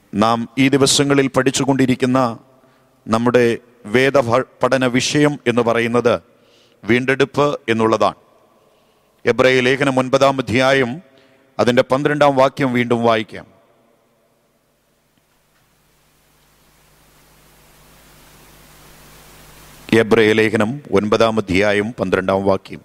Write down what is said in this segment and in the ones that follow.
നാം ഈ ദിവസങ്ങളിൽ പഠിച്ചുകൊണ്ടിരിക്കുന്ന നമ്മുടെ വേദ പഠന വിഷയം എന്ന് പറയുന്നത് വീണ്ടെടുപ്പ് എന്നുള്ളതാണ് എബ്രായ ലേഖനം ഒൻപതാം അധ്യായം അതിൻ്റെ പന്ത്രണ്ടാം വാക്യം വീണ്ടും വായിക്കാം എബ്രായ ലേഖനം ഒൻപതാം അധ്യായം പന്ത്രണ്ടാം വാക്യം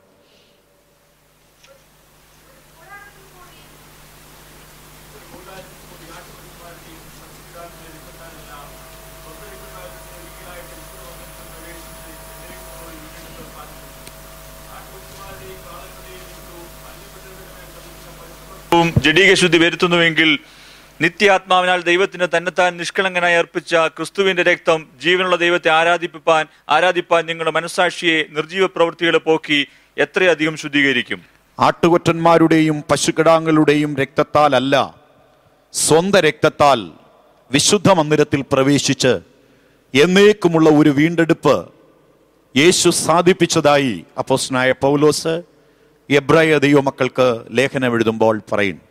വും ജഡീക ശുദ്ധി വരുത്തുന്നുവെങ്കിൽ നിത്യാത്മാവിനാൽ ദൈവത്തിന് തന്നെത്താൻ നിഷ്കളങ്കനായി അർപ്പിച്ച ക്രിസ്തുവിന്റെ രക്തം ജീവനുള്ള ദൈവത്തെ ആരാധിപ്പാൻ ആരാധിപ്പാൻ നിങ്ങളുടെ മനസാക്ഷിയെ നിർജീവ പ്രവൃത്തികളെ പോക്കി എത്രയധികം ശുദ്ധീകരിക്കും ആട്ടുകൊറ്റന്മാരുടെയും പശുക്കിടാങ്ങളുടെയും രക്തത്താൽ അല്ല സ്വന്തം രക്തത്താൽ വിശുദ്ധ മന്ദിരത്തിൽ പ്രവേശിച്ച് എന്നേക്കുമുള്ള ഒരു വീണ്ടെടുപ്പ് യേശു സാധിപ്പിച്ചതായി അപ്പോസ്നായ പൗലോസ് എബ്രായ ദൈവമക്കൾക്ക് ലേഖനം എഴുതുമ്പോൾ പറയുന്നു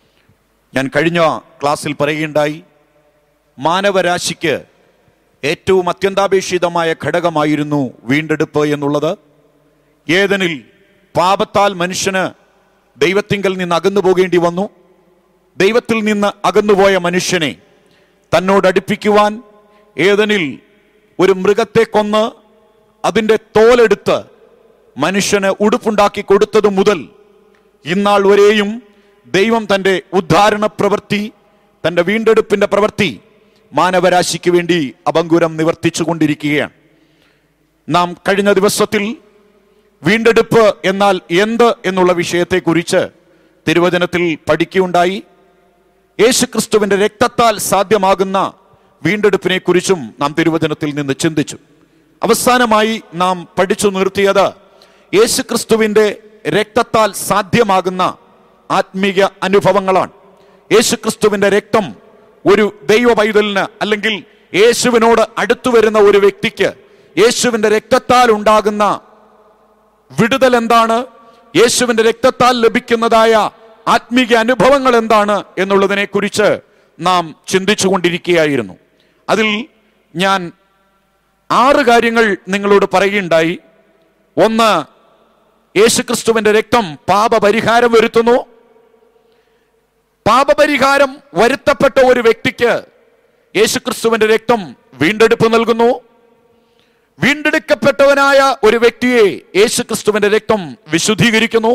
ഞാൻ കഴിഞ്ഞ ക്ലാസ്സിൽ പറയുകയുണ്ടായി മാനവരാശിക്ക് ഏറ്റവും അത്യന്താപേക്ഷിതമായ ഘടകമായിരുന്നു വീണ്ടെടുപ്പ് എന്നുള്ളത് ഏതനിൽ പാപത്താൽ മനുഷ്യന് ദൈവത്തിങ്കൽ നിന്ന് അകന്നു പോകേണ്ടി വന്നു ദൈവത്തിൽ നിന്ന് അകന്നുപോയ മനുഷ്യനെ തന്നോട് അടുപ്പിക്കുവാൻ ഏതനിൽ ഒരു മൃഗത്തെ കൊന്ന് അതിൻ്റെ തോലെടുത്ത് മനുഷ്യന് ഉടുപ്പുണ്ടാക്കി കൊടുത്തതു മുതൽ ഇന്നാൾ വരെയും ദൈവം തൻ്റെ ഉദ്ധാരണ പ്രവൃത്തി തൻ്റെ വീണ്ടെടുപ്പിൻ്റെ പ്രവൃത്തി മാനവരാശിക്ക് വേണ്ടി അപങ്കുരം നിവർത്തിച്ചു കൊണ്ടിരിക്കുകയാണ് നാം കഴിഞ്ഞ ദിവസത്തിൽ വീണ്ടെടുപ്പ് എന്നാൽ എന്ത് എന്നുള്ള വിഷയത്തെക്കുറിച്ച് തിരുവചനത്തിൽ പഠിക്കുകയുണ്ടായി യേശുക്രിസ്തുവിന്റെ രക്തത്താൽ സാധ്യമാകുന്ന വീണ്ടെടുപ്പിനെ കുറിച്ചും നാം തിരുവചനത്തിൽ നിന്ന് ചിന്തിച്ചു അവസാനമായി നാം പഠിച്ചു നിർത്തിയത് യേശുക്രിസ്തുവിന്റെ രക്തത്താൽ സാധ്യമാകുന്ന ആത്മീയ അനുഭവങ്ങളാണ് യേശുക്രിസ്തുവിന്റെ രക്തം ഒരു ദൈവ പൈതലിന് അല്ലെങ്കിൽ യേശുവിനോട് അടുത്തു വരുന്ന ഒരു വ്യക്തിക്ക് യേശുവിന്റെ രക്തത്താൽ ഉണ്ടാകുന്ന വിടുതൽ എന്താണ് യേശുവിന്റെ രക്തത്താൽ ലഭിക്കുന്നതായ ആത്മീക അനുഭവങ്ങൾ എന്താണ് എന്നുള്ളതിനെ കുറിച്ച് നാം ചിന്തിച്ചു കൊണ്ടിരിക്കുകയായിരുന്നു അതിൽ ഞാൻ ആറ് കാര്യങ്ങൾ നിങ്ങളോട് പറയുകയുണ്ടായി ഒന്ന് യേശുക്രിസ്തുവിന്റെ രക്തം പാപപരിഹാരം വരുത്തുന്നു പാപപരിഹാരം വരുത്തപ്പെട്ട ഒരു വ്യക്തിക്ക് യേശുക്രിസ്തുവിന്റെ രക്തം വീണ്ടെടുപ്പ് നൽകുന്നു വീണ്ടെടുക്കപ്പെട്ടവനായ ഒരു വ്യക്തിയെ യേശുക്രിസ്തുവിന്റെ രക്തം വിശുദ്ധീകരിക്കുന്നു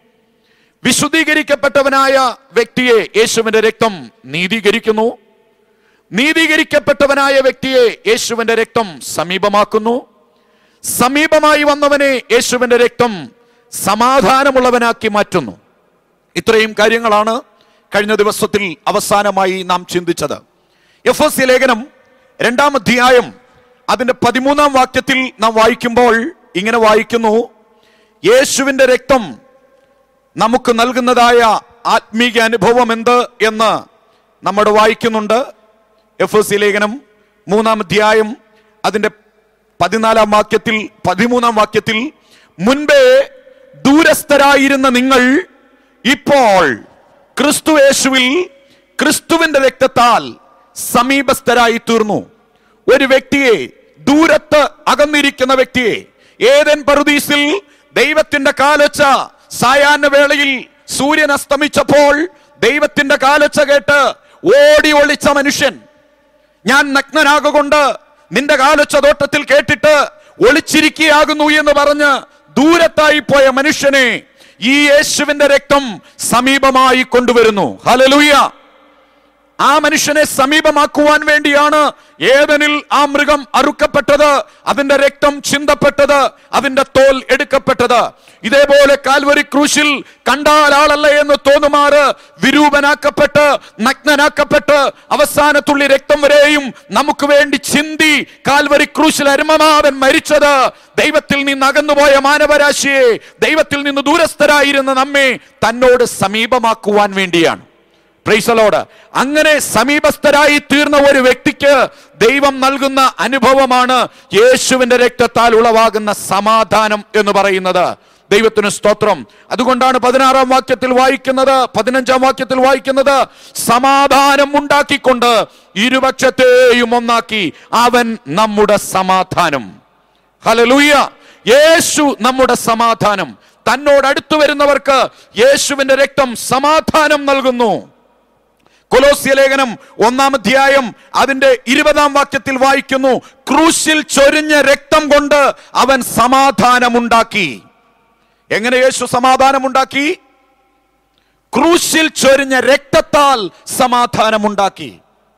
വിശുദ്ധീകരിക്കപ്പെട്ടവനായ വ്യക്തിയെ യേശുവിന്റെ രക്തം നീതീകരിക്കുന്നു നീതീകരിക്കപ്പെട്ടവനായ വ്യക്തിയെ യേശുവിന്റെ രക്തം സമീപമാക്കുന്നു സമീപമായി വന്നവനെ യേശുവിന്റെ രക്തം സമാധാനമുള്ളവനാക്കി മാറ്റുന്നു ഇത്രയും കാര്യങ്ങളാണ് കഴിഞ്ഞ ദിവസത്തിൽ അവസാനമായി നാം ചിന്തിച്ചത് എഫ് എസ് ലേഖനം രണ്ടാം അധ്യായം അതിന്റെ പതിമൂന്നാം വാക്യത്തിൽ നാം വായിക്കുമ്പോൾ ഇങ്ങനെ വായിക്കുന്നു യേശുവിന്റെ രക്തം നമുക്ക് നൽകുന്നതായ ആത്മീക അനുഭവം എന്ത് എന്ന് നമ്മുടെ വായിക്കുന്നുണ്ട് എഫ് എസ് ലേഖനം മൂന്നാം അധ്യായം അതിന്റെ പതിനാലാം വാക്യത്തിൽ പതിമൂന്നാം വാക്യത്തിൽ മുൻപേ ദൂരസ്ഥരായിരുന്ന നിങ്ങൾ ഇപ്പോൾ ക്രിസ്തു യേശുവിൽ ക്രിസ്തുവിന്റെ രക്തത്താൽ സമീപസ്ഥരായി തീർന്നു ഒരു വ്യക്തിയെ ദൂരത്ത് അകന്നിരിക്കുന്ന വ്യക്തിയെ ഏതൻ പറുദീസിൽ ദൈവത്തിന്റെ കാലച്ച സായാഹ്ന വേളയിൽ സൂര്യൻ അസ്തമിച്ചപ്പോൾ ദൈവത്തിന്റെ കാലച്ച കേട്ട് ഓടി ഒളിച്ച മനുഷ്യൻ ഞാൻ നഗ്നനാകൊണ്ട് നിന്റെ കാലച്ച തോട്ടത്തിൽ കേട്ടിട്ട് ഒളിച്ചിരിക്കുകയാകുന്നു എന്ന് പറഞ്ഞ് ദൂരത്തായി പോയ മനുഷ്യനെ ഈ യേശുവിന്റെ രക്തം സമീപമായി കൊണ്ടുവരുന്നു ഹലലൂയ ആ മനുഷ്യനെ സമീപമാക്കുവാൻ വേണ്ടിയാണ് ഏതനിൽ ആ മൃഗം അറുക്കപ്പെട്ടത് അതിന്റെ രക്തം ചിന്തപ്പെട്ടത് അതിന്റെ തോൽ എടുക്കപ്പെട്ടത് ഇതേപോലെ കാൽവരി ക്രൂശിൽ കണ്ടാൽ ആളല്ല എന്ന് തോന്നുമാറ് വിരൂപനാക്കപ്പെട്ട് നഗ്നനാക്കപ്പെട്ട് അവസാന തുള്ളി രക്തം വരെയും നമുക്ക് വേണ്ടി ചിന്തി കാൽവരി ക്രൂശിൽ അരുമമാവൻ മരിച്ചത് ദൈവത്തിൽ നിന്ന് അകന്നുപോയ മാനവരാശിയെ ദൈവത്തിൽ നിന്ന് ദൂരസ്ഥരായിരുന്ന നമ്മെ തന്നോട് സമീപമാക്കുവാൻ വേണ്ടിയാണ് പ്രൈസലോട് അങ്ങനെ സമീപസ്ഥരായി തീർന്ന ഒരു വ്യക്തിക്ക് ദൈവം നൽകുന്ന അനുഭവമാണ് യേശുവിന്റെ രക്തത്താൽ ഉളവാകുന്ന സമാധാനം എന്ന് പറയുന്നത് ദൈവത്തിന് സ്തോത്രം അതുകൊണ്ടാണ് പതിനാറാം വാക്യത്തിൽ വായിക്കുന്നത് പതിനഞ്ചാം വാക്യത്തിൽ വായിക്കുന്നത് സമാധാനം ഉണ്ടാക്കിക്കൊണ്ട് ഇരുപക്ഷത്തെയും ഒന്നാക്കി അവൻ നമ്മുടെ സമാധാനം ഹലലൂയ യേശു നമ്മുടെ സമാധാനം തന്നോട് അടുത്തു വരുന്നവർക്ക് യേശുവിന്റെ രക്തം സമാധാനം നൽകുന്നു കൊലോസ്യ ലേഖനം ഒന്നാം അധ്യായം അതിന്റെ ഇരുപതാം വാക്യത്തിൽ വായിക്കുന്നു ക്രൂശിൽ ചൊരിഞ്ഞ രക്തം കൊണ്ട് അവൻ സമാധാനമുണ്ടാക്കി എങ്ങനെ യേശു സമാധാനമുണ്ടാക്കി ക്രൂശിൽ ചൊരിഞ്ഞ രക്തത്താൽ സമാധാനമുണ്ടാക്കി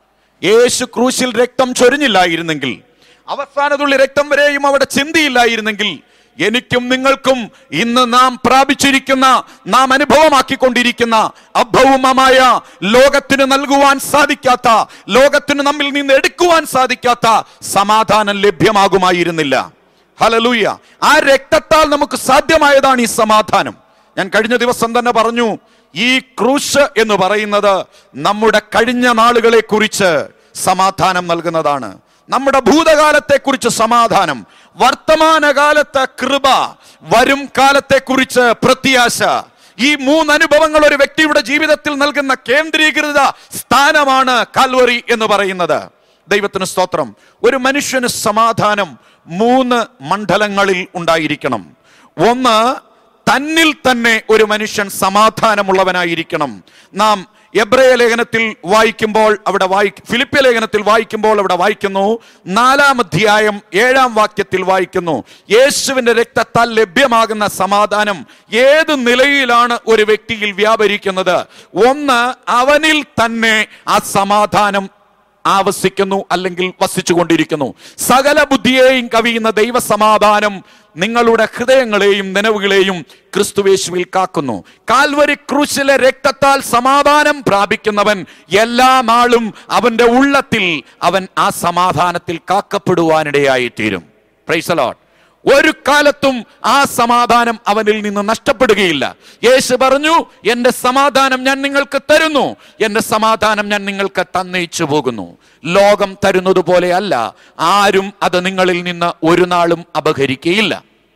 യേശു ക്രൂശിൽ രക്തം ചൊരിഞ്ഞില്ലായിരുന്നെങ്കിൽ അവസാനതുള്ളി രക്തം വരെയും അവിടെ ചിന്തിയില്ലായിരുന്നെങ്കിൽ എനിക്കും നിങ്ങൾക്കും ഇന്ന് നാം പ്രാപിച്ചിരിക്കുന്ന നാം അനുഭവമാക്കിക്കൊണ്ടിരിക്കുന്ന അഭൗമമായ ലോകത്തിന് നൽകുവാൻ സാധിക്കാത്ത ലോകത്തിന് നമ്മിൽ നിന്ന് എടുക്കുവാൻ സാധിക്കാത്ത സമാധാനം ലഭ്യമാകുമായിരുന്നില്ല ഹലലൂയ ആ രക്തത്താൽ നമുക്ക് സാധ്യമായതാണ് ഈ സമാധാനം ഞാൻ കഴിഞ്ഞ ദിവസം തന്നെ പറഞ്ഞു ഈ ക്രൂശ് എന്ന് പറയുന്നത് നമ്മുടെ കഴിഞ്ഞ നാളുകളെ കുറിച്ച് സമാധാനം നൽകുന്നതാണ് നമ്മുടെ ഭൂതകാലത്തെ കുറിച്ച് സമാധാനം വർത്തമാനകാലത്തെ കൃപ വരും കാലത്തെ കുറിച്ച് പ്രത്യാശ ഈ മൂന്ന് അനുഭവങ്ങൾ ഒരു വ്യക്തിയുടെ ജീവിതത്തിൽ നൽകുന്ന കേന്ദ്രീകൃത സ്ഥാനമാണ് കാൽവറി എന്ന് പറയുന്നത് ദൈവത്തിന് സ്തോത്രം ഒരു മനുഷ്യന് സമാധാനം മൂന്ന് മണ്ഡലങ്ങളിൽ ഉണ്ടായിരിക്കണം ഒന്ന് തന്നിൽ തന്നെ ഒരു മനുഷ്യൻ സമാധാനമുള്ളവനായിരിക്കണം നാം എബ്രയ ലേഖനത്തിൽ വായിക്കുമ്പോൾ അവിടെ വായി ഫിലിപ്പിയ ലേഖനത്തിൽ വായിക്കുമ്പോൾ അവിടെ വായിക്കുന്നു നാലാം അധ്യായം ഏഴാം വാക്യത്തിൽ വായിക്കുന്നു യേശുവിന്റെ രക്തത്താൽ ലഭ്യമാകുന്ന സമാധാനം ഏത് നിലയിലാണ് ഒരു വ്യക്തിയിൽ വ്യാപരിക്കുന്നത് ഒന്ന് അവനിൽ തന്നെ ആ സമാധാനം ആവസിക്കുന്നു അല്ലെങ്കിൽ വസിച്ചുകൊണ്ടിരിക്കുന്നു സകല ബുദ്ധിയെയും കവിയുന്ന ദൈവസമാധാനം നിങ്ങളുടെ ഹൃദയങ്ങളെയും നനവുകളെയും ക്രിസ്തുവേശുവിൽ കാക്കുന്നു കാൽവരി ക്രൂശിലെ രക്തത്താൽ സമാധാനം പ്രാപിക്കുന്നവൻ എല്ലാ നാളും അവന്റെ ഉള്ളത്തിൽ അവൻ ആ സമാധാനത്തിൽ കാക്കപ്പെടുവാനിടയായിത്തീരും പ്രൈസലോട്ട് ഒരു കാലത്തും ആ സമാധാനം അവനിൽ നിന്ന് നഷ്ടപ്പെടുകയില്ല യേശു പറഞ്ഞു എന്റെ സമാധാനം ഞാൻ നിങ്ങൾക്ക് തരുന്നു എന്റെ സമാധാനം ഞാൻ നിങ്ങൾക്ക് തന്നയിച്ചു പോകുന്നു ലോകം തരുന്നത് പോലെയല്ല ആരും അത് നിങ്ങളിൽ നിന്ന് ഒരു നാളും അപഹരിക്കുകയില്ല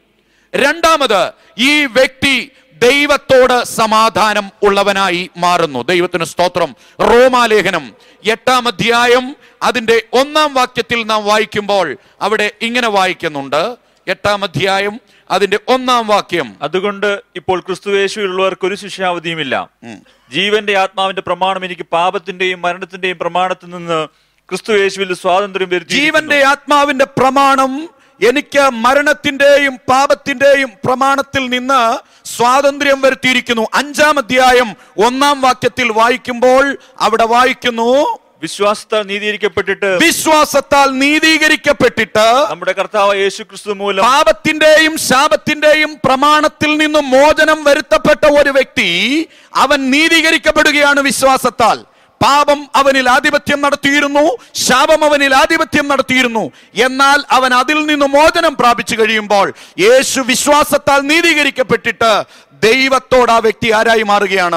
രണ്ടാമത് ഈ വ്യക്തി ദൈവത്തോട് സമാധാനം ഉള്ളവനായി മാറുന്നു ദൈവത്തിന് സ്തോത്രം റോമാലേഖനം എട്ടാം അധ്യായം അതിന്റെ ഒന്നാം വാക്യത്തിൽ നാം വായിക്കുമ്പോൾ അവിടെ ഇങ്ങനെ വായിക്കുന്നുണ്ട് എട്ടാം അധ്യായം അതിന്റെ ഒന്നാം വാക്യം അതുകൊണ്ട് ഇപ്പോൾ ക്രിസ്തുവേശുവിലുള്ളവർക്ക് ഒരു ശിക്ഷാവധിയുമില്ല ജീവന്റെ ആത്മാവിന്റെ പ്രമാണം എനിക്ക് പാപത്തിന്റെയും മരണത്തിന്റെയും പ്രമാണത്തിൽ നിന്ന് ക്രിസ്തുവേശുവിൽ സ്വാതന്ത്ര്യം വരുത്തി ജീവന്റെ ആത്മാവിന്റെ പ്രമാണം എനിക്ക് മരണത്തിന്റെയും പാപത്തിന്റെയും പ്രമാണത്തിൽ നിന്ന് സ്വാതന്ത്ര്യം വരുത്തിയിരിക്കുന്നു അഞ്ചാം അധ്യായം ഒന്നാം വാക്യത്തിൽ വായിക്കുമ്പോൾ അവിടെ വായിക്കുന്നു വിശ്വാസത്താൽ നീതീകരിക്കപ്പെട്ടിട്ട് വിശ്വാസത്താൽ നീതീകരിക്കപ്പെട്ടിട്ട് നമ്മുടെ കർത്താവ് യേശു ക്രിസ്തു മൂലം പാപത്തിന്റെയും ശാപത്തിന്റെയും പ്രമാണത്തിൽ നിന്നും മോചനം വരുത്തപ്പെട്ട ഒരു വ്യക്തി അവൻ നീതീകരിക്കപ്പെടുകയാണ് വിശ്വാസത്താൽ പാപം അവനിൽ ആധിപത്യം നടത്തിയിരുന്നു ശാപം അവനിൽ ആധിപത്യം നടത്തിയിരുന്നു എന്നാൽ അവൻ അതിൽ നിന്ന് മോചനം പ്രാപിച്ചു കഴിയുമ്പോൾ യേശു വിശ്വാസത്താൽ നീതീകരിക്കപ്പെട്ടിട്ട് ദൈവത്തോട് ആ വ്യക്തി ആരായി മാറുകയാണ്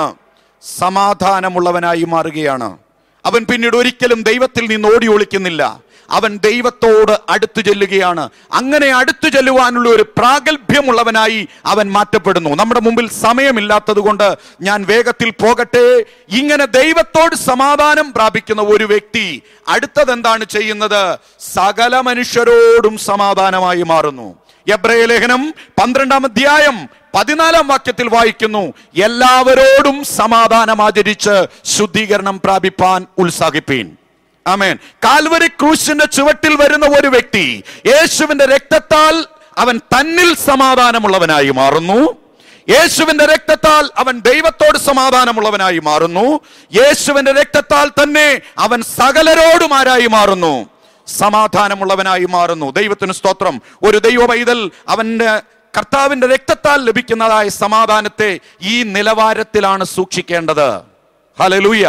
സമാധാനമുള്ളവനായി മാറുകയാണ് അവൻ പിന്നീട് ഒരിക്കലും ദൈവത്തിൽ നിന്ന് ഓടി ഒളിക്കുന്നില്ല അവൻ ദൈവത്തോട് അടുത്തു ചെല്ലുകയാണ് അങ്ങനെ അടുത്തു ചെല്ലുവാനുള്ള ഒരു പ്രാഗൽഭ്യമുള്ളവനായി അവൻ മാറ്റപ്പെടുന്നു നമ്മുടെ മുമ്പിൽ സമയമില്ലാത്തത് കൊണ്ട് ഞാൻ വേഗത്തിൽ പോകട്ടെ ഇങ്ങനെ ദൈവത്തോട് സമാധാനം പ്രാപിക്കുന്ന ഒരു വ്യക്തി അടുത്തത് എന്താണ് ചെയ്യുന്നത് സകല മനുഷ്യരോടും സമാധാനമായി മാറുന്നു എബ്രയ ലേഖനം പന്ത്രണ്ടാം അധ്യായം പതിനാലാം വാക്യത്തിൽ വായിക്കുന്നു എല്ലാവരോടും സമാധാനം ആചരിച്ച് ശുദ്ധീകരണം പ്രാപിപ്പാൻ ഉത്സാഹിപ്പീൻ ആമേൻ കാൽവരി ക്രൂശിന്റെ ചുവട്ടിൽ വരുന്ന ഒരു വ്യക്തി യേശുവിന്റെ രക്തത്താൽ അവൻ തന്നിൽ സമാധാനമുള്ളവനായി മാറുന്നു യേശുവിന്റെ രക്തത്താൽ അവൻ ദൈവത്തോട് സമാധാനമുള്ളവനായി മാറുന്നു യേശുവിന്റെ രക്തത്താൽ തന്നെ അവൻ സകലരോടും ആരായി മാറുന്നു സമാധാനമുള്ളവനായി മാറുന്നു ദൈവത്തിന് സ്തോത്രം ഒരു ദൈവ പൈതൽ അവന്റെ കർത്താവിന്റെ രക്തത്താൽ ലഭിക്കുന്നതായ സമാധാനത്തെ ഈ നിലവാരത്തിലാണ് സൂക്ഷിക്കേണ്ടത് ഹലലൂയ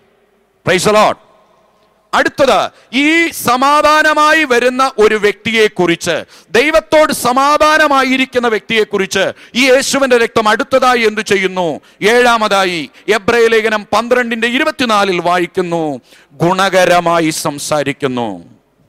പ്രൈസ് ലോട്ട് അടുത്തത് ഈ സമാധാനമായി വരുന്ന ഒരു വ്യക്തിയെ കുറിച്ച് ദൈവത്തോട് സമാധാനമായിരിക്കുന്ന വ്യക്തിയെ കുറിച്ച് ഈ യേശുവിന്റെ രക്തം അടുത്തതായി എന്തു ചെയ്യുന്നു ഏഴാമതായി എബ്രയ ലേഖനം പന്ത്രണ്ടിന്റെ ഇരുപത്തിനാലിൽ വായിക്കുന്നു ഗുണകരമായി സംസാരിക്കുന്നു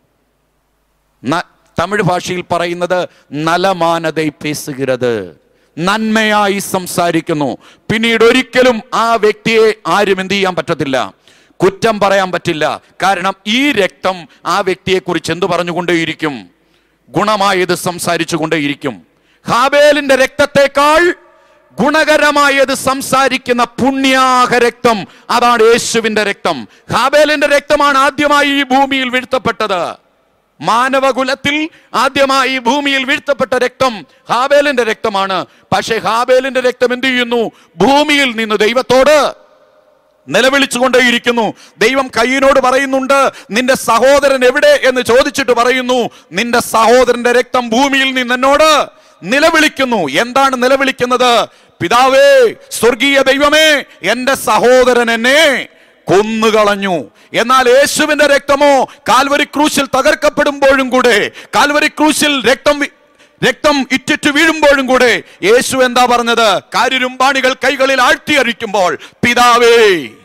ന- തമിഴ് ഭാഷയിൽ പറയുന്നത് നലമാനതൈ പേസുகிறது നന്മയായി സംസാരിക്കുന്നു പിന്നീട് ഒരിക്കലും ആ വ്യക്തിയെ ആരും എന്ത് ചെയ്യാൻ പറ്റത്തില്ല കുറ്റം പറയാൻ പറ്റില്ല കാരണം ഈ രക്തം ആ വ്യക്തിയെക്കുറിച്ച് എന്ത് പറഞ്ഞുകൊണ്ടേയിരിക്കും ഗുണമായത് സംസാരിച്ചു കൊണ്ടേയിരിക്കും ഹാബേലിന്റെ രക്തത്തെക്കാൾ ഗുണകരമായത് സംസാരിക്കുന്ന പുണ്യാഹ രക്തം അതാണ് യേശുവിന്റെ രക്തം ഹാബേലിന്റെ രക്തമാണ് ആദ്യമായി ഈ ഭൂമിയിൽ വീഴ്ത്തപ്പെട്ടത് മാനവകുലത്തിൽ ആദ്യമായി ഈ ഭൂമിയിൽ വീഴ്ത്തപ്പെട്ട രക്തം ഹാബേലിന്റെ രക്തമാണ് പക്ഷേ ഹാബേലിന്റെ രക്തം എന്ത് ചെയ്യുന്നു ഭൂമിയിൽ നിന്ന് ദൈവത്തോട് നിലവിളിച്ചുകൊണ്ടേയിരിക്കുന്നു ദൈവം കയ്യനോട് പറയുന്നുണ്ട് നിന്റെ സഹോദരൻ എവിടെ എന്ന് ചോദിച്ചിട്ട് പറയുന്നു നിന്റെ സഹോദരന്റെ രക്തം ഭൂമിയിൽ നിന്ന് എന്നോട് നിലവിളിക്കുന്നു എന്താണ് നിലവിളിക്കുന്നത് പിതാവേ സ്വർഗീയ ദൈവമേ എന്റെ സഹോദരൻ എന്നെ കൊന്നുകളഞ്ഞു എന്നാൽ യേശുവിന്റെ രക്തമോ കാൽവരി ക്രൂശിൽ തകർക്കപ്പെടുമ്പോഴും കൂടെ കാൽവരി ക്രൂശിൽ രക്തം വി- രക്തം ഇറ്റിറ്റ് വീഴുമ്പോഴും കൂടെ യേശു എന്താ പറഞ്ഞത് കാര്യരുമ്പാണികൾ കൈകളിൽ ആഴ്ത്തിയറിക്കുമ്പോൾ പിതാവേ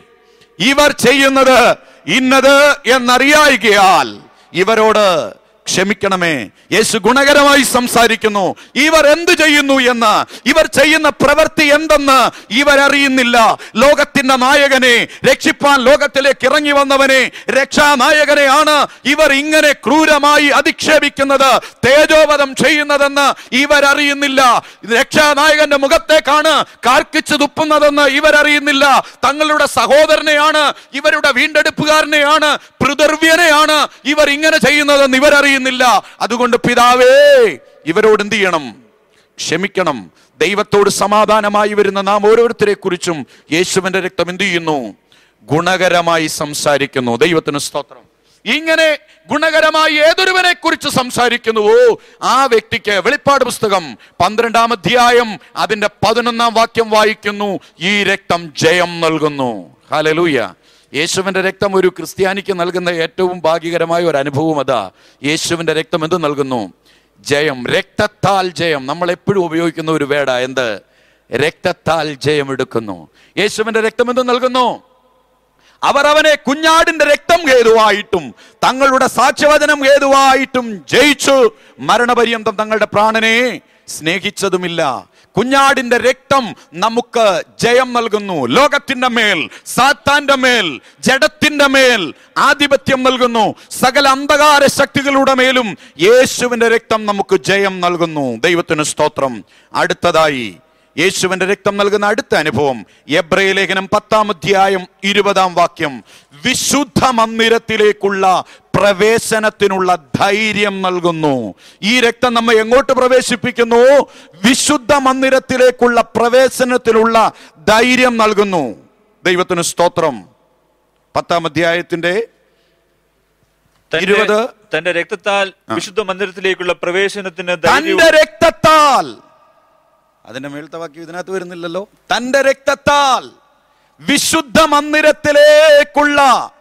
ഇവർ ചെയ്യുന്നത് ഇന്നത് എന്നറിയായികയാൽ ഇവരോട് ക്ഷമിക്കണമേ യേശു ഗുണകരമായി സംസാരിക്കുന്നു ഇവർ എന്തു ചെയ്യുന്നു എന്ന് ഇവർ ചെയ്യുന്ന പ്രവൃത്തി എന്തെന്ന് ഇവരറിയുന്നില്ല ലോകത്തിന്റെ നായകനെ രക്ഷിപ്പാൻ ലോകത്തിലേക്ക് ഇറങ്ങി വന്നവനെ രക്ഷാനായകനെയാണ് ഇവർ ഇങ്ങനെ ക്രൂരമായി അധിക്ഷേപിക്കുന്നത് തേജോവധം ചെയ്യുന്നതെന്ന് ഇവരറിയുന്നില്ല രക്ഷാനായകന്റെ മുഖത്തേക്കാണ് കാർക്കിച്ചു തുപ്പുന്നതെന്ന് ഇവരറിയുന്നില്ല തങ്ങളുടെ സഹോദരനെയാണ് ഇവരുടെ വീണ്ടെടുപ്പുകാരനെയാണ് പിതൃവ്യനെയാണ് ഇവർ ഇങ്ങനെ ചെയ്യുന്നതെന്ന് ഇവരറിയുന്നില്ല അതുകൊണ്ട് പിതാവേ ഇവരോട് എന്ത് ചെയ്യണം ക്ഷമിക്കണം ദൈവത്തോട് സമാധാനമായി വരുന്ന നാം ഓരോരുത്തരെ കുറിച്ചും യേശുവിന്റെ രക്തം എന്ത് ചെയ്യുന്നു ഗുണകരമായി സംസാരിക്കുന്നു ദൈവത്തിന് സ്തോത്രം ഇങ്ങനെ ഗുണകരമായി ഏതൊരുവനെ കുറിച്ച് സംസാരിക്കുന്നുവോ ആ വ്യക്തിക്ക് വെളിപ്പാട് പുസ്തകം പന്ത്രണ്ടാം അധ്യായം അതിന്റെ പതിനൊന്നാം വാക്യം വായിക്കുന്നു ഈ രക്തം ജയം നൽകുന്നു ഹാലലൂയ യേശുവിന്റെ രക്തം ഒരു ക്രിസ്ത്യാനിക്ക് നൽകുന്ന ഏറ്റവും ഭാഗ്യകരമായ ഒരു അനുഭവം അതാ യേശുവിന്റെ രക്തം എന്ത് നൽകുന്നു ജയം രക്തത്താൽ ജയം നമ്മൾ എപ്പോഴും ഉപയോഗിക്കുന്ന ഒരു വേട എന്ത് രക്തത്താൽ ജയം എടുക്കുന്നു യേശുവിന്റെ രക്തം എന്ത് നൽകുന്നു അവർ അവനെ കുഞ്ഞാടിന്റെ രക്തം ഹേതുവായിട്ടും തങ്ങളുടെ സാക്ഷ്യവചനം ഹേതുവായിട്ടും ജയിച്ചു മരണപര്യന്തം തങ്ങളുടെ പ്രാണനെ സ്നേഹിച്ചതുമില്ല കുഞ്ഞാടിന്റെ രക്തം നമുക്ക് ജയം നൽകുന്നു ലോകത്തിന്റെ മേൽ സാത്താന്റെ മേൽ ജഡത്തിന്റെ മേൽ ആധിപത്യം നൽകുന്നു സകല അന്ധകാര ശക്തികളുടെ മേലും യേശുവിന്റെ രക്തം നമുക്ക് ജയം നൽകുന്നു ദൈവത്തിന് സ്തോത്രം അടുത്തതായി യേശുവിന്റെ രക്തം നൽകുന്ന അടുത്ത അനുഭവം എബ്രയ ലേഖനം പത്താം അധ്യായം ഇരുപതാം വാക്യം വിശുദ്ധ മന്ദിരത്തിലേക്കുള്ള പ്രവേശനത്തിനുള്ള ധൈര്യം നൽകുന്നു ഈ രക്തം നമ്മെ എങ്ങോട്ട് പ്രവേശിപ്പിക്കുന്നു വിശുദ്ധ മന്ദിരത്തിലേക്കുള്ള പ്രവേശനത്തിലുള്ള ധൈര്യം നൽകുന്നു ദൈവത്തിന് സ്തോത്രം പത്താം അധ്യായത്തിന്റെ തന്റെ- ഇരുപത്. തന്റെ രക്തത്താൽ വിശുദ്ധ മന്ദിരത്തിലേക്കുള്ള പ്രവേശനത്തിന് ധൈര്യവും തന്റെ രക്തത്താൽ അതിന്റെ മേളത്തെ വാക്യം ഇതിനകത്ത് വരുന്നില്ലല്ലോ തന്റെ രക്തത്താൽ വിശുദ്ധ മന്ദിരത്തിലേക്കുള്ള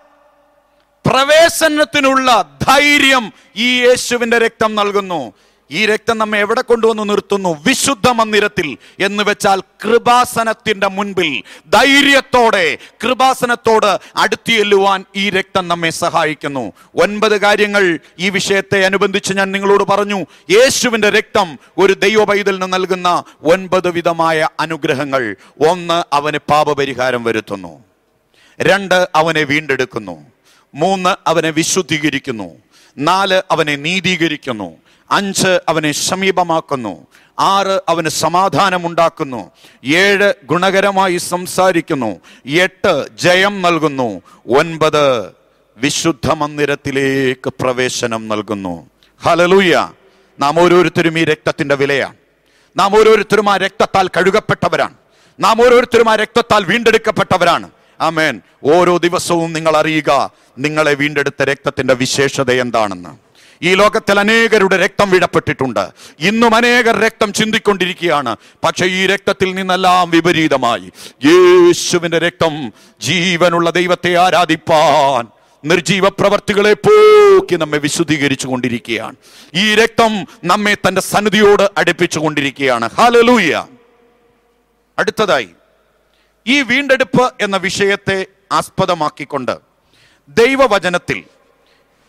പ്രവേശനത്തിനുള്ള ധൈര്യം ഈ യേശുവിന്റെ രക്തം നൽകുന്നു ഈ രക്തം നമ്മെ എവിടെ കൊണ്ടുവന്ന് നിർത്തുന്നു വിശുദ്ധ മന്ദിരത്തിൽ എന്ന് വെച്ചാൽ കൃപാസനത്തിന്റെ മുൻപിൽ ധൈര്യത്തോടെ കൃപാസനത്തോട് അടുത്തിയെല്ലുവാൻ ഈ രക്തം നമ്മെ സഹായിക്കുന്നു ഒൻപത് കാര്യങ്ങൾ ഈ വിഷയത്തെ അനുബന്ധിച്ച് ഞാൻ നിങ്ങളോട് പറഞ്ഞു യേശുവിന്റെ രക്തം ഒരു ദൈവ പൈതലിന് നൽകുന്ന ഒൻപത് വിധമായ അനുഗ്രഹങ്ങൾ ഒന്ന് അവന് പാപപരിഹാരം വരുത്തുന്നു രണ്ട് അവനെ വീണ്ടെടുക്കുന്നു മൂന്ന് അവനെ വിശുദ്ധീകരിക്കുന്നു നാല് അവനെ നീതീകരിക്കുന്നു അഞ്ച് അവനെ സമീപമാക്കുന്നു ആറ് അവന് സമാധാനമുണ്ടാക്കുന്നു ഏഴ് ഗുണകരമായി സംസാരിക്കുന്നു എട്ട് ജയം നൽകുന്നു ഒൻപത് വിശുദ്ധ മന്ദിരത്തിലേക്ക് പ്രവേശനം നൽകുന്നു ഹലലൂയ നാം ഓരോരുത്തരും ഈ രക്തത്തിന്റെ വിലയാണ് നാം ഓരോരുത്തരും ആ രക്തത്താൽ കഴുകപ്പെട്ടവരാണ് നാം ഓരോരുത്തരും ആ രക്തത്താൽ വീണ്ടെടുക്കപ്പെട്ടവരാണ് ആമേൻ ഓരോ ദിവസവും നിങ്ങൾ അറിയുക നിങ്ങളെ വീണ്ടെടുത്ത രക്തത്തിന്റെ വിശേഷത എന്താണെന്ന് ഈ ലോകത്തിൽ അനേകരുടെ രക്തം വിടപ്പെട്ടിട്ടുണ്ട് ഇന്നും അനേകർ രക്തം ചിന്തിക്കൊണ്ടിരിക്കുകയാണ് പക്ഷെ ഈ രക്തത്തിൽ നിന്നെല്ലാം വിപരീതമായി യേശുവിന്റെ രക്തം ജീവനുള്ള ദൈവത്തെ ആരാധിപ്പാൻ നിർജീവ പ്രവർത്തികളെ പോക്കി നമ്മെ വിശുദ്ധീകരിച്ചു കൊണ്ടിരിക്കുകയാണ് ഈ രക്തം നമ്മെ തന്റെ സന്നിധിയോട് അടുപ്പിച്ചു കൊണ്ടിരിക്കുകയാണ് ഹാലലൂയ അടുത്തതായി ഈ വീണ്ടെടുപ്പ് എന്ന വിഷയത്തെ ആസ്പദമാക്കിക്കൊണ്ട് ദൈവവചനത്തിൽ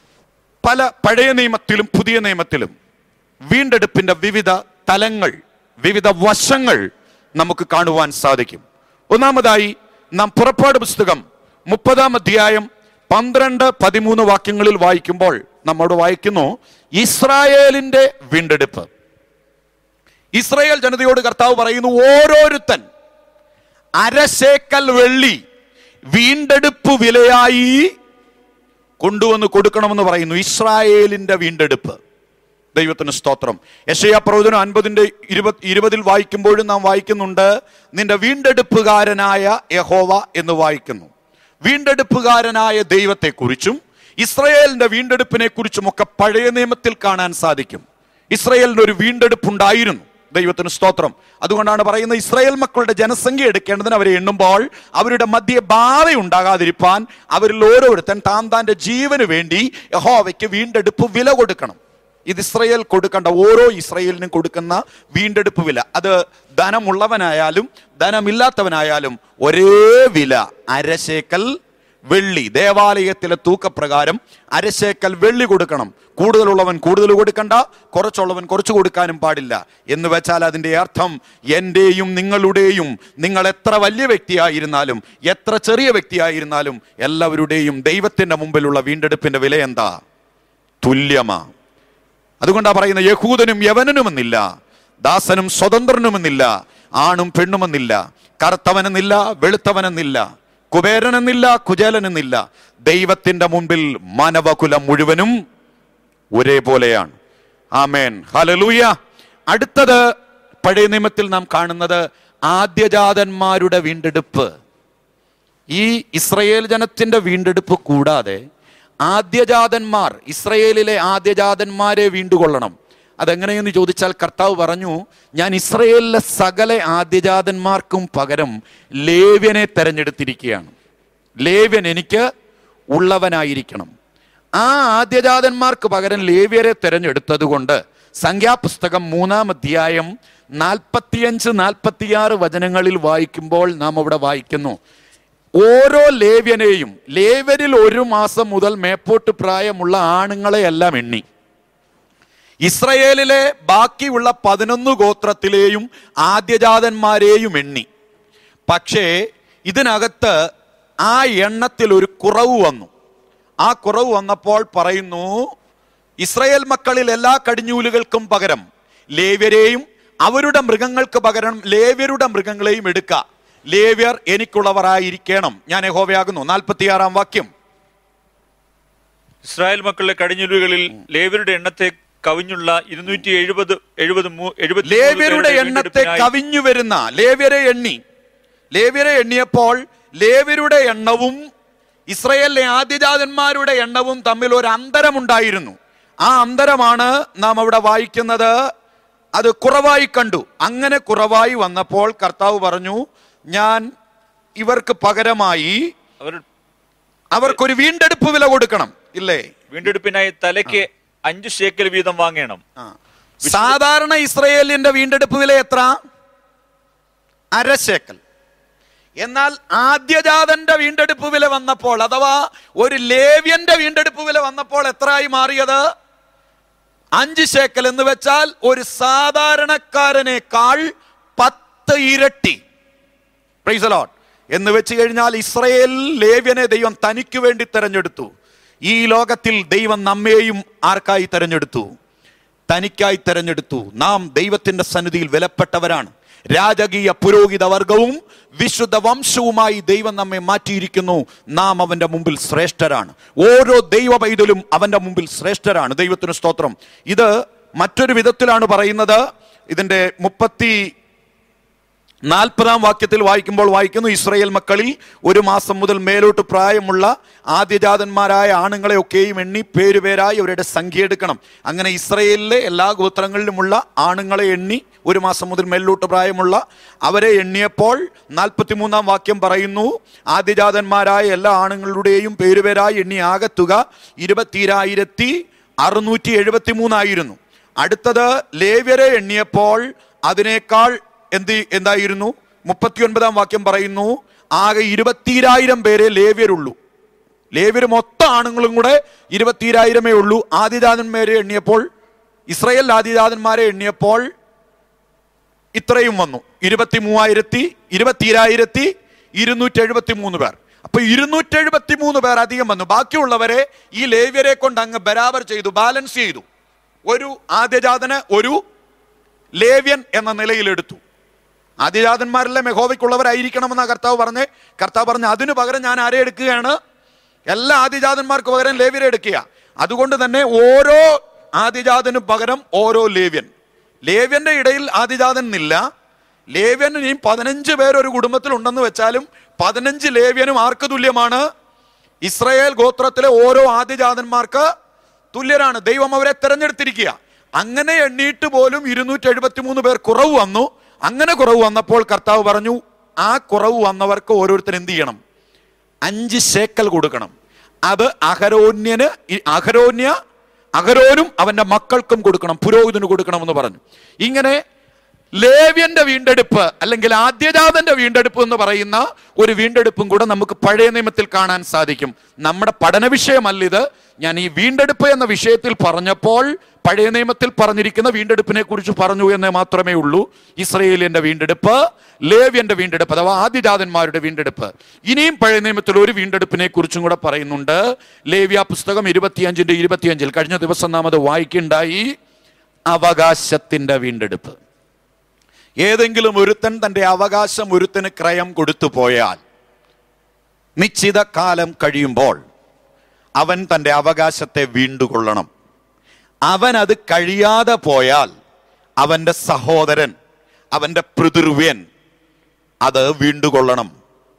പല പഴയ നിയമത്തിലും പുതിയ നിയമത്തിലും വീണ്ടെടുപ്പിന്റെ വിവിധ തലങ്ങൾ വിവിധ വശങ്ങൾ നമുക്ക് കാണുവാൻ സാധിക്കും ഒന്നാമതായി നാം പുറപ്പാട് പുസ്തകം മുപ്പതാം അധ്യായം പന്ത്രണ്ട് പതിമൂന്ന് വാക്യങ്ങളിൽ വായിക്കുമ്പോൾ നമ്മോട് വായിക്കുന്നു ഇസ്രായേലിന്റെ വീണ്ടെടുപ്പ് ഇസ്രായേൽ ജനതയോട് കർത്താവ് പറയുന്നു ഓരോരുത്തൻ അരശേക്കൽ വെള്ളി വീണ്ടെടുപ്പ് വിലയായി കൊണ്ടുവന്ന് കൊടുക്കണമെന്ന് പറയുന്നു ഇസ്രായേലിന്റെ വീണ്ടെടുപ്പ് ദൈവത്തിന് സ്തോത്രം യശയ പ്രവചനം അൻപതിന്റെ ഇരുപത് ഇരുപതിൽ വായിക്കുമ്പോഴും നാം വായിക്കുന്നുണ്ട് നിന്റെ വീണ്ടെടുപ്പുകാരനായ യഹോവ എന്ന് വായിക്കുന്നു വീണ്ടെടുപ്പുകാരനായ ദൈവത്തെക്കുറിച്ചും ഇസ്രയേലിന്റെ വീണ്ടെടുപ്പിനെ കുറിച്ചും ഒക്കെ പഴയ നിയമത്തിൽ കാണാൻ സാധിക്കും ഇസ്രയേലിന് ഒരു വീണ്ടെടുപ്പുണ്ടായിരുന്നു ദൈവത്തിന് സ്തോത്രം അതുകൊണ്ടാണ് പറയുന്നത് ഇസ്രായേൽ മക്കളുടെ ജനസംഖ്യ എടുക്കേണ്ടതിന് അവരെ എണ്ണുമ്പോൾ അവരുടെ മധ്യ ബാധ ഉണ്ടാകാതിരിപ്പാൻ അവരിൽ ഓരോരുത്തൻ താൻ താന്റെ ജീവന് വേണ്ടി യഹോവയ്ക്ക് വീണ്ടെടുപ്പ് വില കൊടുക്കണം ഇത് ഇസ്രയേൽ കൊടുക്കേണ്ട ഓരോ ഇസ്രയേലിനും കൊടുക്കുന്ന വീണ്ടെടുപ്പ് വില അത് ധനമുള്ളവനായാലും ധനമില്ലാത്തവനായാലും ഒരേ വില അരശേക്കൽ വെള്ളി ദേവാലയത്തിലെ തൂക്കപ്രകാരം അരശേക്കൽ വെള്ളി കൊടുക്കണം കൂടുതലുള്ളവൻ കൂടുതൽ കൊടുക്കണ്ട കുറച്ചുള്ളവൻ കുറച്ച് കൊടുക്കാനും പാടില്ല എന്ന് വെച്ചാൽ അതിൻ്റെ അർത്ഥം എൻ്റെയും നിങ്ങളുടെയും നിങ്ങൾ എത്ര വലിയ വ്യക്തിയായിരുന്നാലും എത്ര ചെറിയ വ്യക്തിയായിരുന്നാലും എല്ലാവരുടെയും ദൈവത്തിൻ്റെ മുമ്പിലുള്ള വീണ്ടെടുപ്പിൻ്റെ വില എന്താ തുല്യമാ അതുകൊണ്ടാ പറയുന്ന യഹൂദനും യവനനുമെന്നില്ല ദാസനും സ്വതന്ത്രനുമെന്നില്ല ആണും പെണ്ണുമെന്നില്ല കറുത്തവനെന്നില്ല വെളുത്തവനെന്നില്ല കുബേരനെന്നില്ല കുചേലനെന്നില്ല ദൈവത്തിന്റെ മുൻപിൽ മാനവകുലം മുഴുവനും ഒരേപോലെയാണ് ആമേൻ ഹലലൂയ അടുത്തത് പഴയ നിയമത്തിൽ നാം കാണുന്നത് ആദ്യജാതന്മാരുടെ വീണ്ടെടുപ്പ് ഈ ഇസ്രയേൽ ജനത്തിന്റെ വീണ്ടെടുപ്പ് കൂടാതെ ആദ്യജാതന്മാർ ഇസ്രയേലിലെ ആദ്യജാതന്മാരെ വീണ്ടുകൊള്ളണം അതെങ്ങനെയെന്ന് ചോദിച്ചാൽ കർത്താവ് പറഞ്ഞു ഞാൻ ഇസ്രയേലിലെ സകല ആദ്യജാതന്മാർക്കും പകരം ലേവ്യനെ തെരഞ്ഞെടുത്തിരിക്കുകയാണ് ലേവ്യൻ എനിക്ക് ഉള്ളവനായിരിക്കണം ആ ആദ്യജാതന്മാർക്ക് പകരം ലേവ്യരെ തെരഞ്ഞെടുത്തത് കൊണ്ട് സംഖ്യാപുസ്തകം മൂന്നാം അധ്യായം നാൽപ്പത്തിയഞ്ച് നാൽപ്പത്തിയാറ് വചനങ്ങളിൽ വായിക്കുമ്പോൾ നാം അവിടെ വായിക്കുന്നു ഓരോ ലേവ്യനെയും ലേവ്യരിൽ ഒരു മാസം മുതൽ മേപ്പോട്ട് പ്രായമുള്ള ആണുങ്ങളെ എല്ലാം എണ്ണി ഇസ്രയേലിലെ ബാക്കിയുള്ള പതിനൊന്ന് ഗോത്രത്തിലെയും ആദ്യജാതന്മാരെയും എണ്ണി പക്ഷേ ഇതിനകത്ത് ആ എണ്ണത്തിൽ ഒരു കുറവ് വന്നു ആ കുറവ് വന്നപ്പോൾ പറയുന്നു ഇസ്രയേൽ മക്കളിൽ എല്ലാ കടിഞ്ഞൂലുകൾക്കും പകരം ലേവ്യരെയും അവരുടെ മൃഗങ്ങൾക്ക് പകരം ലേവ്യരുടെ മൃഗങ്ങളെയും എടുക്കുക ലേവ്യർ എനിക്കുള്ളവരായിരിക്കണം ഞാൻ യഹോവയാകുന്നു നാൽപ്പത്തിയാറാം വാക്യം ഇസ്രായേൽ മക്കളുടെ കടിഞ്ഞുലുകളിൽ ലേവരുടെ എണ്ണത്തെ കവിഞ്ഞുള്ള ഇരുന്നൂറ്റി എഴുപത് എഴുപത് എഴുപത്തി ലേവ്യരുടെ എണ്ണത്തെ കവിഞ്ഞു വരുന്ന ലേവ്യരെ എണ്ണി ലേവ്യരെ എണ്ണിയപ്പോൾ ലേവ്യരുടെ എണ്ണവും ഇസ്രയേലിലെ ആദ്യജാതന്മാരുടെ എണ്ണവും തമ്മിൽ ഒരു അന്തരമുണ്ടായിരുന്നു ആ അന്തരമാണ് നാം അവിടെ വായിക്കുന്നത് അത് കുറവായി കണ്ടു അങ്ങനെ കുറവായി വന്നപ്പോൾ കർത്താവ് പറഞ്ഞു ഞാൻ ഇവർക്ക് പകരമായി അവർ അവർക്കൊരു വീണ്ടെടുപ്പ് വില കൊടുക്കണം ഇല്ലേ വീണ്ടെടുപ്പിനായി തലയ്ക്ക് അഞ്ച് ഷേക്കൽ വീതം വാങ്ങണം ആ. സാധാരണ ഇസ്രയേലിന്റെ വീണ്ടെടുപ്പ് വില എത്ര അരശേക്കൽ എന്നാൽ ആദ്യജാതന്റെ വീണ്ടെടുപ്പ് വില വന്നപ്പോൾ അഥവാ ഒരു ലേവ്യന്റെ വീണ്ടെടുപ്പ് വില വന്നപ്പോൾ എത്രയായി മാറിയത് അഞ്ച് ശേക്കൽ എന്ന് വെച്ചാൽ ഒരു സാധാരണക്കാരനേക്കാൾ പത്ത് ഇരട്ടി Praise the Lord. എന്ന് വെച്ച് കഴിഞ്ഞാൽ ഇസ്രയേൽ ലേവ്യനെ ദൈവം തനിക്ക് വേണ്ടി തെരഞ്ഞെടുത്തു ഈ ലോകത്തിൽ ദൈവം നമ്മെയും ആർക്കായി തെരഞ്ഞെടുത്തു തനിക്കായി തെരഞ്ഞെടുത്തു നാം ദൈവത്തിന്റെ സന്നിധിയിൽ വിലപ്പെട്ടവരാണ് രാജകീയ പുരോഹിത വർഗവും വിശുദ്ധ വംശവുമായി ദൈവം നമ്മെ മാറ്റിയിരിക്കുന്നു നാം അവന്റെ മുമ്പിൽ ശ്രേഷ്ഠരാണ് ഓരോ ദൈവ പൈതലും അവന്റെ മുമ്പിൽ ശ്രേഷ്ഠരാണ് ദൈവത്തിന് സ്തോത്രം ഇത് മറ്റൊരു വിധത്തിലാണ് പറയുന്നത് ഇതിന്റെ മുപ്പത്തി നാൽപ്പതാം വാക്യത്തിൽ വായിക്കുമ്പോൾ വായിക്കുന്നു ഇസ്രയേൽ മക്കളിൽ ഒരു മാസം മുതൽ മേലോട്ട് പ്രായമുള്ള ആദ്യജാതന്മാരായ ആണുങ്ങളെ ഒക്കെയും എണ്ണി പേരുപേരായി അവരുടെ സംഖ്യ എടുക്കണം അങ്ങനെ ഇസ്രയേലിലെ എല്ലാ ഗോത്രങ്ങളിലുമുള്ള ആണുങ്ങളെ എണ്ണി ഒരു മാസം മുതൽ മേലോട്ട് പ്രായമുള്ള അവരെ എണ്ണിയപ്പോൾ നാൽപ്പത്തിമൂന്നാം വാക്യം പറയുന്നു ആദ്യജാതന്മാരായ എല്ലാ ആണുങ്ങളുടെയും പേരുപേരായി എണ്ണി ആകെ തുക ഇരുപത്തിരായിരത്തി അറുന്നൂറ്റി എഴുപത്തി മൂന്നായിരുന്നു അടുത്തത് ലേവ്യരെ എണ്ണിയപ്പോൾ അതിനേക്കാൾ എന്ത് എന്തായിരുന്നു മുപ്പത്തിയൊൻപതാം വാക്യം പറയുന്നു ആകെ ഇരുപത്തിരായിരം പേരെ ലേവ്യരുള്ളൂ ലേവ്യർ മൊത്തം ആണുങ്ങളും കൂടെ ഇരുപത്തിരായിരമേ ഉള്ളൂ ആദിജാതന്മാരെ എണ്ണിയപ്പോൾ ഇസ്രയേൽ ആദിജാതന്മാരെ എണ്ണിയപ്പോൾ ഇത്രയും വന്നു ഇരുപത്തി മൂവായിരത്തി ഇരുപത്തിരായിരത്തി ഇരുന്നൂറ്റി എഴുപത്തി മൂന്ന് പേർ അപ്പൊ ഇരുന്നൂറ്റി എഴുപത്തി മൂന്ന് പേർ അധികം വന്നു ബാക്കിയുള്ളവരെ ഈ ലേവ്യരെ കൊണ്ട് അങ്ങ് ബരാബർ ചെയ്തു ബാലൻസ് ചെയ്തു ഒരു ആദ്യജാതന് ഒരു ലേവ്യൻ എന്ന നിലയിലെടുത്തു ആദ്യജാതന്മാരെല്ലാം യഹോവയ്ക്കുള്ളവരായിരിക്കണമെന്ന കർത്താവ് പറഞ്ഞ് കർത്താവ് പറഞ്ഞ് അതിനു പകരം ഞാൻ ആരെ എടുക്കുകയാണ് എല്ലാ ആദ്യജാതന്മാർക്ക് പകരം ലേവ്യരെ എടുക്കുക അതുകൊണ്ട് തന്നെ ഓരോ ആദ്യജാതനും പകരം ഓരോ ലേവ്യൻ ലേവ്യന്റെ ഇടയിൽ ആദ്യജാതൻ എന്നില്ല ലേവ്യൻ ഇനി പതിനഞ്ച് പേർ ഒരു കുടുംബത്തിൽ ഉണ്ടെന്ന് വെച്ചാലും പതിനഞ്ച് ലേവ്യനും ആർക്ക് തുല്യമാണ് ഇസ്രയേൽ ഗോത്രത്തിലെ ഓരോ ആദ്യജാതന്മാർക്ക് തുല്യരാണ് ദൈവം അവരെ തെരഞ്ഞെടുത്തിരിക്കുക അങ്ങനെ എണ്ണീട്ട് പോലും ഇരുന്നൂറ്റി എഴുപത്തി മൂന്ന് പേർ കുറവ് വന്നു അങ്ങനെ കുറവ് വന്നപ്പോൾ കർത്താവ് പറഞ്ഞു ആ കുറവ് വന്നവർക്ക് ഓരോരുത്തർ എന്ത് ചെയ്യണം അഞ്ച് ശേക്കൽ കൊടുക്കണം അത് അഹരോന്യന് ഈ അഹരോന്യ അഹരോനും അവന്റെ മക്കൾക്കും കൊടുക്കണം പുരോഹിതന് കൊടുക്കണമെന്ന് പറഞ്ഞു ഇങ്ങനെ ലേവ്യന്റെ വീണ്ടെടുപ്പ് അല്ലെങ്കിൽ ആദ്യജാതന്റെ വീണ്ടെടുപ്പ് എന്ന് പറയുന്ന ഒരു വീണ്ടെടുപ്പും കൂടെ നമുക്ക് പഴയ നിയമത്തിൽ കാണാൻ സാധിക്കും നമ്മുടെ പഠന വിഷയമല്ല ഇത് ഞാൻ ഈ വീണ്ടെടുപ്പ് എന്ന വിഷയത്തിൽ പറഞ്ഞപ്പോൾ പഴയ നിയമത്തിൽ പറഞ്ഞിരിക്കുന്ന വീണ്ടെടുപ്പിനെ കുറിച്ച് പറഞ്ഞു എന്നേ മാത്രമേ ഉള്ളൂ ഇസ്രയേലിന്റെ വീണ്ടെടുപ്പ് ലേവ്യന്റെ വീണ്ടെടുപ്പ് അഥവാ ആദ്യജാതന്മാരുടെ വീണ്ടെടുപ്പ് ഇനിയും പഴയ നിയമത്തിൽ ഒരു വീണ്ടെടുപ്പിനെ കുറിച്ചും കൂടെ പറയുന്നുണ്ട് ലേവ്യ പുസ്തകം ഇരുപത്തിയഞ്ചിന്റെ ഇരുപത്തിയഞ്ചിൽ കഴിഞ്ഞ ദിവസം നാം അത് വായിക്കുണ്ടായി അവകാശത്തിന്റെ വീണ്ടെടുപ്പ് ഏതെങ്കിലും ഒരുത്തൻ തന്റെ അവകാശം ഒരുത്തന് ക്രയം കൊടുത്തു പോയാൽ നിശ്ചിത കാലം കഴിയുമ്പോൾ അവൻ തന്റെ അവകാശത്തെ വീണ്ടുകൊള്ളണം അവൻ അത് കഴിയാതെ പോയാൽ അവന്റെ സഹോദരൻ അവന്റെ പിതൃവ്യൻ അത് വീണ്ടുകൊള്ളണം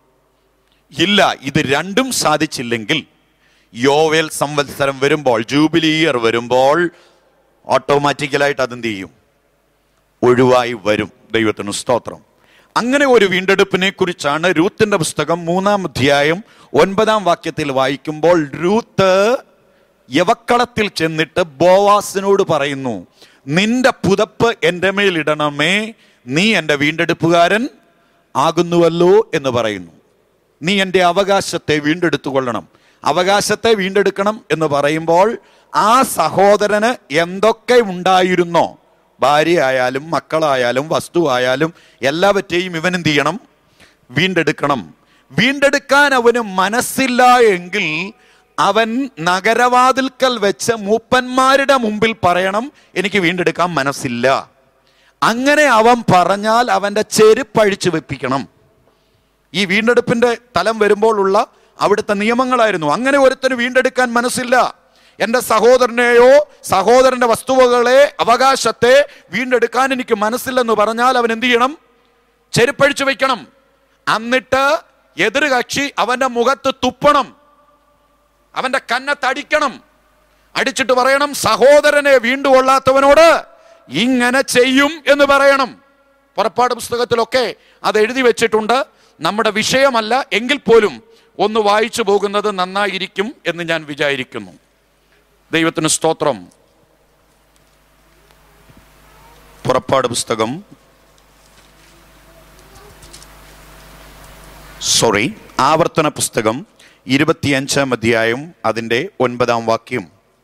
ഇല്ല ഇത് രണ്ടും സാധിച്ചില്ലെങ്കിൽ യോവേൽ സംവത്സരം വരുമ്പോൾ ജൂബിലി ഇയർ വരുമ്പോൾ ഓട്ടോമാറ്റിക്കലായിട്ട് അതെന്ത് ചെയ്യും ഒഴിവായി വരും ദൈവത്തിന് സ്തോത്രം അങ്ങനെ ഒരു വീണ്ടെടുപ്പിനെ കുറിച്ചാണ് രൂത്തിന്റെ പുസ്തകം മൂന്നാം അധ്യായം ഒൻപതാം വാക്യത്തിൽ വായിക്കുമ്പോൾ രൂത്ത് യവക്കളത്തിൽ ചെന്നിട്ട് ബോവാസിനോട് പറയുന്നു നിന്റെ പുതപ്പ് എൻ്റെ മേലിടണമേ നീ എൻ്റെ വീണ്ടെടുപ്പുകാരൻ ആകുന്നുവല്ലോ എന്ന് പറയുന്നു നീ എൻ്റെ അവകാശത്തെ വീണ്ടെടുത്തുകൊള്ളണം അവകാശത്തെ വീണ്ടെടുക്കണം എന്ന് പറയുമ്പോൾ ആ സഹോദരന് എന്തൊക്കെ ഉണ്ടായിരുന്നോ ഭാര്യയായാലും മക്കളായാലും വസ്തുവായാലും എല്ലാവറ്റെയും ഇവൻ എന്ത് ചെയ്യണം വീണ്ടെടുക്കണം വീണ്ടെടുക്കാൻ അവന് മനസ്സില്ല എങ്കിൽ അവൻ നഗരവാതിൽക്കൽ വെച്ച് മൂപ്പന്മാരുടെ മുമ്പിൽ പറയണം എനിക്ക് വീണ്ടെടുക്കാൻ മനസ്സില്ല അങ്ങനെ അവൻ പറഞ്ഞാൽ അവന്റെ ചെരുപ്പഴിച്ചു വെപ്പിക്കണം ഈ വീണ്ടെടുപ്പിന്റെ തലം വരുമ്പോഴുള്ള അവിടുത്തെ നിയമങ്ങളായിരുന്നു അങ്ങനെ ഒരുത്തന് വീണ്ടെടുക്കാൻ മനസ്സില്ല എൻ്റെ സഹോദരനെയോ സഹോദരന്റെ വസ്തുവകളെ അവകാശത്തെ വീണ്ടെടുക്കാൻ എനിക്ക് മനസ്സില്ലെന്ന് പറഞ്ഞാൽ അവൻ എന്ത് ചെയ്യണം ചെരുപ്പഴിച്ചു വെക്കണം എന്നിട്ട് എതിർ കക്ഷി അവന്റെ മുഖത്ത് തുപ്പണം അവന്റെ കന്നത്തടിക്കണം അടിച്ചിട്ട് പറയണം സഹോദരനെ വീണ്ടും കൊള്ളാത്തവനോട് ഇങ്ങനെ ചെയ്യും എന്ന് പറയണം പുറപ്പാട് പുസ്തകത്തിലൊക്കെ അത് എഴുതി വെച്ചിട്ടുണ്ട് നമ്മുടെ വിഷയമല്ല എങ്കിൽ പോലും ഒന്ന് വായിച്ചു പോകുന്നത് നന്നായിരിക്കും എന്ന് ഞാൻ വിചാരിക്കുന്നു ദൈവത്തിന് സ്തോത്രം പുറപ്പാട് പുസ്തകം സോറി ആവർത്തന പുസ്തകം ഇരുപത്തിയഞ്ചാം അധ്യായം അതിൻ്റെ ഒൻപതാം വാക്യം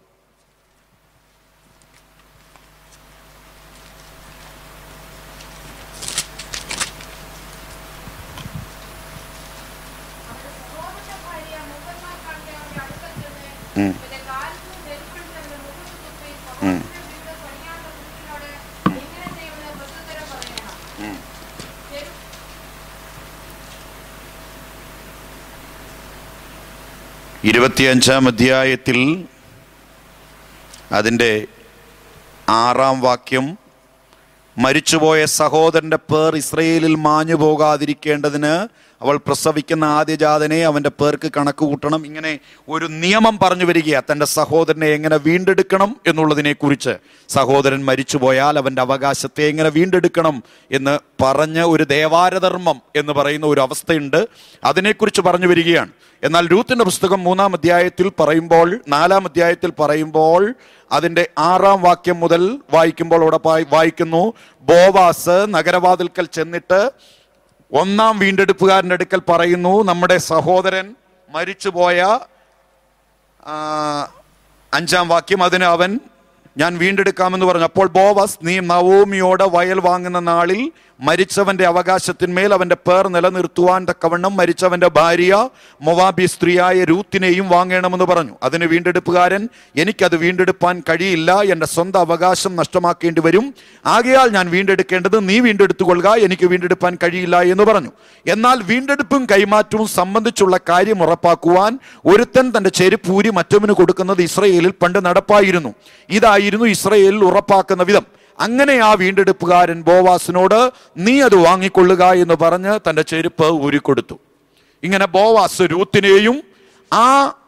ഇരുപത്തിയഞ്ചാം അധ്യായത്തിൽ അതിൻ്റെ ആറാം വാക്യം മരിച്ചുപോയ സഹോദരന്റെ പേർ ഇസ്രയേലിൽ മാഞ്ഞു പോകാതിരിക്കേണ്ടതിന് അവൾ പ്രസവിക്കുന്ന ആദ്യജാതനെ അവന്റെ പേർക്ക് കണക്ക് കൂട്ടണം ഇങ്ങനെ ഒരു നിയമം പറഞ്ഞു വരികയാ തന്റെ സഹോദരനെ എങ്ങനെ വീണ്ടെടുക്കണം എന്നുള്ളതിനെ കുറിച്ച് സഹോദരൻ മരിച്ചുപോയാൽ അവന്റെ അവകാശത്തെ എങ്ങനെ വീണ്ടെടുക്കണം എന്ന് പറഞ്ഞ ഒരു ദേവാരധർമ്മം എന്ന് പറയുന്ന ഒരു അവസ്ഥയുണ്ട് അതിനെക്കുറിച്ച് പറഞ്ഞു വരികയാണ് എന്നാൽ രൂത്തിന്റെ പുസ്തകം മൂന്നാം അധ്യായത്തിൽ പറയുമ്പോൾ നാലാം അധ്യായത്തിൽ പറയുമ്പോൾ അതിന്റെ ആറാം വാക്യം മുതൽ വായിക്കുമ്പോൾ അവിടെ പായി- വായിക്കുന്നു ബോവാസ് നഗരവാതിൽക്കൽ ചെന്നിട്ട് ഒന്നാം വീണ്ടെടുപ്പുകാരൻ്റെ അടുക്കൽ പറയുന്നു നമ്മുടെ സഹോദരൻ മരിച്ചുപോയ ആ, അഞ്ചാം വാക്യം അതിന് അവൻ ഞാൻ വീണ്ടെടുക്കാമെന്ന് പറഞ്ഞു അപ്പോൾ ബോവസ് നീ നവോമിയോടെ വയൽ വാങ്ങുന്ന നാളിൽ മരിച്ചവന്റെ അവകാശത്തിന്മേൽ അവന്റെ പേർ നിലനിർത്തുവാൻ തക്കവണ്ണം മരിച്ചവന്റെ ഭാര്യ മൊവാബി സ്ത്രീയായ രൂത്തിനെയും വാങ്ങണമെന്ന് പറഞ്ഞു അതിന് വീണ്ടെടുപ്പുകാരൻ എനിക്കത് വീണ്ടെടുപ്പാൻ കഴിയില്ല എൻ്റെ സ്വന്തം അവകാശം നഷ്ടമാക്കേണ്ടി വരും ആകയാൽ ഞാൻ വീണ്ടെടുക്കേണ്ടത് നീ വീണ്ടെടുത്തുകൊള്ളുക എനിക്ക് വീണ്ടെടുപ്പാൻ കഴിയില്ല എന്ന് പറഞ്ഞു എന്നാൽ വീണ്ടെടുപ്പും കൈമാറ്റവും സംബന്ധിച്ചുള്ള കാര്യം ഉറപ്പാക്കുവാൻ ഒരുത്തൻ തന്റെ ചെരുപ്പൂരി മറ്റവന് കൊടുക്കുന്നത് ഇസ്രയേലിൽ പണ്ട് നടപ്പായിരുന്നു ഇതായിരുന്നു ഇസ്രയേലിൽ ഉറപ്പാക്കുന്ന വിധം അങ്ങനെ ആ വീണ്ടെടുപ്പുകാരൻ ബോവാസിനോട് നീ അത് വാങ്ങിക്കൊള്ളുക എന്ന് പറഞ്ഞ് തന്റെ ചെരുപ്പ് ഊരിക്കൊടുത്തു ഇങ്ങനെ ബോവാസ് രൂത്തിനെയും ആ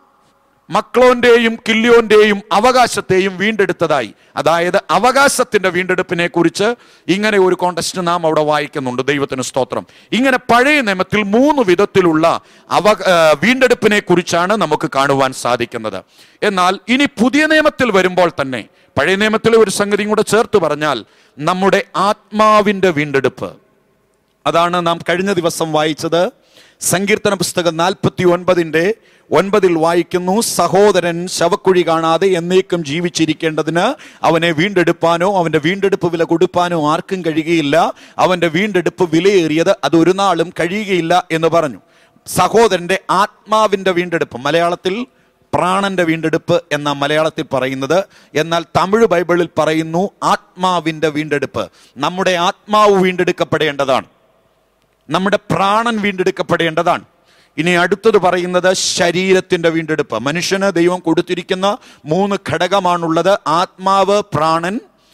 മക്ലോന്റെയും കില്ലിയോന്റെയും അവകാശത്തെയും വീണ്ടെടുത്തതായി അതായത് അവകാശത്തിന്റെ വീണ്ടെടുപ്പിനെ കുറിച്ച് ഇങ്ങനെ ഒരു കോണ്ടസ്റ്റ് നാം അവിടെ വായിക്കുന്നുണ്ട് ദൈവത്തിന് സ്തോത്രം ഇങ്ങനെ പഴയ നിയമത്തിൽ മൂന്ന് വിധത്തിലുള്ള അവ വീണ്ടെടുപ്പിനെ കുറിച്ചാണ് നമുക്ക് കാണുവാൻ സാധിക്കുന്നത് എന്നാൽ ഇനി പുതിയ നിയമത്തിൽ വരുമ്പോൾ തന്നെ പഴയ നിയമത്തിലെ ഒരു സംഗതിയും കൂടെ ചേർത്ത് പറഞ്ഞാൽ നമ്മുടെ ആത്മാവിന്റെ വീണ്ടെടുപ്പ് അതാണ് നാം കഴിഞ്ഞ ദിവസം വായിച്ചത് സങ്കീർത്തന പുസ്തകം നാൽപ്പത്തി ഒൻപതിൻ്റെ ഒൻപതിൽ വായിക്കുന്നു സഹോദരൻ ശവക്കുഴി കാണാതെ എന്നേക്കും ജീവിച്ചിരിക്കേണ്ടതിന് അവനെ വീണ്ടെടുപ്പാനോ അവന്റെ വീണ്ടെടുപ്പ് വില കൊടുപ്പാനോ ആർക്കും കഴിയുകയില്ല അവന്റെ വീണ്ടെടുപ്പ് വിലയേറിയത് അത് ഒരു നാളും കഴിയുകയില്ല എന്ന് പറഞ്ഞു സഹോദരന്റെ ആത്മാവിന്റെ വീണ്ടെടുപ്പ് മലയാളത്തിൽ പ്രാണന്റെ വീണ്ടെടുപ്പ് എന്ന മലയാളത്തിൽ പറയുന്നത് എന്നാൽ തമിഴ് ബൈബിളിൽ പറയുന്നു ആത്മാവിന്റെ വീണ്ടെടുപ്പ് നമ്മുടെ ആത്മാവ് വീണ്ടെടുക്കപ്പെടേണ്ടതാണ് നമ്മുടെ പ്രാണൻ വീണ്ടെടുക്കപ്പെടേണ്ടതാണ് ഇനി അടുത്തത് പറയുന്നത് ശരീരത്തിന്റെ വീണ്ടെടുപ്പ് മനുഷ്യന് ദൈവം കൊടുത്തിരിക്കുന്ന മൂന്ന് ഘടകമാണുള്ളത് ആത്മാവ് പ്രാണൻ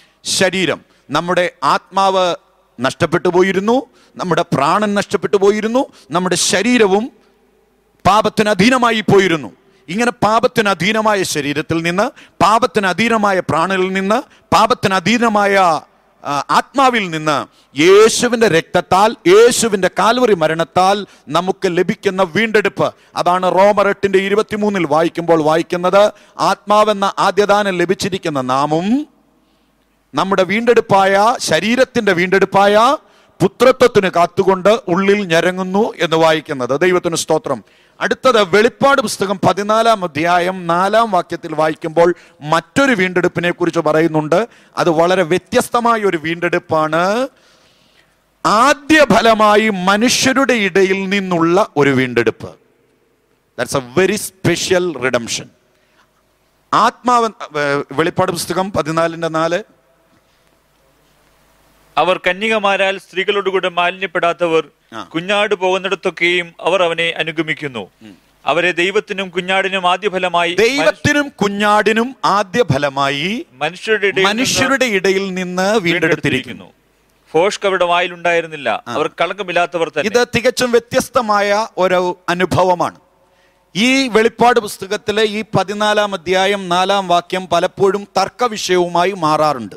ശരീരം നമ്മുടെ ആത്മാവ് നഷ്ടപ്പെട്ടു പോയിരുന്നു നമ്മുടെ പ്രാണൻ നഷ്ടപ്പെട്ടു പോയിരുന്നു നമ്മുടെ ശരീരവും പാപത്തിന് അധീനമായി പോയിരുന്നു ഇങ്ങനെ പാപത്തിന് അധീനമായ ശരീരത്തിൽ നിന്ന് പാപത്തിന് അധീനമായ പ്രാണനിൽ നിന്ന് പാപത്തിന് അധീനമായ ആ, ആത്മാവിൽ നിന്ന് യേശുവിന്റെ രക്തത്താൽ യേശുവിന്റെ കാൽവറി മരണത്താൽ നമുക്ക് ലഭിക്കുന്ന വീണ്ടെടുപ്പ് അതാണ് റോമർ എട്ടിന്റെ ഇരുപത്തിമൂന്നിൽ വായിക്കുമ്പോൾ വായിക്കുന്നത് ആത്മാവെന്ന ആദ്യദാനം ലഭിച്ചിരിക്കുന്ന നാമും നമ്മുടെ വീണ്ടെടുപ്പായ ശരീരത്തിന്റെ വീണ്ടെടുപ്പായ പുത്രത്വത്തിന് കാത്തുകൊണ്ട് ഉള്ളിൽ ഞരങ്ങുന്നു എന്ന് വായിക്കുന്നത് ദൈവത്തിന് സ്തോത്രം അടുത്തത് വെളിപ്പാട് പുസ്തകം പതിനാലാം അധ്യായം നാലാം വാക്യത്തിൽ വായിക്കുമ്പോൾ മറ്റൊരു വീണ്ടെടുപ്പിനെ കുറിച്ച് പറയുന്നുണ്ട് അത് വളരെ വ്യത്യസ്തമായ ഒരു വീണ്ടെടുപ്പാണ് ആദ്യ ഫലമായി മനുഷ്യരുടെ ഇടയിൽ നിന്നുള്ള ഒരു വീണ്ടെടുപ്പ് that's a very special redemption ആത്മാവ് ഏർ, വെളിപ്പാട് പുസ്തകം പതിനാലിന്റെ നാല് അവർ കന്യകമാരാൽ സ്ത്രീകളോടുകൂടെ മാലിന്യപ്പെടാത്തവർ ആ. കുഞ്ഞാട് പോകുന്നിടത്തൊക്കെയും അവർ അവനെ അനുഗമിക്കുന്നു അവരെ ദൈവത്തിനും കുഞ്ഞാടിനും ആദ്യഫലമായി ദൈവത്തിനും കുഞ്ഞാടിനും ആദ്യ ഫലമായി മനുഷ്യരുടെ ഇടയിൽ നിന്ന് മനുഷ്യരുടെ ഇടയിൽ നിന്ന് വീണ്ടെടുത്തിരിക്കുന്നു ഫോഷ്ക്ക് അവരുടെ വായിലുണ്ടായിരുന്നില്ല അവർ കളങ്കമില്ലാത്തവർ ഇത് തന്നെ തികച്ചും വ്യത്യസ്തമായ ഒരു അനുഭവമാണ് ഈ വെളിപ്പാട് പുസ്തകത്തിലെ ഈ പതിനാലാം അധ്യായം നാലാം വാക്യം പലപ്പോഴും തർക്ക വിഷയവുമായി മാറാറുണ്ട്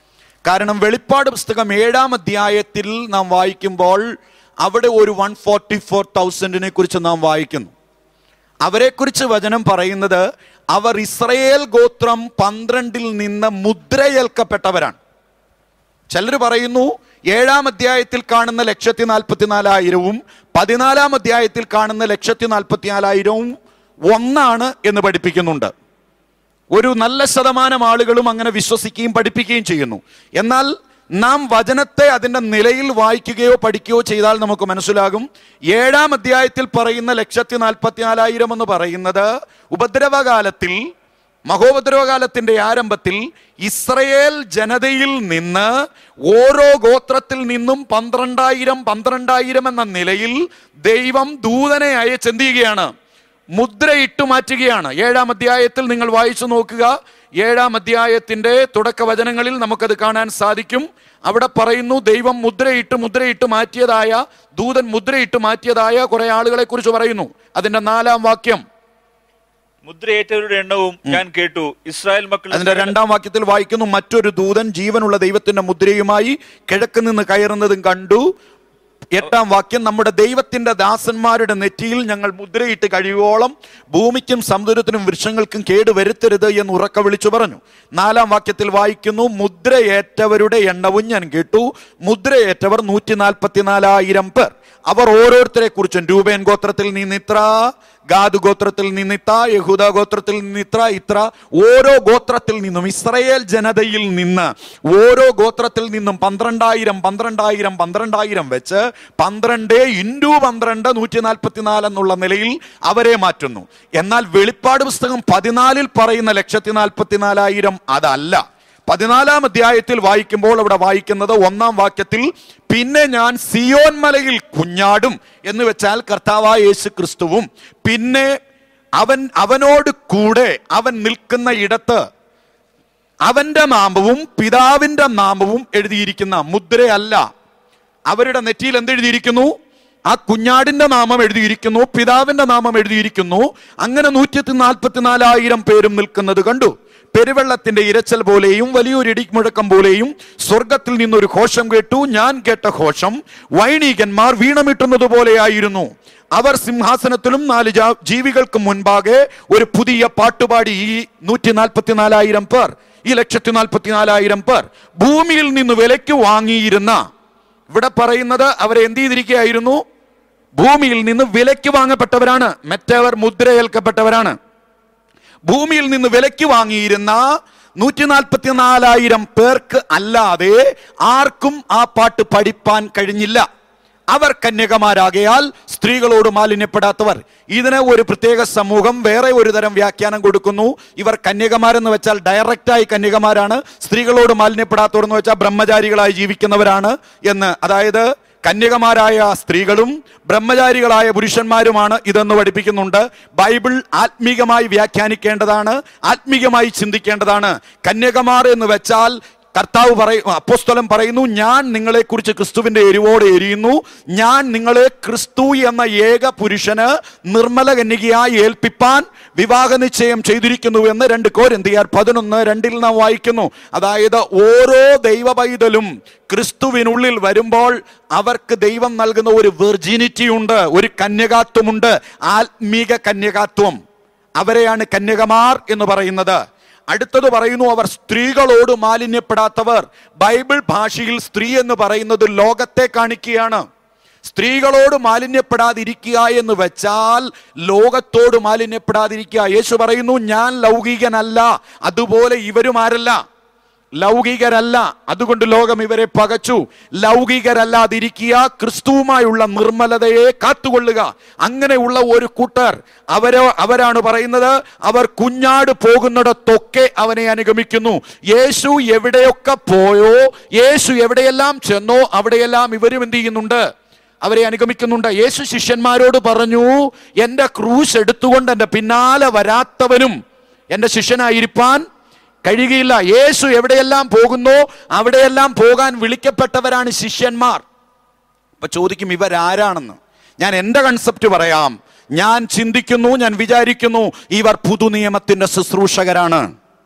കാരണം വെളിപ്പാട് പുസ്തകം ഏഴാം അധ്യായത്തിൽ നാം വായിക്കുമ്പോൾ അവിടെ ഒരു വൺ ഫോർട്ടി ഫോർ തൗസൻഡിനെ കുറിച്ച് നാം വായിക്കുന്നു അവരെക്കുറിച്ച് വചനം പറയുന്നത് അവർ ഇസ്രയേൽ ഗോത്രം പന്ത്രണ്ടിൽ നിന്ന് മുദ്രയേൽക്കപ്പെട്ടവരാണ് ചിലർ പറയുന്നു ഏഴാം അധ്യായത്തിൽ കാണുന്ന ലക്ഷത്തി നാൽപ്പത്തിനാലായിരവും പതിനാലാം അധ്യായത്തിൽ കാണുന്ന ലക്ഷത്തി നാൽപ്പത്തിനാലായിരവും ഒന്നാണ് എന്ന് പഠിപ്പിക്കുന്നുണ്ട് ഒരു നല്ല ശതമാനം ആളുകളും അങ്ങനെ വിശ്വസിക്കുകയും പഠിപ്പിക്കുകയും ചെയ്യുന്നു എന്നാൽ നാം വചനത്തെ അതിൻ്റെ നിലയിൽ വായിക്കുകയോ പഠിക്കുകയോ ചെയ്താൽ നമുക്ക് മനസ്സിലാകും ഏഴാം അധ്യായത്തിൽ പറയുന്ന ലക്ഷത്തി നാൽപ്പത്തിനാലായിരം എന്ന് പറയുന്നത് ഉപദ്രവകാലത്തിൽ മഹോപദ്രവകാലത്തിന്റെ ആരംഭത്തിൽ ഇസ്രയേൽ ജനതയിൽ നിന്ന് ഓരോ ഗോത്രത്തിൽ നിന്നും പന്ത്രണ്ടായിരം പന്ത്രണ്ടായിരം എന്ന നിലയിൽ ദൈവം ദൂതനെ അയച്ചെന്ത് ചെയ്യുകയാണ് മുദ്രയിട്ട് മാറ്റുകയാണ് ഏഴാം അധ്യായത്തിൽ നിങ്ങൾ വായിച്ചു നോക്കുക ഏഴാം അധ്യായത്തിന്റെ തുടക്ക വചനങ്ങളിൽ നമുക്കത് കാണാൻ സാധിക്കും അവിടെ പറയുന്നു ദൈവം മുദ്രയിട്ട് മുദ്രയിട്ട് മാറ്റിയതായ ദൂതൻ മുദ്രയിട്ട് മാറ്റിയതായ കുറെ ആളുകളെ കുറിച്ച് പറയുന്നു അതിന്റെ നാലാം വാക്യം മുദ്രയേറ്റവരുടെ എണ്ണവും ഞാൻ കേട്ടു ഇസ്രായേൽ മക്കൾ അതിന്റെ രണ്ടാം വാക്യത്തിൽ വായിക്കുന്നു മറ്റൊരു ദൂതൻ ജീവനുള്ള ദൈവത്തിന്റെ മുദ്രയുമായി കിഴക്ക് നിന്ന് കയറുന്നതും കണ്ടു എട്ടാം വാക്യം നമ്മുടെ ദൈവത്തിന്റെ ദാസന്മാരുടെ നെറ്റിയിൽ ഞങ്ങൾ മുദ്രയിട്ട് കഴിയുവോളം ഭൂമിക്കും സമുദ്രത്തിനും വൃക്ഷങ്ങൾക്കും കേട് വരുത്തരുത് എന്ന് ഉറക്ക വിളിച്ചു പറഞ്ഞു നാലാം വാക്യത്തിൽ വായിക്കുന്നു മുദ്രയേറ്റവരുടെ എണ്ണവും ഞാൻ കേട്ടു മുദ്രയേറ്റവർ നൂറ്റി നാൽപ്പത്തിനാലായിരം പേർ അവർ ഓരോരുത്തരെ കുറിച്ചും രൂപേൻ ഗോത്രത്തിൽ നിന്ന് ഇത്ര ഗാദ് ഗോത്രത്തിൽ നിന്ന് ഇത്ര യഹൂദ ഗോത്രത്തിൽ നിന്ന് ഇത്ര ഇത്ര ഓരോ ഗോത്രത്തിൽ നിന്നും ഇസ്രയേൽ ജനതയിൽ നിന്ന് ഓരോ ഗോത്രത്തിൽ നിന്നും പന്ത്രണ്ടായിരം പന്ത്രണ്ടായിരം പന്ത്രണ്ടായിരം വെച്ച് പന്ത്രണ്ട് ഇൻറ്റു പന്ത്രണ്ട് നൂറ്റി നാൽപ്പത്തിനാല് എന്നുള്ള നിലയിൽ അവരെ മാറ്റുന്നു എന്നാൽ വെളിപ്പാട് പുസ്തകം പതിനാലിൽ പറയുന്ന ലക്ഷത്തി നാൽപ്പത്തിനാലായിരം അതല്ല പതിനാലാം അധ്യായത്തിൽ വായിക്കുമ്പോൾ അവിടെ വായിക്കുന്നത് ഒന്നാം വാക്യത്തിൽ പിന്നെ ഞാൻ സിയോൻ മലയിൽ കുഞ്ഞാടും എന്ന് വെച്ചാൽ കർത്താവായ യേശു ക്രിസ്തുവും പിന്നെ അവൻ അവനോട് കൂടെ അവൻ നിൽക്കുന്ന ഇടത്ത് അവന്റെ നാമവും പിതാവിന്റെ നാമവും എഴുതിയിരിക്കുന്ന മുദ്രയല്ല അവരുടെ നെറ്റിയിൽ എന്തെഴുതിയിരിക്കുന്നു ആ കുഞ്ഞാടിന്റെ നാമം എഴുതിയിരിക്കുന്നു പിതാവിന്റെ നാമം എഴുതിയിരിക്കുന്നു അങ്ങനെ നൂറ്റി നാൽപ്പത്തിനാലായിരം പേരും നിൽക്കുന്നത് കണ്ടു പെരുവെള്ളത്തിന്റെ ഇരച്ചൽ പോലെയും വലിയൊരു ഇടിമുഴക്കം പോലെയും സ്വർഗത്തിൽ നിന്നൊരു ഘോഷം കേട്ടു ഞാൻ കേട്ട ഘോഷം വൈണികന്മാർ വീണമിട്ടുന്നത് പോലെയായിരുന്നു അവർ സിംഹാസനത്തിലും നാല് ജാ- ജീവികൾക്കും മുൻപാകെ ഒരു പുതിയ പാട്ടുപാടി ഈ നൂറ്റി നാൽപ്പത്തിനാലായിരം പേർ ഈ ലക്ഷത്തി നാൽപ്പത്തിനാലായിരം പേർ ഭൂമിയിൽ നിന്ന് വിലയ്ക്ക് വാങ്ങിയിരുന്ന ഇവിടെ പറയുന്നത് അവരെ എന്ത് ചെയ്തിരിക്കുകയായിരുന്നു ഭൂമിയിൽ നിന്ന് വിലയ്ക്ക് വാങ്ങപ്പെട്ടവരാണ് മറ്റവർ മുദ്രയേൽക്കപ്പെട്ടവരാണ് ഭൂമിയിൽ നിന്ന് വിലയ്ക്ക് വാങ്ങിയിരുന്ന നൂറ്റി നാൽപ്പത്തിനാലായിരം പേർക്ക് അല്ലാതെ ആർക്കും ആ പാട്ട് പഠിപ്പാൻ കഴിഞ്ഞില്ല അവർ കന്യകമാരാകയാൽ സ്ത്രീകളോട് മാലിന്യപ്പെടാത്തവർ ഇതിന് ഒരു പ്രത്യേക സമൂഹം വേറെ ഒരു തരം വ്യാഖ്യാനം കൊടുക്കുന്നു ഇവർ കന്യകമാരെന്ന് വെച്ചാൽ ഡയറക്റ്റായി കന്യകമാരാണ് സ്ത്രീകളോട് മാലിന്യപ്പെടാത്തവർ എന്ന് വെച്ചാൽ ബ്രഹ്മചാരികളായി ജീവിക്കുന്നവരാണ് എന്ന് അതായത് കന്യകമാരായ സ്ത്രീകളും ബ്രഹ്മചാരികളായ പുരുഷന്മാരുമാണ് ഇതെന്ന് പഠിപ്പിക്കുന്നുണ്ട് ബൈബിൾ ആത്മീകമായി വ്യാഖ്യാനിക്കേണ്ടതാണ് ആത്മീകമായി ചിന്തിക്കേണ്ടതാണ് കന്യകമാർ എന്ന് വെച്ചാൽ കർത്താവ് പറയും അപ്പോസ്തലം പറയുന്നു ഞാൻ നിങ്ങളെ കുറിച്ച് ക്രിസ്തുവിന്റെ എരിവോടെ എരിയുന്നു ഞാൻ നിങ്ങളെ ക്രിസ്തു എന്ന ഏക പുരുഷന് നിർമ്മല കന്യകയായി ഏൽപ്പിപ്പാൻ വിവാഹ നിശ്ചയം ചെയ്തിരിക്കുന്നു എന്ന് രണ്ട് കോരിന്തിയാർ പതിനൊന്ന് രണ്ടിൽ നാം വായിക്കുന്നു അതായത് ഓരോ ദൈവ പൈതലും ക്രിസ്തുവിനുള്ളിൽ വരുമ്പോൾ അവർക്ക് ദൈവം നൽകുന്ന ഒരു വെർജിനിറ്റി ഉണ്ട് ഒരു കന്യകാത്വമുണ്ട് ആത്മീക കന്യകാത്വം അവരെയാണ് കന്യകമാർ എന്ന് പറയുന്നത് അടുത്തത് പറയുന്നു അവർ സ്ത്രീകളോട് മാലിന്യപ്പെടാത്തവർ ബൈബിൾ ഭാഷയിൽ സ്ത്രീ എന്ന് പറയുന്നത് ലോകത്തെ കാണിക്കുകയാണ് സ്ത്രീകളോട് മാലിന്യപ്പെടാതിരിക്കുക എന്ന് വെച്ചാൽ ലോകത്തോട് മാലിന്യപ്പെടാതിരിക്കുക യേശു പറയുന്നു ഞാൻ ലൗകികനല്ല അതുപോലെ ഇവരും ആരല്ല ലൗകികരല്ല അതുകൊണ്ട് ലോകം ഇവരെ പകച്ചു ലൗകികരല്ലാതിരിക്കുക ക്രിസ്തുവുമായുള്ള നിർമ്മലതയെ കാത്തുകൊള്ളുക അങ്ങനെയുള്ള ഒരു കൂട്ടർ അവരോ അവരാണ് പറയുന്നത് അവർ കുഞ്ഞാട് പോകുന്നിടത്തൊക്കെ അവനെ അനുഗമിക്കുന്നു യേശു എവിടെയൊക്കെ പോയോ യേശു എവിടെയെല്ലാം ചെന്നോ അവിടെയെല്ലാം ഇവരും എന്ത് ചെയ്യുന്നുണ്ട് അവരെ അനുഗമിക്കുന്നുണ്ട് യേശു ശിഷ്യന്മാരോട് പറഞ്ഞു എൻ്റെ ക്രൂശ് എടുത്തുകൊണ്ട് എൻ്റെ പിന്നാലെ വരാത്തവനും എൻ്റെ ശിഷ്യനായിരിക്കാൻ കഴിയുകയില്ല യേശു എവിടെയെല്ലാം പോകുന്നോ അവിടെയെല്ലാം പോകാൻ വിളിക്കപ്പെട്ടവരാണ് ശിഷ്യന്മാർ അപ്പൊ ചോദിക്കും ഇവരാരാണെന്ന് ഞാൻ എൻ്റെ കൺസെപ്റ്റ് പറയാം ഞാൻ ചിന്തിക്കുന്നു ഞാൻ വിചാരിക്കുന്നു ഇവർ പുതുനിയമത്തിന്റെ ശുശ്രൂഷകരാണ്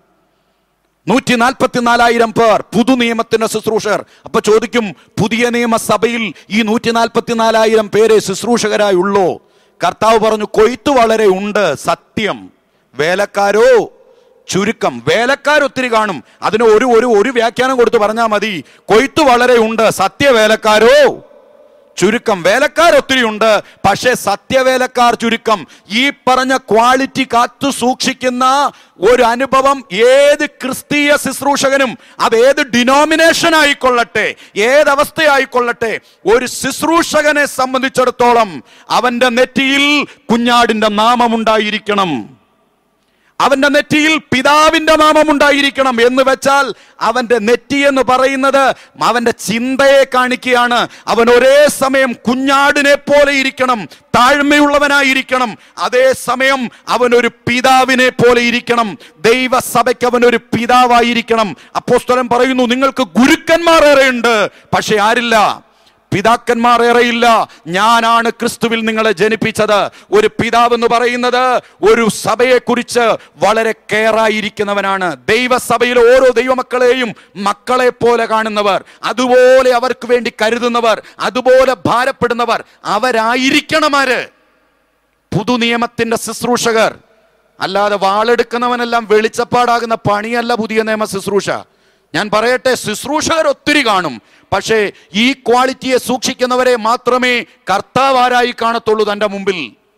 നൂറ്റി നാൽപ്പത്തിനാലായിരം പേർ പുതുനിയമത്തിന്റെ ശുശ്രൂഷകർ അപ്പൊ ചോദിക്കും പുതിയ നിയമസഭയിൽ ഈ നൂറ്റി നാൽപ്പത്തിനാലായിരം പേരെ ശുശ്രൂഷകരായി ഉള്ളോ കർത്താവ് പറഞ്ഞു കൊയ്ത്ത് വളരെ ഉണ്ട് സത്യം വേലക്കാരോ ചുരുക്കം വേലക്കാർ ഒത്തിരി കാണും അതിന് ഒരു ഒരു ഒരു വ്യാഖ്യാനം കൊടുത്ത് പറഞ്ഞാൽ മതി കൊയ്ത്ത് വളരെ ഉണ്ട് സത്യവേലക്കാരോ ചുരുക്കം വേലക്കാർ ഒത്തിരി ഉണ്ട് പക്ഷേ സത്യവേലക്കാർ ചുരുക്കം ഈ പറഞ്ഞ ക്വാളിറ്റി കാത്തു സൂക്ഷിക്കുന്ന ഒരു അനുഭവം ഏത് ക്രിസ്തീയ ശുശ്രൂഷകനും അത് ഏത് ഡിനോമിനേഷൻ ആയിക്കൊള്ളട്ടെ ഏതവസ്ഥയായിക്കൊള്ളട്ടെ ഒരു ശുശ്രൂഷകനെ സംബന്ധിച്ചിടത്തോളം അവന്റെ നെറ്റിയിൽ കുഞ്ഞാടിന്റെ നാമമുണ്ടായിരിക്കണം അവന്റെ നെറ്റിയിൽ പിതാവിന്റെ നാമം ഉണ്ടായിരിക്കണം എന്ന് വെച്ചാൽ അവന്റെ നെറ്റി എന്ന് പറയുന്നത് അവന്റെ ചിന്തയെ കാണിക്കുകയാണ് അവൻ ഒരേ സമയം കുഞ്ഞാടിനെ പോലെ ഇരിക്കണം താഴ്മയുള്ളവനായിരിക്കണം അതേ സമയം അവൻ ഒരു പിതാവിനെ പോലെ ഇരിക്കണം ദൈവസഭയ്ക്ക് അവൻ ഒരു പിതാവായിരിക്കണം അപ്പോസ്തലൻ പറയുന്നു നിങ്ങൾക്ക് ഗുരുക്കന്മാർ ഏറെയുണ്ട് പക്ഷെ ആരില്ല പിതാക്കന്മാർ ഏറെയില്ല ഞാനാണ് ക്രിസ്തുവിൽ നിങ്ങളെ ജനിപ്പിച്ചത് ഒരു പിതാവ് എന്ന് പറയുന്നത് ഒരു സഭയെ കുറിച്ച് വളരെ കെയറായിരിക്കുന്നവനാണ് ദൈവസഭയിലെ ഓരോ ദൈവമക്കളെയും മക്കളെ പോലെ കാണുന്നവർ അതുപോലെ അവർക്ക് വേണ്ടി കരുതുന്നവർ അതുപോലെ ഭാരപ്പെടുന്നവർ അവരായിരിക്കണമാര് പുതുനിയമത്തിന്റെ ശുശ്രൂഷകർ അല്ലാതെ വാളെടുക്കുന്നവനെല്ലാം വെളിച്ചപ്പാടാകുന്ന പണിയല്ല പുതിയ നിയമ ശുശ്രൂഷ ഞാൻ പറയട്ടെ ശുശ്രൂഷകർ ഒത്തിരി കാണും പക്ഷേ ഈ ക്വാളിറ്റിയെ സൂക്ഷിക്കുന്നവരെ മാത്രമേ കർത്താവ് ആരായി കാണത്തുള്ളൂ തൻ്റെ മുമ്പിൽ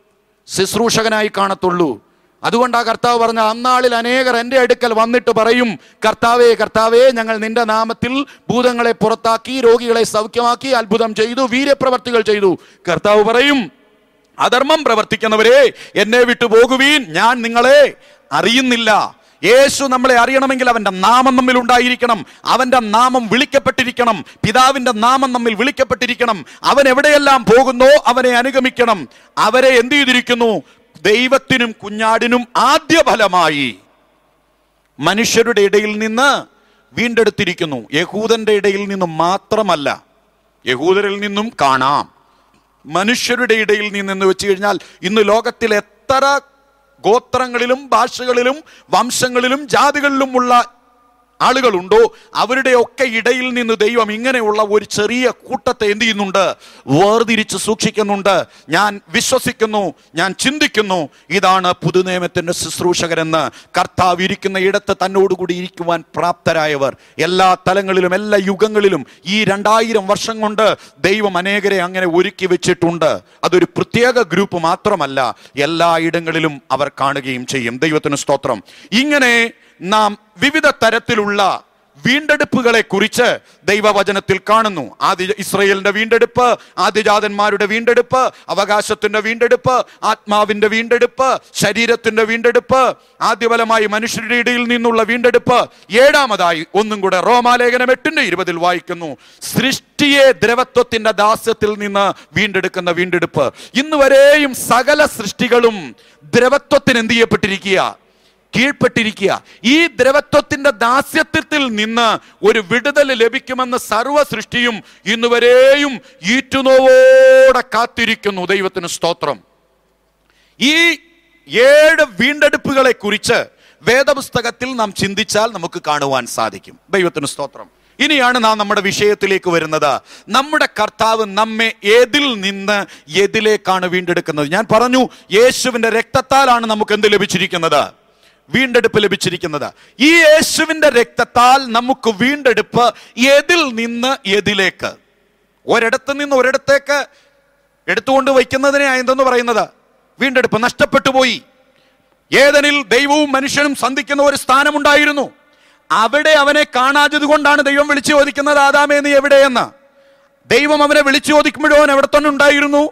ശുശ്രൂഷകനായി കാണത്തുള്ളൂ അതുകൊണ്ട് ആ കർത്താവ് പറഞ്ഞ അന്നാളിൽ അനേകർ എൻ്റെ അടുക്കൽ വന്നിട്ട് പറയും കർത്താവേ കർത്താവേ ഞങ്ങൾ നിന്റെ നാമത്തിൽ ഭൂതങ്ങളെ പുറത്താക്കി രോഗികളെ സൗഖ്യമാക്കി അത്ഭുതം ചെയ്തു വീര്യപ്രവർത്തികൾ ചെയ്തു കർത്താവ് പറയും അധർമ്മം പ്രവർത്തിക്കുന്നവരെ എന്നെ വിട്ടു പോകുവീൻ ഞാൻ നിങ്ങളെ അറിയുന്നില്ല യേശു നമ്മളെ അറിയണമെങ്കിൽ അവന്റെ നാമം നമ്മിൽ ഉണ്ടായിരിക്കണം അവന്റെ നാമം വിളിക്കപ്പെട്ടിരിക്കണം പിതാവിന്റെ നാമം നമ്മിൽ വിളിക്കപ്പെട്ടിരിക്കണം അവൻ എവിടെയെല്ലാം പോകുന്നോ അവനെ അനുഗമിക്കണം അവരെ എന്ത് ചെയ്തിരിക്കുന്നു ദൈവത്തിനും കുഞ്ഞാടിനും ആദ്യ ഫലമായി മനുഷ്യരുടെ ഇടയിൽ നിന്ന് വീണ്ടെടുത്തിരിക്കുന്നു യഹൂദന്റെ ഇടയിൽ നിന്നും മാത്രമല്ല യഹൂദരിൽ നിന്നും കാണാം മനുഷ്യരുടെ ഇടയിൽ നിന്നെന്ന് വെച്ച് കഴിഞ്ഞാൽ ഇന്ന് ലോകത്തിൽ എത്ര ഗോത്രങ്ങളിലും ഭാഷകളിലും വംശങ്ങളിലും ജാതികളിലുമുള്ള ആളുകളുണ്ടോ അവരുടെയൊക്കെ ഇടയിൽ നിന്ന് ദൈവം ഇങ്ങനെയുള്ള ഒരു ചെറിയ കൂട്ടത്തെ എന്ത് ചെയ്യുന്നുണ്ട് വേർതിരിച്ച് സൂക്ഷിക്കുന്നുണ്ട് ഞാൻ വിശ്വസിക്കുന്നു ഞാൻ ചിന്തിക്കുന്നു ഇതാണ് പുതുനിയമത്തിന്റെ ശുശ്രൂഷകരെന്ന് കർത്താവ് ഇരിക്കുന്ന ഇടത്ത് തന്നോടുകൂടി ഇരിക്കുവാൻ പ്രാപ്തരായവർ എല്ലാ തലങ്ങളിലും എല്ലാ യുഗങ്ങളിലും ഈ രണ്ടായിരം വർഷം കൊണ്ട് ദൈവം അനേകരെ അങ്ങനെ ഒരുക്കി വെച്ചിട്ടുണ്ട് അതൊരു പ്രത്യേക ഗ്രൂപ്പ് മാത്രമല്ല എല്ലാ ഇടങ്ങളിലും അവർ കാണുകയും ചെയ്യും ദൈവത്തിന് സ്തോത്രം ഇങ്ങനെ നാം വിവിധ തരത്തിലുള്ള വീണ്ടെടുപ്പുകളെ കുറിച്ച് ദൈവവചനത്തിൽ കാണുന്നു ആദ്യ ഇസ്രയേലിന്റെ വീണ്ടെടുപ്പ് ആദ്യജാതന്മാരുടെ വീണ്ടെടുപ്പ് അവകാശത്തിന്റെ വീണ്ടെടുപ്പ് ആത്മാവിന്റെ വീണ്ടെടുപ്പ് ശരീരത്തിന്റെ വീണ്ടെടുപ്പ് ആദ്യഫലമായി മനുഷ്യരുടെ ഇടയിൽ നിന്നുള്ള വീണ്ടെടുപ്പ് ഏഴാമതായി ഒന്നും കൂടെ റോമാലേഖനം എട്ടിന്റെ ഇരുപതിൽ വായിക്കുന്നു സൃഷ്ടിയെ ദ്രവത്വത്തിന്റെ ദാസ്യത്തിൽ നിന്ന് വീണ്ടെടുക്കുന്ന വീണ്ടെടുപ്പ് ഇന്ന് വരെയും സകല സൃഷ്ടികളും ദ്രവത്വത്തിന് എന്ത് ചെയ്യപ്പെട്ടിരിക്കുക കീഴ്പ്പെട്ടിരിക്കുക ഈ ദ്രവത്വത്തിന്റെ ദാസ്യത്വത്തിൽ നിന്ന് ഒരു വിടുതൽ ലഭിക്കുമെന്ന് സർവ്വ സൃഷ്ടിയും ഇന്നുവരെയും ഈറ്റുനോവോടെ കാത്തിരിക്കുന്നു ദൈവത്തിന് സ്തോത്രം ഈ ഏഴ് വീണ്ടെടുപ്പുകളെ കുറിച്ച് വേദപുസ്തകത്തിൽ നാം ചിന്തിച്ചാൽ നമുക്ക് കാണുവാൻ സാധിക്കും ദൈവത്തിന് സ്തോത്രം ഇനിയാണ് നാം നമ്മുടെ വിഷയത്തിലേക്ക് വരുന്നത് നമ്മുടെ കർത്താവ് നമ്മെ ഏതിൽ നിന്ന് ഏതിലേക്കാണ് വീണ്ടെടുക്കുന്നത് ഞാൻ പറഞ്ഞു യേശുവിന്റെ രക്തത്താലാണ് നമുക്ക് എന്ത് ലഭിച്ചിരിക്കുന്നത് വീണ്ടെടുപ്പ് ലഭിച്ചിരിക്കുന്നത് ഈ യേശുവിന്റെ രക്തത്താൽ നമുക്ക് വീണ്ടെടുപ്പ് ഏതിൽ നിന്ന് ഏതിലേക്ക് ഒരിടത്ത് നിന്ന് ഒരിടത്തേക്ക് എടുത്തുകൊണ്ട് വയ്ക്കുന്നതിനെ എന്തെന്ന് പറയുന്നത് വീണ്ടെടുപ്പ് നഷ്ടപ്പെട്ടു പോയി ഏതനിൽ ദൈവവും മനുഷ്യനും സന്ധിക്കുന്ന ഒരു സ്ഥാനമുണ്ടായിരുന്നു അവിടെ അവനെ കാണാത്തത് കൊണ്ടാണ് ദൈവം വിളിച്ചു ചോദിക്കുന്നത് ആദാമേ നീ എവിടെയെന്ന് ദൈവം അവനെ വിളിച്ചു ചോദിക്കുമ്പോഴോ അവൻ എവിടെ തന്നെ ഉണ്ടായിരുന്നു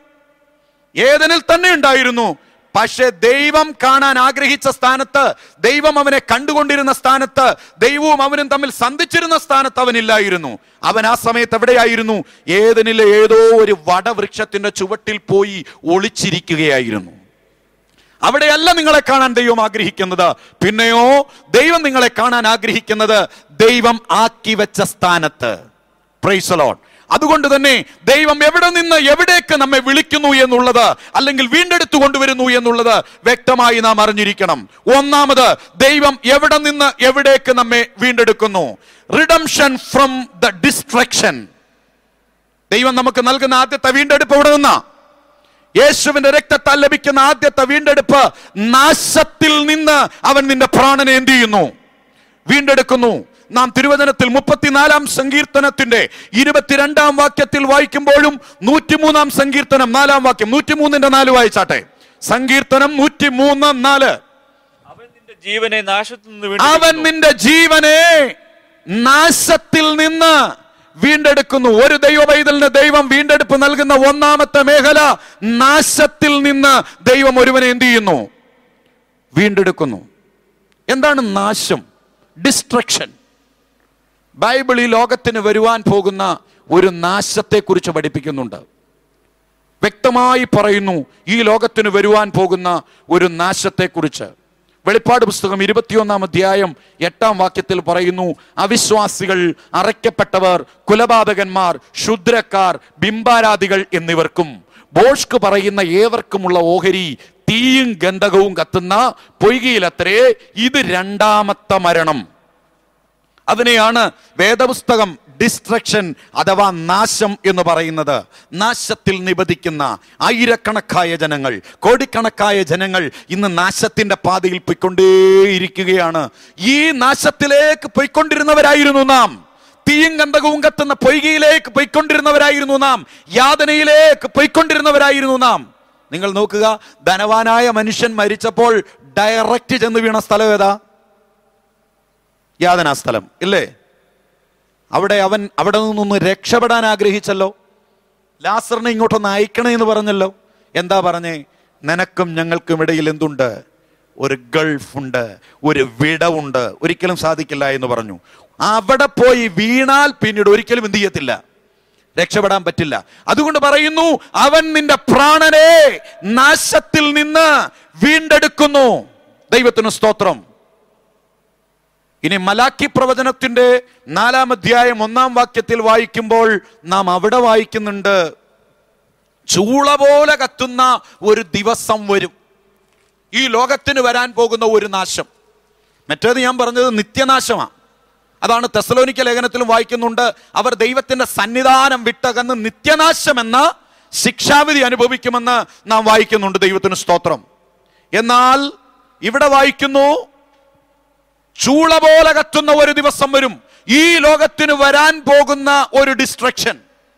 ഏതനിൽ തന്നെ ഉണ്ടായിരുന്നു പക്ഷെ ദൈവം കാണാൻ ആഗ്രഹിച്ച സ്ഥാനത്ത് ദൈവം അവനെ കണ്ടുകൊണ്ടിരുന്ന സ്ഥാനത്ത് ദൈവവും അവനും തമ്മിൽ സന്ധിച്ചിരുന്ന സ്ഥാനത്ത് അവനില്ലായിരുന്നു അവൻ ആ സമയത്ത് എവിടെയായിരുന്നു ഏതനിലെ ഏതോ ഒരു വടവൃക്ഷത്തിന്റെ ചുവട്ടിൽ പോയി ഒളിച്ചിരിക്കുകയായിരുന്നു അവിടെയല്ല നിങ്ങളെ കാണാൻ ദൈവം ആഗ്രഹിക്കുന്നത് പിന്നെയോ ദൈവം നിങ്ങളെ കാണാൻ ആഗ്രഹിക്കുന്നത് ദൈവം ആക്കി വെച്ച സ്ഥാനത്ത് പ്രൈസലോൺ അതുകൊണ്ട് തന്നെ ദൈവം എവിടെ നിന്ന് എവിടേക്ക് നമ്മെ വിളിക്കുന്നു എന്നുള്ളത് അല്ലെങ്കിൽ വീണ്ടെടുത്തു കൊണ്ടുവരുന്നു എന്നുള്ളത് വ്യക്തമായി നാം അറിഞ്ഞിരിക്കണം ഒന്നാമത് ദൈവം എവിടെ നിന്ന് എവിടേക്ക് നമ്മെ വീണ്ടെടുക്കുന്നു റിഡംഷൻ ഫ്രം ദ ഡിസ്ട്രക്ഷൻ ദൈവം നമുക്ക് നൽകുന്ന ആദ്യത്തെ വീണ്ടെടുപ്പ് എവിടെ നിന്നാ യേശുവിന്റെ രക്തത്താൽ ലഭിക്കുന്ന ആദ്യത്തെ വീണ്ടെടുപ്പ് നാശത്തിൽ നിന്ന് അവൻ നിന്റെ പ്രാണനെ എന്ത് ചെയ്യുന്നു വീണ്ടെടുക്കുന്നു നാം തിരുവചനത്തിൽ മുപ്പത്തിനാലാം സങ്കീർത്തനത്തിന്റെ ഇരുപത്തിരണ്ടാം വാക്യത്തിൽ വായിക്കുമ്പോഴും നൂറ്റിമൂന്നാം സങ്കീർത്തനം നാലാം വാക്യം നൂറ്റിമൂന്നിന്റെ നാല് വായിച്ചാട്ടെ സങ്കീർത്തനം നൂറ്റിമൂന്ന് നാല് അവൻ നിന്റെ ജീവനെ നാശത്തിൽ നിന്ന് അവൻ വീണ്ടെടുക്കുന്നു. നിന്റെ ജീവനെ നാശത്തിൽ നിന്ന് വീണ്ടെടുക്കുന്നു ഒരു ദൈവ പൈതലിന് ദൈവം വീണ്ടെടുപ്പ് നൽകുന്ന ഒന്നാമത്തെ മേഖല നാശത്തിൽ നിന്ന് ദൈവം ഒരുവനെ എന്ത് ചെയ്യുന്നു വീണ്ടെടുക്കുന്നു എന്താണ് നാശം ഡിസ്ട്രക്ഷൻ ബൈബിൾ ഈ ലോകത്തിന് വരുവാൻ പോകുന്ന ഒരു നാശത്തെക്കുറിച്ച് പഠിപ്പിക്കുന്നുണ്ട് വ്യക്തമായി പറയുന്നു ഈ ലോകത്തിന് വരുവാൻ പോകുന്ന ഒരു നാശത്തെക്കുറിച്ച് വെളിപ്പാട് പുസ്തകം ഇരുപത്തിയൊന്നാം അധ്യായം എട്ടാം വാക്യത്തിൽ പറയുന്നു അവിശ്വാസികൾ അറയ്ക്കപ്പെട്ടവർ കുലപാതകന്മാർ ക്ഷുദ്രക്കാർ ബിംബാരാധികൾ എന്നിവർക്കും ബോഷ്ക്ക് പറയുന്ന ഏവർക്കുമുള്ള ഓഹരി തീയും ഗന്ധകവും കത്തുന്ന പൊയ്കയിലത്രേ ഇത് രണ്ടാമത്തെ മരണം അതിനെയാണ് വേദപുസ്തകം ഡിസ്ട്രക്ഷൻ അഥവാ നാശം എന്ന് പറയുന്നത് നാശത്തിൽ നിബദിക്കുന്ന ആയിരക്കണക്കായ ജനങ്ങൾ കോടിക്കണക്കായ ജനങ്ങൾ ഇന്ന് നാശത്തിന്റെ പാതയിൽ പോയിക്കൊണ്ടേയിരിക്കുകയാണ് ഈ നാശത്തിലേക്ക് പോയിക്കൊണ്ടിരുന്നവരായിരുന്നു നാം തീയും ഗന്ധകവും കത്തുന്ന പൊയ്കയിലേക്ക് പോയിക്കൊണ്ടിരുന്നവരായിരുന്നു നാം യാതനയിലേക്ക് പോയിക്കൊണ്ടിരുന്നവരായിരുന്നു നാം നിങ്ങൾ നോക്കുക ധനവാനായ മനുഷ്യൻ മരിച്ചപ്പോൾ ഡയറക്റ്റ് ചെന്ന് വീണ സ്ഥലം ഏതാ യാതനാ സ്ഥലം ഇല്ലേ അവിടെ അവൻ അവിടെ നിന്നൊന്ന് രക്ഷപ്പെടാൻ ആഗ്രഹിച്ചല്ലോ ലാസറിനെ ഇങ്ങോട്ടൊന്ന് അയക്കണേ എന്ന് പറഞ്ഞല്ലോ എന്താ പറഞ്ഞേ നിനക്കും ഞങ്ങൾക്കും ഇടയിൽ എന്തുണ്ട് ഒരു ഗൾഫ് ഉണ്ട് ഒരു വിടവുണ്ട് ഒരിക്കലും സാധിക്കില്ല എന്ന് പറഞ്ഞു അവിടെ പോയി വീണാൽ പിന്നീട് ഒരിക്കലും എന്ത് ചെയ്യത്തില്ല രക്ഷപ്പെടാൻ പറ്റില്ല അതുകൊണ്ട് പറയുന്നു അവൻ നിന്റെ പ്രാണനെ നാശത്തിൽ നിന്ന് വീണ്ടെടുക്കുന്നു ദൈവത്തിന് സ്തോത്രം ഇനി മലാക്കി പ്രവചനത്തിന്റെ നാലാം അധ്യായം ഒന്നാം വാക്യത്തിൽ വായിക്കുമ്പോൾ നാം അവിടെ വായിക്കുന്നുണ്ട് ചൂള പോലെ കത്തുന്ന ഒരു ദിവസം വരും ഈ ലോകത്തിന് വരാൻ പോകുന്ന ഒരു നാശം മറ്റേത് ഞാൻ പറഞ്ഞത് നിത്യനാശമാണ് അതാണ് തെസലോനിക്ക ലേഖനത്തിലും വായിക്കുന്നുണ്ട് അവർ ദൈവത്തിന്റെ സന്നിധാനം വിട്ടകന്ന് നിത്യനാശം എന്ന ശിക്ഷാവിധി അനുഭവിക്കുമെന്ന് നാം വായിക്കുന്നുണ്ട് ദൈവത്തിന് സ്തോത്രം എന്നാൽ ഇവിടെ വായിക്കുന്നു ചൂള പോലെ കത്തുന്ന ഒരു ദിവസം വരും ഈ ലോകത്തിന് വരാൻ പോകുന്ന ഒരു ഡിസ്ട്രക്ഷൻ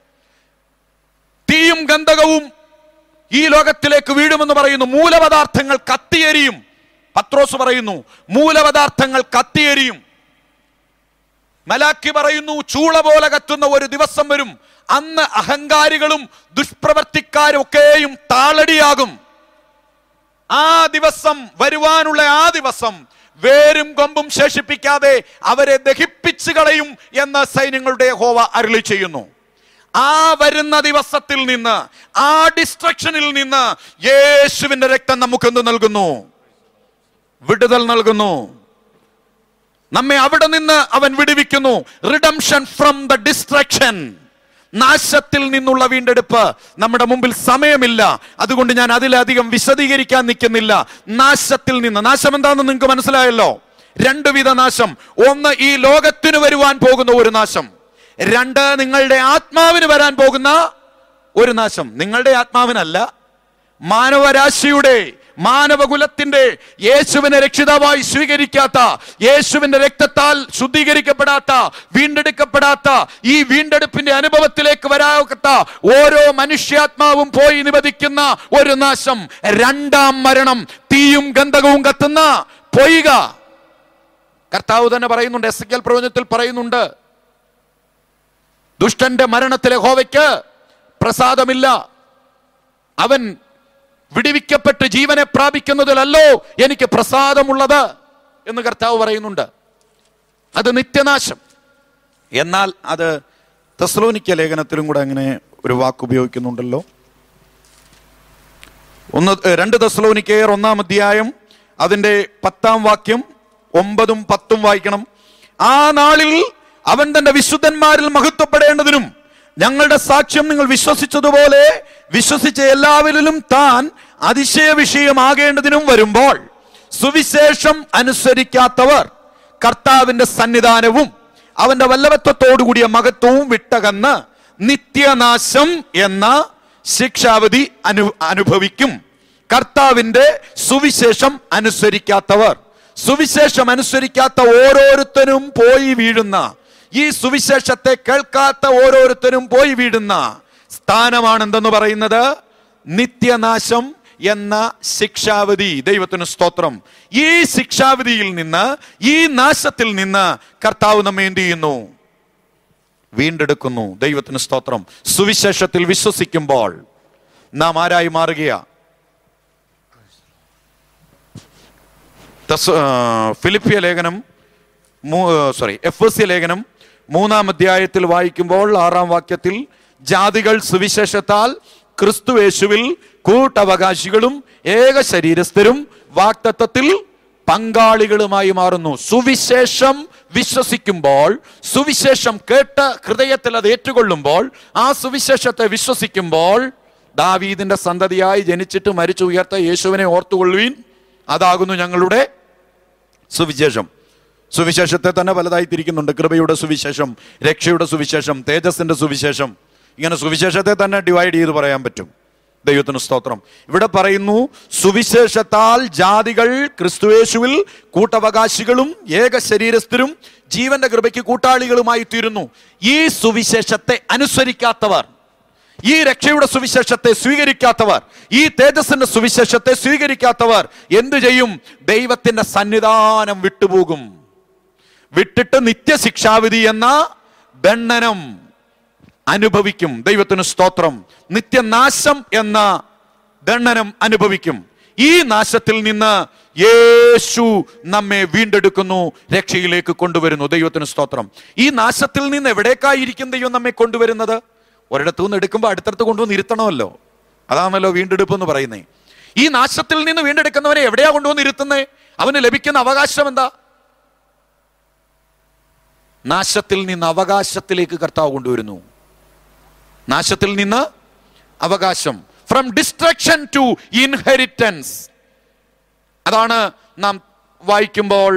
തീയും ഗന്ധകവും ഈ ലോകത്തിലേക്ക് വീഴുമെന്ന് പറയുന്നു മൂലപദാർത്ഥങ്ങൾ കത്തിയെരിയും പത്രോസ് പറയുന്നു മൂലപദാർത്ഥങ്ങൾ കത്തിയെരിയും മലാക്കി പറയുന്നു ചൂള പോലെ കത്തുന്ന ഒരു ദിവസം വരും അന്ന് അഹങ്കാരികളും ദുഷ്പ്രവർത്തിക്കാരും ഒക്കെയും താളടിയാകും ആ ദിവസം വരുവാനുള്ള ആ ദിവസം വേരും കൊമ്പും ശേഷിപ്പിക്കാതെ അവരെ ദഹിപ്പിച്ചു കളയും എന്ന് സൈന്യങ്ങളുടെ ഹോവ അരുളി ചെയ്യുന്നു ആ വരുന്ന ദിവസത്തിൽ നിന്ന് ആ ഡിസ്ട്രക്ഷനിൽ നിന്ന് യേശുവിന്റെ രക്തം നമുക്കെന്ത് നൽകുന്നു വിടുതൽ നൽകുന്നു നമ്മെ അവിടെ നിന്ന് അവൻ വിടുവിക്കുന്നു റിഡംഷൻ ഫ്രം ദ ഡിസ്ട്രക്ഷൻ നാശത്തിൽ നിന്നുള്ള വീണ്ടെടുപ്പ് നമ്മുടെ മുമ്പിൽ സമയമില്ല അതുകൊണ്ട് ഞാൻ അതിലധികം വിശദീകരിക്കാൻ നിൽക്കുന്നില്ല നാശത്തിൽ നിന്ന് നാശം എന്താണെന്ന് നിങ്ങൾക്ക് മനസ്സിലായല്ലോ രണ്ട് വിധ നാശം ഒന്ന് ഈ ലോകത്തിന് വരുവാൻ പോകുന്ന ഒരു നാശം രണ്ട് നിങ്ങളുടെ ആത്മാവിന് വരാൻ പോകുന്ന ഒരു നാശം നിങ്ങളുടെ ആത്മാവിനല്ല മാനവരാശിയുടെ മാനവകുലത്തിന്റെ യേശുവിനെ രക്ഷിതാവായി സ്വീകരിക്കാത്ത യേശുവിന്റെ രക്തത്താൽ ശുദ്ധീകരിക്കപ്പെടാത്ത വീണ്ടെടുക്കപ്പെടാത്ത ഈ വീണ്ടെടുപ്പിന്റെ അനുഭവത്തിലേക്ക് വരാത്ത ഓരോ മനുഷ്യാത്മാവും പോയി നിവദിക്കുന്ന ഒരു നാശം രണ്ടാം മരണം തീയും ഗന്ധകവും കത്തുന്ന പൊയ്ക കർത്താവ് തന്നെ പറയുന്നുണ്ട് എസ് കെൽ പ്രവചനത്തിൽ പറയുന്നുണ്ട് ദുഷ്ടന്റെ മരണത്തിലെ ഹോവയ്ക്ക് പ്രസാദമില്ല അവൻ വിടിവിക്കപ്പെട്ട് ജീവനെ പ്രാപിക്കുന്നതിലല്ലോ എനിക്ക് പ്രസാദമുള്ളത് എന്ന് കർത്താവ് പറയുന്നുണ്ട് അത് നിത്യനാശം എന്നാൽ അത് തെസ്ലോനിക്ക ലേഖനത്തിലും കൂടെ അങ്ങനെ ഒരു വാക്ക് ഉപയോഗിക്കുന്നുണ്ടല്ലോ ഒന്ന് ഏ, രണ്ട് തെസ്ലോനിക്കയർ ഒന്നാം അധ്യായം അതിന്റെ പത്താം വാക്യം ഒമ്പതും പത്തും വായിക്കണം ആ നാളിൽ അവൻ തന്റെ വിശുദ്ധന്മാരിൽ മഹത്വപ്പെടേണ്ടതിനും ഞങ്ങളുടെ സാക്ഷ്യം നിങ്ങൾ വിശ്വസിച്ചതുപോലെ വിശ്വസിച്ച എല്ലാവരിലും താൻ അതിശയ വിഷയമാകേണ്ടതിനും വരുമ്പോൾ സുവിശേഷം അനുസരിക്കാത്തവർ കർത്താവിന്റെ സന്നിധാനവും അവന്റെ വല്ലഭത്വത്തോടുകൂടിയ മഹത്വവും വിട്ടകന്ന് നിത്യനാശം എന്ന ശിക്ഷാവധി അനു അനുഭവിക്കും കർത്താവിന്റെ സുവിശേഷം അനുസരിക്കാത്തവർ സുവിശേഷം അനുസരിക്കാത്ത ഓരോരുത്തരും പോയി വീഴുന്ന ഈ സുവിശേഷത്തെ കേൾക്കാത്ത ഓരോരുത്തരും പോയി വീഴുന്ന സ്ഥാനമാണ് എന്തെന്ന് പറയുന്നത് നിത്യനാശം എന്ന ശിക്ഷാവധി ദൈവത്തിന് സ്തോത്രം ഈ ശിക്ഷാവിധിയിൽ നിന്ന് ഈ നാശത്തിൽ നിന്ന് കർത്താവ് നമ്മെ എന്ത് ചെയ്യുന്നു വീണ്ടെടുക്കുന്നു ദൈവത്തിന് സ്തോത്രം സുവിശേഷത്തിൽ വിശ്വസിക്കുമ്പോൾ നാം ആരായി മാറുകയാ തസ്- ആ, ഫിലിപ്പിയ ലേഖനം സോറി എഫ് എസ് സി ലേഖനം മൂന്നാം അധ്യായത്തിൽ വായിക്കുമ്പോൾ ആറാം വാക്യത്തിൽ ജാതികൾ സുവിശേഷത്താൽ ക്രിസ്തു യേശുവിൽ കൂട്ടവകാശികളും ഏക ശരീരസ്ഥരും വാക്തത്വത്തിൽ പങ്കാളികളുമായി മാറുന്നു സുവിശേഷം വിശ്വസിക്കുമ്പോൾ സുവിശേഷം കേട്ട് ഹൃദയത്തിൽ അത് ഏറ്റുകൊള്ളുമ്പോൾ ആ സുവിശേഷത്തെ വിശ്വസിക്കുമ്പോൾ ദാവീദിന്റെ സന്തതിയായി ജനിച്ചിട്ട് മരിച്ചു ഉയർത്ത യേശുവിനെ ഓർത്തുകൊള്ളുവീൻ അതാകുന്നു ഞങ്ങളുടെ സുവിശേഷം സുവിശേഷത്തെ തന്നെ പലതായി തിരിക്കുന്നുണ്ട് കൃപയുടെ സുവിശേഷം രക്ഷയുടെ സുവിശേഷം തേജസ്സിന്റെ സുവിശേഷം ഇങ്ങനെ സുവിശേഷത്തെ തന്നെ ഡിവൈഡ് ചെയ്ത് പറയാൻ പറ്റും ദൈവത്തിന് സ്തോത്രം ഇവിടെ പറയുന്നു സുവിശേഷത്താൽ ജാതികൾ ക്രിസ്തുയേശുവിൽ കൂട്ടവകാശികളും ഏക ശരീരസ്ഥരും ജീവന്റെ കൃപയ്ക്ക് കൂട്ടാളികളുമായി തീരുന്നു ഈ സുവിശേഷത്തെ അനുസരിക്കാത്തവർ ഈ രക്ഷയുടെ സുവിശേഷത്തെ സ്വീകരിക്കാത്തവർ ഈ തേജസ്സിന്റെ സുവിശേഷത്തെ സ്വീകരിക്കാത്തവർ എന്തു ചെയ്യും ദൈവത്തിന്റെ സന്നിധാനം വിട്ടുപോകും വിട്ടിട്ട് നിത്യശിക്ഷാവിധി എന്ന ദണ്ഡനം അനുഭവിക്കും ദൈവത്തിന് സ്തോത്രം നിത്യനാശം എന്ന ദണ്ഡനം അനുഭവിക്കും ഈ നാശത്തിൽ നിന്ന് യേശു നമ്മെ വീണ്ടെടുക്കുന്നു രക്ഷയിലേക്ക് കൊണ്ടുവരുന്നു ദൈവത്തിന് സ്തോത്രം ഈ നാശത്തിൽ നിന്ന് എവിടേക്കായിരിക്കും ദൈവം നമ്മെ കൊണ്ടുവരുന്നത് ഒരിടത്തു നിന്ന് എടുക്കുമ്പോൾ അടുത്തടുത്ത് കൊണ്ടുവന്ന് ഇരുത്തണമല്ലോ അതാണല്ലോ വീണ്ടെടുപ്പ് എന്ന് പറയുന്നത് ഈ നാശത്തിൽ നിന്ന് വീണ്ടെടുക്കുന്നവനെ എവിടെയാ കൊണ്ടുവന്ന് ഇരുത്തുന്നേ അവന് ലഭിക്കുന്ന അവകാശം എന്താ നാശത്തിൽ നിന്ന് അവകാശത്തിലേക്ക് കർത്താവ് കൊണ്ടുവരുന്നു നാശത്തിൽ നിന്ന് അവകാശം ഫ്രം ഡിസ്ട്രക്ഷൻ ടു ഇൻഹെറിറ്റൻസ് അതാണ് നാം വായിക്കുമ്പോൾ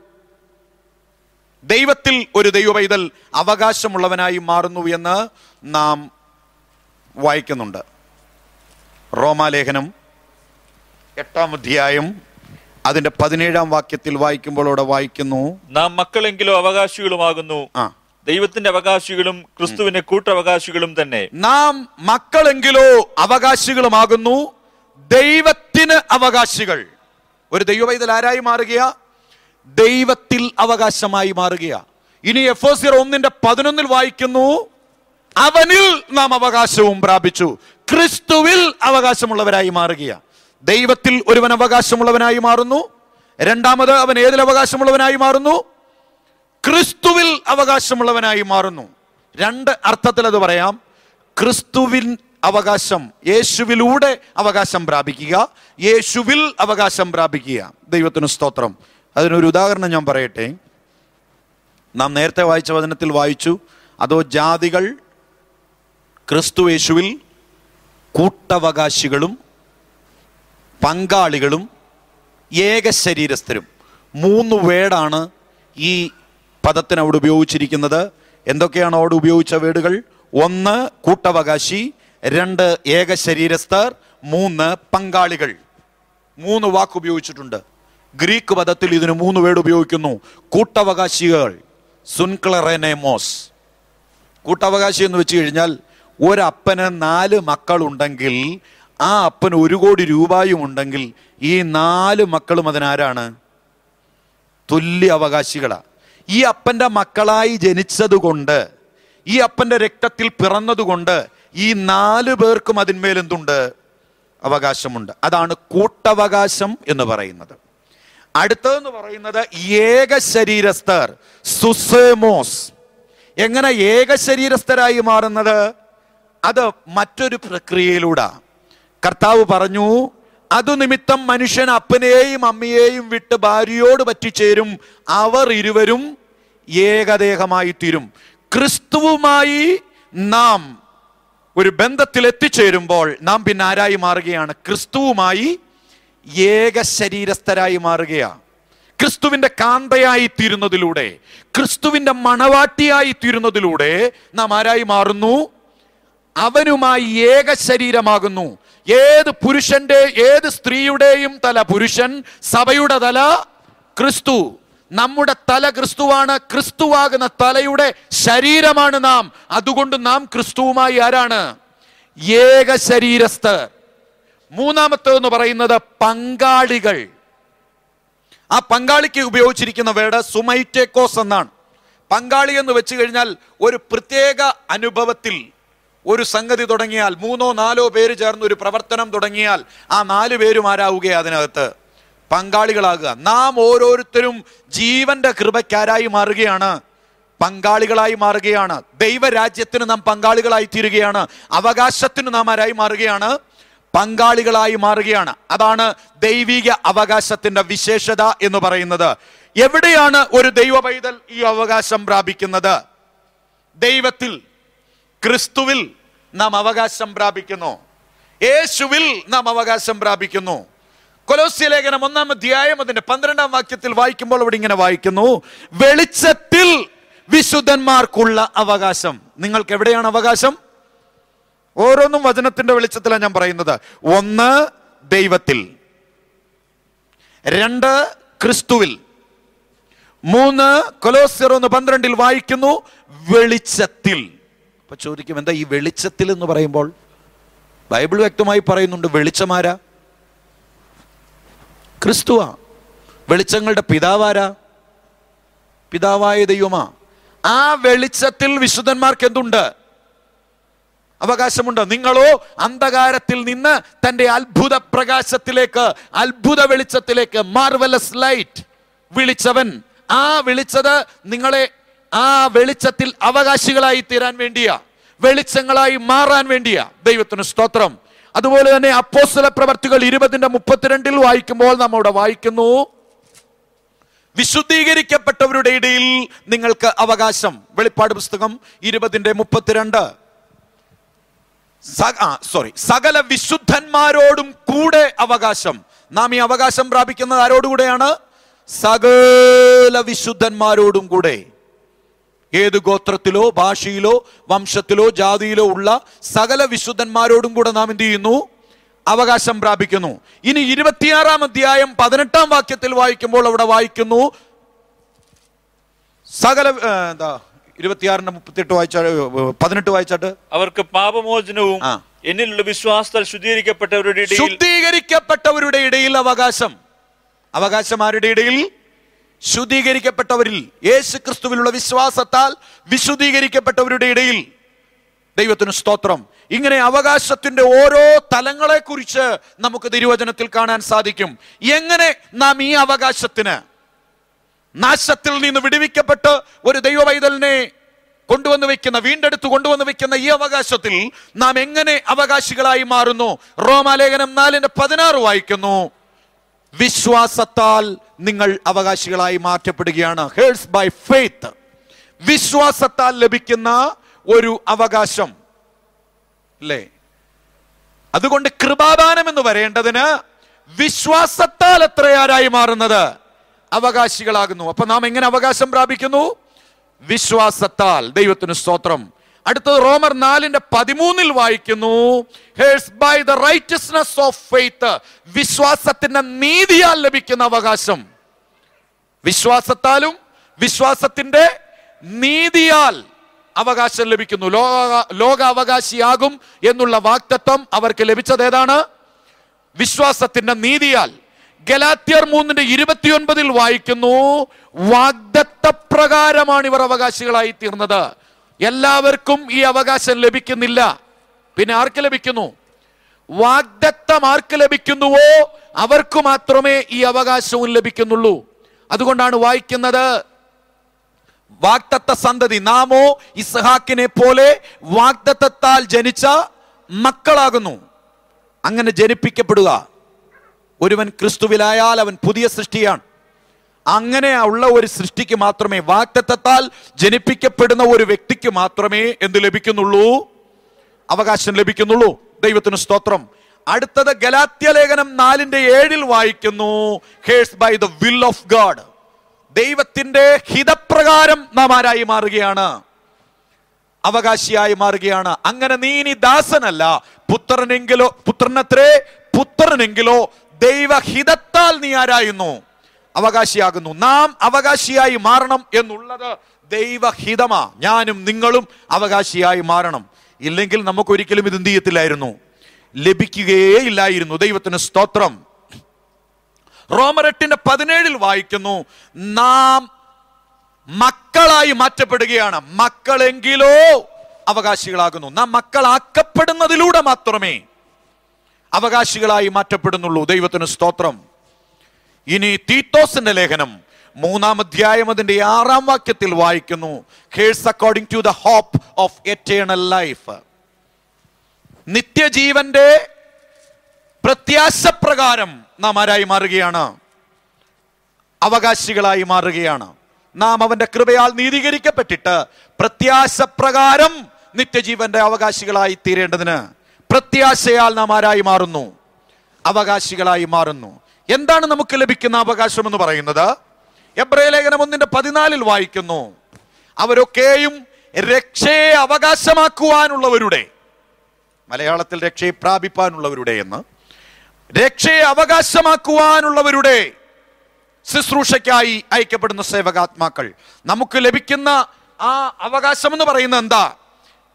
ദൈവത്തിൽ ഒരു ദൈവപൈതൽ അവകാശമുള്ളവനായി മാറുന്നു എന്ന് നാം വായിക്കുന്നുണ്ട് റോമാലേഖനം എട്ടാം അധ്യായം അതിന്റെ പതിനേഴാം വാക്യത്തിൽ വായിക്കുമ്പോൾ അവിടെ വായിക്കുന്നു നാം മക്കളെങ്കിലോ അവകാശികളുമാകുന്നു ആ ദൈവത്തിന്റെ അവകാശികളും ക്രിസ്തുവിന്റെ കൂട്ടവകാശികളും തന്നെ നാം മക്കളെങ്കിലോ അവകാശികളുമാകുന്നു ദൈവത്തിന് അവകാശികൾ ഒരു ദൈവവൈതൽ ആരായി മാറുകയാ ദൈവത്തിൽ അവകാശമായി മാറുകയാ ഇനി എഫ് ഒ ഒന്നിന്റെ പതിനൊന്നിൽ വായിക്കുന്നു അവനിൽ നാം അവകാശവും പ്രാപിച്ചു ക്രിസ്തുവിൽ അവകാശമുള്ളവരായി മാറുകയാ ദൈവത്തിൽ ഒരുവൻ അവകാശമുള്ളവനായി മാറുന്നു രണ്ടാമത് അവൻ ഏതിൽ അവകാശമുള്ളവനായി മാറുന്നു ക്രിസ്തുവിൽ അവകാശമുള്ളവനായി മാറുന്നു രണ്ട് അർത്ഥത്തിൽ അത് പറയാം ക്രിസ്തുവിൻ അവകാശം യേശുവിലൂടെ അവകാശം പ്രാപിക്കുക യേശുവിൽ അവകാശം പ്രാപിക്കുക ദൈവത്തിന് സ്തോത്രം അതിനൊരു ഉദാഹരണം ഞാൻ പറയട്ടെ നാം നേരത്തെ വായിച്ച വചനത്തിൽ വായിച്ചു അതോ ജാതികൾ ക്രിസ്തു യേശുവിൽ കൂട്ടവകാശികളും പങ്കാളികളും ഏക ശരീരസ്ഥരും മൂന്ന് വേടാണ് ഈ പദത്തിന് അവിടെ ഉപയോഗിച്ചിരിക്കുന്നത് എന്തൊക്കെയാണ് അവിടെ ഉപയോഗിച്ച വേടുകൾ ഒന്ന് കൂട്ടവകാശി രണ്ട് ഏക ശരീരസ്ഥർ മൂന്ന് പങ്കാളികൾ മൂന്ന് വാക്ക് ഉപയോഗിച്ചിട്ടുണ്ട് ഗ്രീക്ക് പദത്തിൽ ഇതിന് മൂന്ന് വേട് ഉപയോഗിക്കുന്നു കൂട്ടവകാശികൾ സുൻക്ലറെനേമോസ് കൂട്ടവകാശി എന്ന് വെച്ച് കഴിഞ്ഞാൽ ഒരപ്പന് നാല് മക്കളുണ്ടെങ്കിൽ ആ അപ്പന് ഒരു കോടി രൂപയും ഉണ്ടെങ്കിൽ ഈ നാല് മക്കളും അതിനാരാണ് തുല്യ അവകാശികളാ ഈ അപ്പന്റെ മക്കളായി ജനിച്ചതുകൊണ്ട് ഈ അപ്പന്റെ രക്തത്തിൽ പിറന്നതുകൊണ്ട് ഈ നാല് പേർക്കും അതിന്മേൽ എന്തുണ്ട് അവകാശമുണ്ട് അതാണ് കൂട്ടവകാശം എന്ന് പറയുന്നത് അടുത്തതെന്ന് പറയുന്നത് ഏക ശരീരസ്ഥർ സുസേമോസ് എങ്ങനെ ഏക ശരീരസ്ഥരായി മാറുന്നത് അത് മറ്റൊരു പ്രക്രിയയിലൂടെ കർത്താവ് പറഞ്ഞു അതു നിമിത്തം മനുഷ്യൻ അപ്പനെയും അമ്മയെയും വിട്ട് ഭാര്യയോട് പറ്റിച്ചേരും അവർ ഇരുവരും ഏകദേഹമായി തീരും ക്രിസ്തുവുമായി നാം ഒരു ബന്ധത്തിൽ എത്തിച്ചേരുമ്പോൾ നാം പിന്നെ ആരായി മാറുകയാണ് ക്രിസ്തുവുമായി ഏക ശരീരസ്ഥരായി മാറുകയാണ് ക്രിസ്തുവിന്റെ കാന്തയായി തീരുന്നതിലൂടെ ക്രിസ്തുവിന്റെ മണവാട്ടിയായി തീരുന്നതിലൂടെ നാം ആരായി മാറുന്നു അവനുമായി ഏക ശരീരമാകുന്നു ഏത് പുരുഷന്റെ ഏത് സ്ത്രീയുടെയും തല പുരുഷൻ സഭയുടെ തല ക്രിസ്തു നമ്മുടെ തല ക്രിസ്തുവാണ് ക്രിസ്തുവാകുന്ന തലയുടെ ശരീരമാണ് നാം അതുകൊണ്ട് നാം ക്രിസ്തുവുമായി ആരാണ് ഏക ശരീരസ്ഥർ മൂന്നാമത്തേന്ന് പറയുന്നത് പങ്കാളികൾ ആ പങ്കാളിക്ക് ഉപയോഗിച്ചിരിക്കുന്ന വേർഡ് സുമൈറ്റേക്കോസ് എന്നാണ് പങ്കാളി എന്ന് വെച്ച് കഴിഞ്ഞാൽ ഒരു പ്രത്യേക അനുഭവത്തിൽ ഒരു സംഗതി തുടങ്ങിയാൽ മൂന്നോ നാലോ പേര് ചേർന്ന് ഒരു പ്രവർത്തനം തുടങ്ങിയാൽ ആ നാല് പേരും ആരാവുകയാണ് അതിനകത്ത് പങ്കാളികളാകുക നാം ഓരോരുത്തരും ജീവന്റെ കൃപയ്ക്കാരായി മാറുകയാണ് പങ്കാളികളായി മാറുകയാണ് ദൈവരാജ്യത്തിന് നാം പങ്കാളികളായി തീരുകയാണ് അവകാശത്തിന് നാം ആരായി മാറുകയാണ് പങ്കാളികളായി മാറുകയാണ് അതാണ് ദൈവിക അവകാശത്തിന്റെ വിശേഷത എന്ന് പറയുന്നത് എവിടെയാണ് ഒരു ദൈവ പൈതൽ ഈ അവകാശം പ്രാപിക്കുന്നത് ദൈവത്തിൽ ക്രിസ്തുവിൽ നാം അവകാശം പ്രാപിക്കുന്നു യേശുവിൽ നാം അവകാശം പ്രാപിക്കുന്നു കൊലോസ്യ ലേഖനം ഒന്നാം അധ്യായം അതിന്റെ പന്ത്രണ്ടാം വാക്യത്തിൽ വായിക്കുമ്പോൾ ഇവിടെ ഇങ്ങനെ വായിക്കുന്നു വെളിച്ചത്തിൽ വിശുദ്ധന്മാർക്കുള്ള അവകാശം നിങ്ങൾക്ക് എവിടെയാണ് അവകാശം ഓരോന്നും വചനത്തിന്റെ വെളിച്ചത്തിലാണ് ഞാൻ പറയുന്നത് ഒന്ന് ദൈവത്തിൽ രണ്ട് ക്രിസ്തുവിൽ മൂന്ന് കൊലോസ്യർ ഒന്ന് പന്ത്രണ്ടിൽ വായിക്കുന്നു വെളിച്ചത്തിൽ അപ്പൊ ചോദിക്കും എന്താ ഈ വെളിച്ചത്തിൽ എന്ന് പറയുമ്പോൾ ബൈബിൾ വ്യക്തമായി പറയുന്നുണ്ട് വെളിച്ചമാരാ ക്രിസ്തുവാ വെളിച്ചങ്ങളുടെ പിതാവാരാ പിതാവായ ദൈവമാ ആ വെളിച്ചത്തിൽ വിശുദ്ധന്മാർക്ക് എന്തുണ്ട് അവകാശമുണ്ട് നിങ്ങളോ അന്ധകാരത്തിൽ നിന്ന് തന്റെ അത്ഭുത പ്രകാശത്തിലേക്ക് അത്ഭുത വെളിച്ചത്തിലേക്ക് മാർവലസ് ലൈറ്റ് വിളിച്ചവൻ ആ വിളിച്ചത് നിങ്ങളെ ആ വെളിച്ചത്തിൽ അവകാശികളായി തീരാൻ വേണ്ടിയാ വെളിച്ചങ്ങളായി മാറാൻ വേണ്ടിയാ ദൈവത്തിന് സ്തോത്രം അതുപോലെ തന്നെ അപ്പോസ്തല പ്രവർത്തികൾ ഇരുപതിന്റെ മുപ്പത്തിരണ്ടിൽ വായിക്കുമ്പോൾ നമ്മവിടെ വായിക്കുന്നു വിശുദ്ധീകരിക്കപ്പെട്ടവരുടെ ഇടയിൽ നിങ്ങൾക്ക് അവകാശം വെളിപ്പാട് പുസ്തകം ഇരുപതിന്റെ മുപ്പത്തിരണ്ട് സോറി സകല വിശുദ്ധന്മാരോടും കൂടെ അവകാശം നാം ഈ അവകാശം പ്രാപിക്കുന്നത് ആരോടുകൂടെയാണ് സകല വിശുദ്ധന്മാരോടും കൂടെ ഏത് ഗോത്രത്തിലോ ഭാഷയിലോ വംശത്തിലോ ജാതിയിലോ ഉള്ള സകല വിശുദ്ധന്മാരോടും കൂടെ നാം എന്ത് ചെയ്യുന്നു അവകാശം പ്രാപിക്കുന്നു ഇനി ഇരുപത്തിയാറാം അധ്യായം പതിനെട്ടാം വാക്യത്തിൽ വായിക്കുമ്പോൾ അവിടെ വായിക്കുന്നു സകല ഏ, എന്താ ഇരുപത്തിയാറിന്റെ മുപ്പത്തിയെട്ട് വായിച്ച പതിനെട്ട് വായിച്ചാട്ട് അവർക്ക് പാപമോചനവും ആ. എന്നിലുള്ള വിശ്വാസത്താൽ ശുദ്ധീകരിക്കപ്പെട്ടവരുടെ ഇടയിൽ ശുദ്ധീകരിക്കപ്പെട്ടവരുടെ ഇടയിൽ അവകാശം അവകാശം ആരുടെ ഇടയിൽ ശുദ്ധീകരിക്കപ്പെട്ടവരിൽ യേശു ക്രിസ്തുവിലുള്ള വിശ്വാസത്താൽ വിശുദ്ധീകരിക്കപ്പെട്ടവരുടെ ഇടയിൽ ദൈവത്തിന് സ്തോത്രം ഇങ്ങനെ അവകാശത്തിന്റെ ഓരോ തലങ്ങളെ കുറിച്ച് നമുക്ക് തിരുവചനത്തിൽ കാണാൻ സാധിക്കും എങ്ങനെ നാം ഈ അവകാശത്തിന് നാശത്തിൽ നിന്ന് വിടുവിക്കപ്പെട്ട് ഒരു ദൈവവൈതലിനെ കൊണ്ടുവന്ന് വെക്കുന്ന വീണ്ടെടുത്ത് കൊണ്ടുവന്ന് വെക്കുന്ന ഈ അവകാശത്തിൽ നാം എങ്ങനെ അവകാശികളായി മാറുന്നു റോമാലേഖനം നാലിന്റെ പതിനാറ് വായിക്കുന്നു വിശ്വാസത്താൽ നിങ്ങൾ അവകാശികളായി മാറ്റപ്പെടുകയാണ് ഹേഴ്സ് ബൈ ഫെയ്ത്ത് വിശ്വാസത്താൽ ലഭിക്കുന്ന ഒരു അവകാശം അല്ലേ അതുകൊണ്ട് കൃപാദാനം എന്ന് വരേണ്ടതിന് വിശ്വാസത്താൽ എത്രയാരായി മാറുന്നത് അവകാശികളാകുന്നു അപ്പൊ നാം എങ്ങനെ അവകാശം പ്രാപിക്കുന്നു വിശ്വാസത്താൽ ദൈവത്തിന് സ്തോത്രം അടുത്തത് റോമർ നാലിന്റെ പതിമൂന്നിൽ വായിക്കുന്നു heirs by the righteousness of faith വിശ്വാസത്തിന്റെ നീതിയാൽ ലഭിക്കുന്ന അവകാശം വിശ്വാസത്താലും വിശ്വാസത്തിന്റെ നീതിയാൽ അവകാശം ലഭിക്കുന്നു ലോക ലോക അവകാശിയാകും എന്നുള്ള വാക്തത്വം അവർക്ക് ലഭിച്ചത് ഏതാണ് വിശ്വാസത്തിന്റെ നീതിയാൽ ഗലാത്യർ മൂന്നിന്റെ ഇരുപത്തിയൊൻപതിൽ വായിക്കുന്നു വാഗ്ദത്ത പ്രകാരമാണ് ഇവർ അവകാശികളായി തീർന്നത് എല്ലാവർക്കും ഈ അവകാശം ലഭിക്കുന്നില്ല പിന്നെ ആർക്ക് ലഭിക്കുന്നു വാഗ്ദത്തം ആർക്ക് ലഭിക്കുന്നുവോ അവർക്ക് മാത്രമേ ഈ അവകാശവും ലഭിക്കുന്നുള്ളൂ അതുകൊണ്ടാണ് വായിക്കുന്നത് വാഗ്ദത്ത സന്തതി നാമോ ഇസ്ഹാക്കിനെ പോലെ വാഗ്ദത്തത്താൽ ജനിച്ച മക്കളാകുന്നു അങ്ങനെ ജനിപ്പിക്കപ്പെടുക ഒരുവൻ ക്രിസ്തുവിലായാൽ അവൻ പുതിയ സൃഷ്ടിയാണ് അങ്ങനെ ഉള്ള ഒരു സൃഷ്ടിക്ക് മാത്രമേ വാക്തത്വത്താൽ ജനിപ്പിക്കപ്പെടുന്ന ഒരു വ്യക്തിക്ക് മാത്രമേ എന്ത് ലഭിക്കുന്നുള്ളൂ അവകാശം ലഭിക്കുന്നുള്ളൂ ദൈവത്തിന് സ്തോത്രം അടുത്തത് ഗലാത്യ ലേഖനം നാലിന്റെ ഏഴിൽ വായിക്കുന്നു heirs by the will of God ദൈവത്തിന്റെ ഹിതപ്രകാരം നാം ആരായി മാറുകയാണ് അവകാശിയായി മാറുകയാണ് അങ്ങനെ നീ ഇനി ദാസനല്ല പുത്രനെങ്കിലോ പുത്രനത്രേ പുത്രനെങ്കിലോ ദൈവഹിതത്താൽ നീ ആരായുന്നു അവകാശിയാകുന്നു നാം അവകാശിയായി മാറണം എന്നുള്ളത് ദൈവഹിതമാ ഞാനും നിങ്ങളും അവകാശിയായി മാറണം ഇല്ലെങ്കിൽ നമുക്കൊരിക്കലും ഇത് എന്ത് ചെയ്യത്തില്ലായിരുന്നു ലഭിക്കുകയേ ഇല്ലായിരുന്നു ദൈവത്തിന് സ്തോത്രം റോമരെട്ടിന്റെ പതിനേഴിൽ വായിക്കുന്നു നാം മക്കളായി മാറ്റപ്പെടുകയാണ് മക്കളെങ്കിലോ അവകാശികളാകുന്നു നാം മക്കളാക്കപ്പെടുന്നതിലൂടെ മാത്രമേ അവകാശികളായി മാറ്റപ്പെടുന്നുള്ളൂ ദൈവത്തിന് സ്തോത്രം ഇനി തീത്തോസിന്റെ ലേഖനം മൂന്നാം അധ്യായം അതിന്റെ ആറാം വാക്യത്തിൽ വായിക്കുന്നു heirs according to the hope of eternal life നിത്യജീവന്റെ പ്രത്യാശപ്രകാരം നാം ആരായി മാറുകയാണ് അവകാശികളായി മാറുകയാണ് നാം അവന്റെ കൃപയാൽ നീതീകരിക്കപ്പെട്ടിട്ട് പ്രത്യാശപ്രകാരം നിത്യജീവന്റെ അവകാശികളായി തീരേണ്ടതിന് പ്രത്യാശയാൽ നാം ആരായി മാറുന്നു അവകാശികളായി മാറുന്നു എന്താണ് നമുക്ക് ലഭിക്കുന്ന അവകാശം എന്ന് പറയുന്നത് എബ്രയ ലേഖനം ഒന്നിന്റെ പതിനാലിൽ വായിക്കുന്നു അവരൊക്കെയും രക്ഷയെ അവകാശമാക്കുവാനുള്ളവരുടെ മലയാളത്തിൽ രക്ഷയെ പ്രാപിപ്പാനുള്ളവരുടെ എന്ന് രക്ഷയെ അവകാശമാക്കുവാനുള്ളവരുടെ ശുശ്രൂഷയ്ക്കായി അയക്കപ്പെടുന്ന സേവകാത്മാക്കൾ നമുക്ക് ലഭിക്കുന്ന ആ അവകാശം എന്ന് പറയുന്നത് എന്താ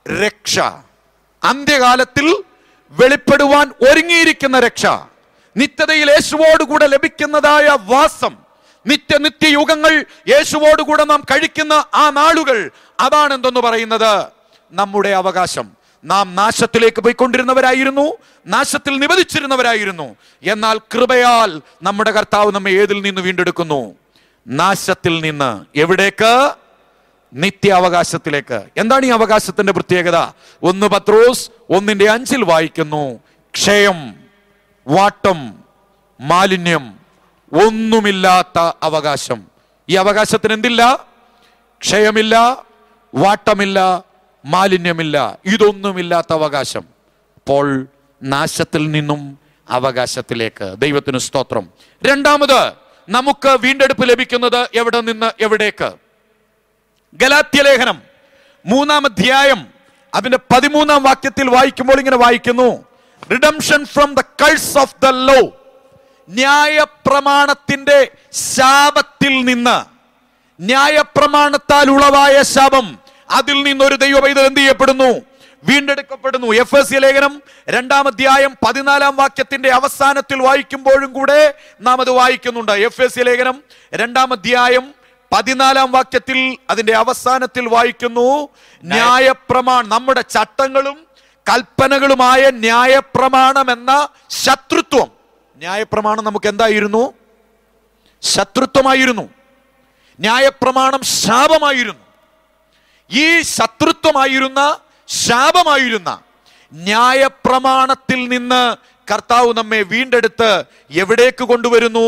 രക്ഷ അന്ത്യകാലത്തിൽ വെളിപ്പെടുവാൻ ഒരുങ്ങിയിരിക്കുന്ന രക്ഷ നിത്യതയിൽ യേശുവോടുകൂടെ ലഭിക്കുന്നതായ വാസം നിത്യ നിത്യയുഗങ്ങൾ യേശുവോടുകൂടെ നാം കഴിക്കുന്ന ആ നാളുകൾ അതാണ് എന്തെന്ന് പറയുന്നത് നമ്മുടെ അവകാശം നാം നാശത്തിലേക്ക് പോയിക്കൊണ്ടിരുന്നവരായിരുന്നു നാശത്തിൽ നിവധിച്ചിരുന്നവരായിരുന്നു എന്നാൽ കൃപയാൽ നമ്മുടെ കർത്താവ് നമ്മെ ഏതിൽ നിന്ന് വീണ്ടെടുക്കുന്നു നാശത്തിൽ നിന്ന് എവിടേക്ക് നിത്യ അവകാശത്തിലേക്ക് എന്താണ് ഈ അവകാശത്തിന്റെ പ്രത്യേകത ഒന്ന് പത്രോസ് ഒന്നിന്റെ അഞ്ചിൽ വായിക്കുന്നു ക്ഷയം വാട്ടം മാലിന്യം ഒന്നുമില്ലാത്ത അവകാശം ഈ അവകാശത്തിന് എന്തില്ല ക്ഷയമില്ല വാട്ടമില്ല മാലിന്യമില്ല ഇതൊന്നുമില്ലാത്ത അവകാശം അപ്പോൾ നാശത്തിൽ നിന്നും അവകാശത്തിലേക്ക് ദൈവത്തിന് സ്തോത്രം രണ്ടാമത് നമുക്ക് വീണ്ടെടുപ്പ് ലഭിക്കുന്നത് എവിടെ നിന്ന് എവിടേക്ക് ഗലാത്യ ലേഖനം മൂന്നാം അധ്യായം അതിന്റെ പതിമൂന്നാം വാക്യത്തിൽ വായിക്കുമ്പോൾ ഇങ്ങനെ വായിക്കുന്നു redemption from the curse of the law ന്യായപ്രമാണത്തിന്റെ ശാപത്തിൽ നിന്ന് ന്യായപ്രമാണത്താൽ ഉളവായ ശാപം അതിൽ നിന്ന് ഒരു ദൈവ പൈതൽ എന്ത് ചെയ്യപ്പെടുന്നു വീണ്ടെടുക്കപ്പെടുന്നു എഫ് എസ് ലേഖനം രണ്ടാം അധ്യായം പതിനാലാം വാക്യത്തിന്റെ അവസാനത്തിൽ വായിക്കുമ്പോഴും കൂടെ നാം അത് വായിക്കുന്നുണ്ട് എഫ് എസ് ലേഖനം രണ്ടാം അധ്യായം പതിനാലാം വാക്യത്തിൽ അതിന്റെ അവസാനത്തിൽ വായിക്കുന്നു ന്യായപ്രമാണം നമ്മുടെ ചട്ടങ്ങളും കൽപ്പനകളുമായ ന്യായപ്രമാണം എന്ന ശത്രുത്വം ന്യായപ്രമാണം നമുക്ക് എന്തായിരുന്നു ശത്രുത്വമായിരുന്നു ന്യായപ്രമാണം ശാപമായിരുന്നു ഈ ശത്രുത്വമായിരുന്ന ശാപമായിരുന്ന ന്യായപ്രമാണത്തിൽ നിന്ന് കർത്താവ് നമ്മെ വീണ്ടെടുത്ത് എവിടേക്ക് കൊണ്ടുവരുന്നു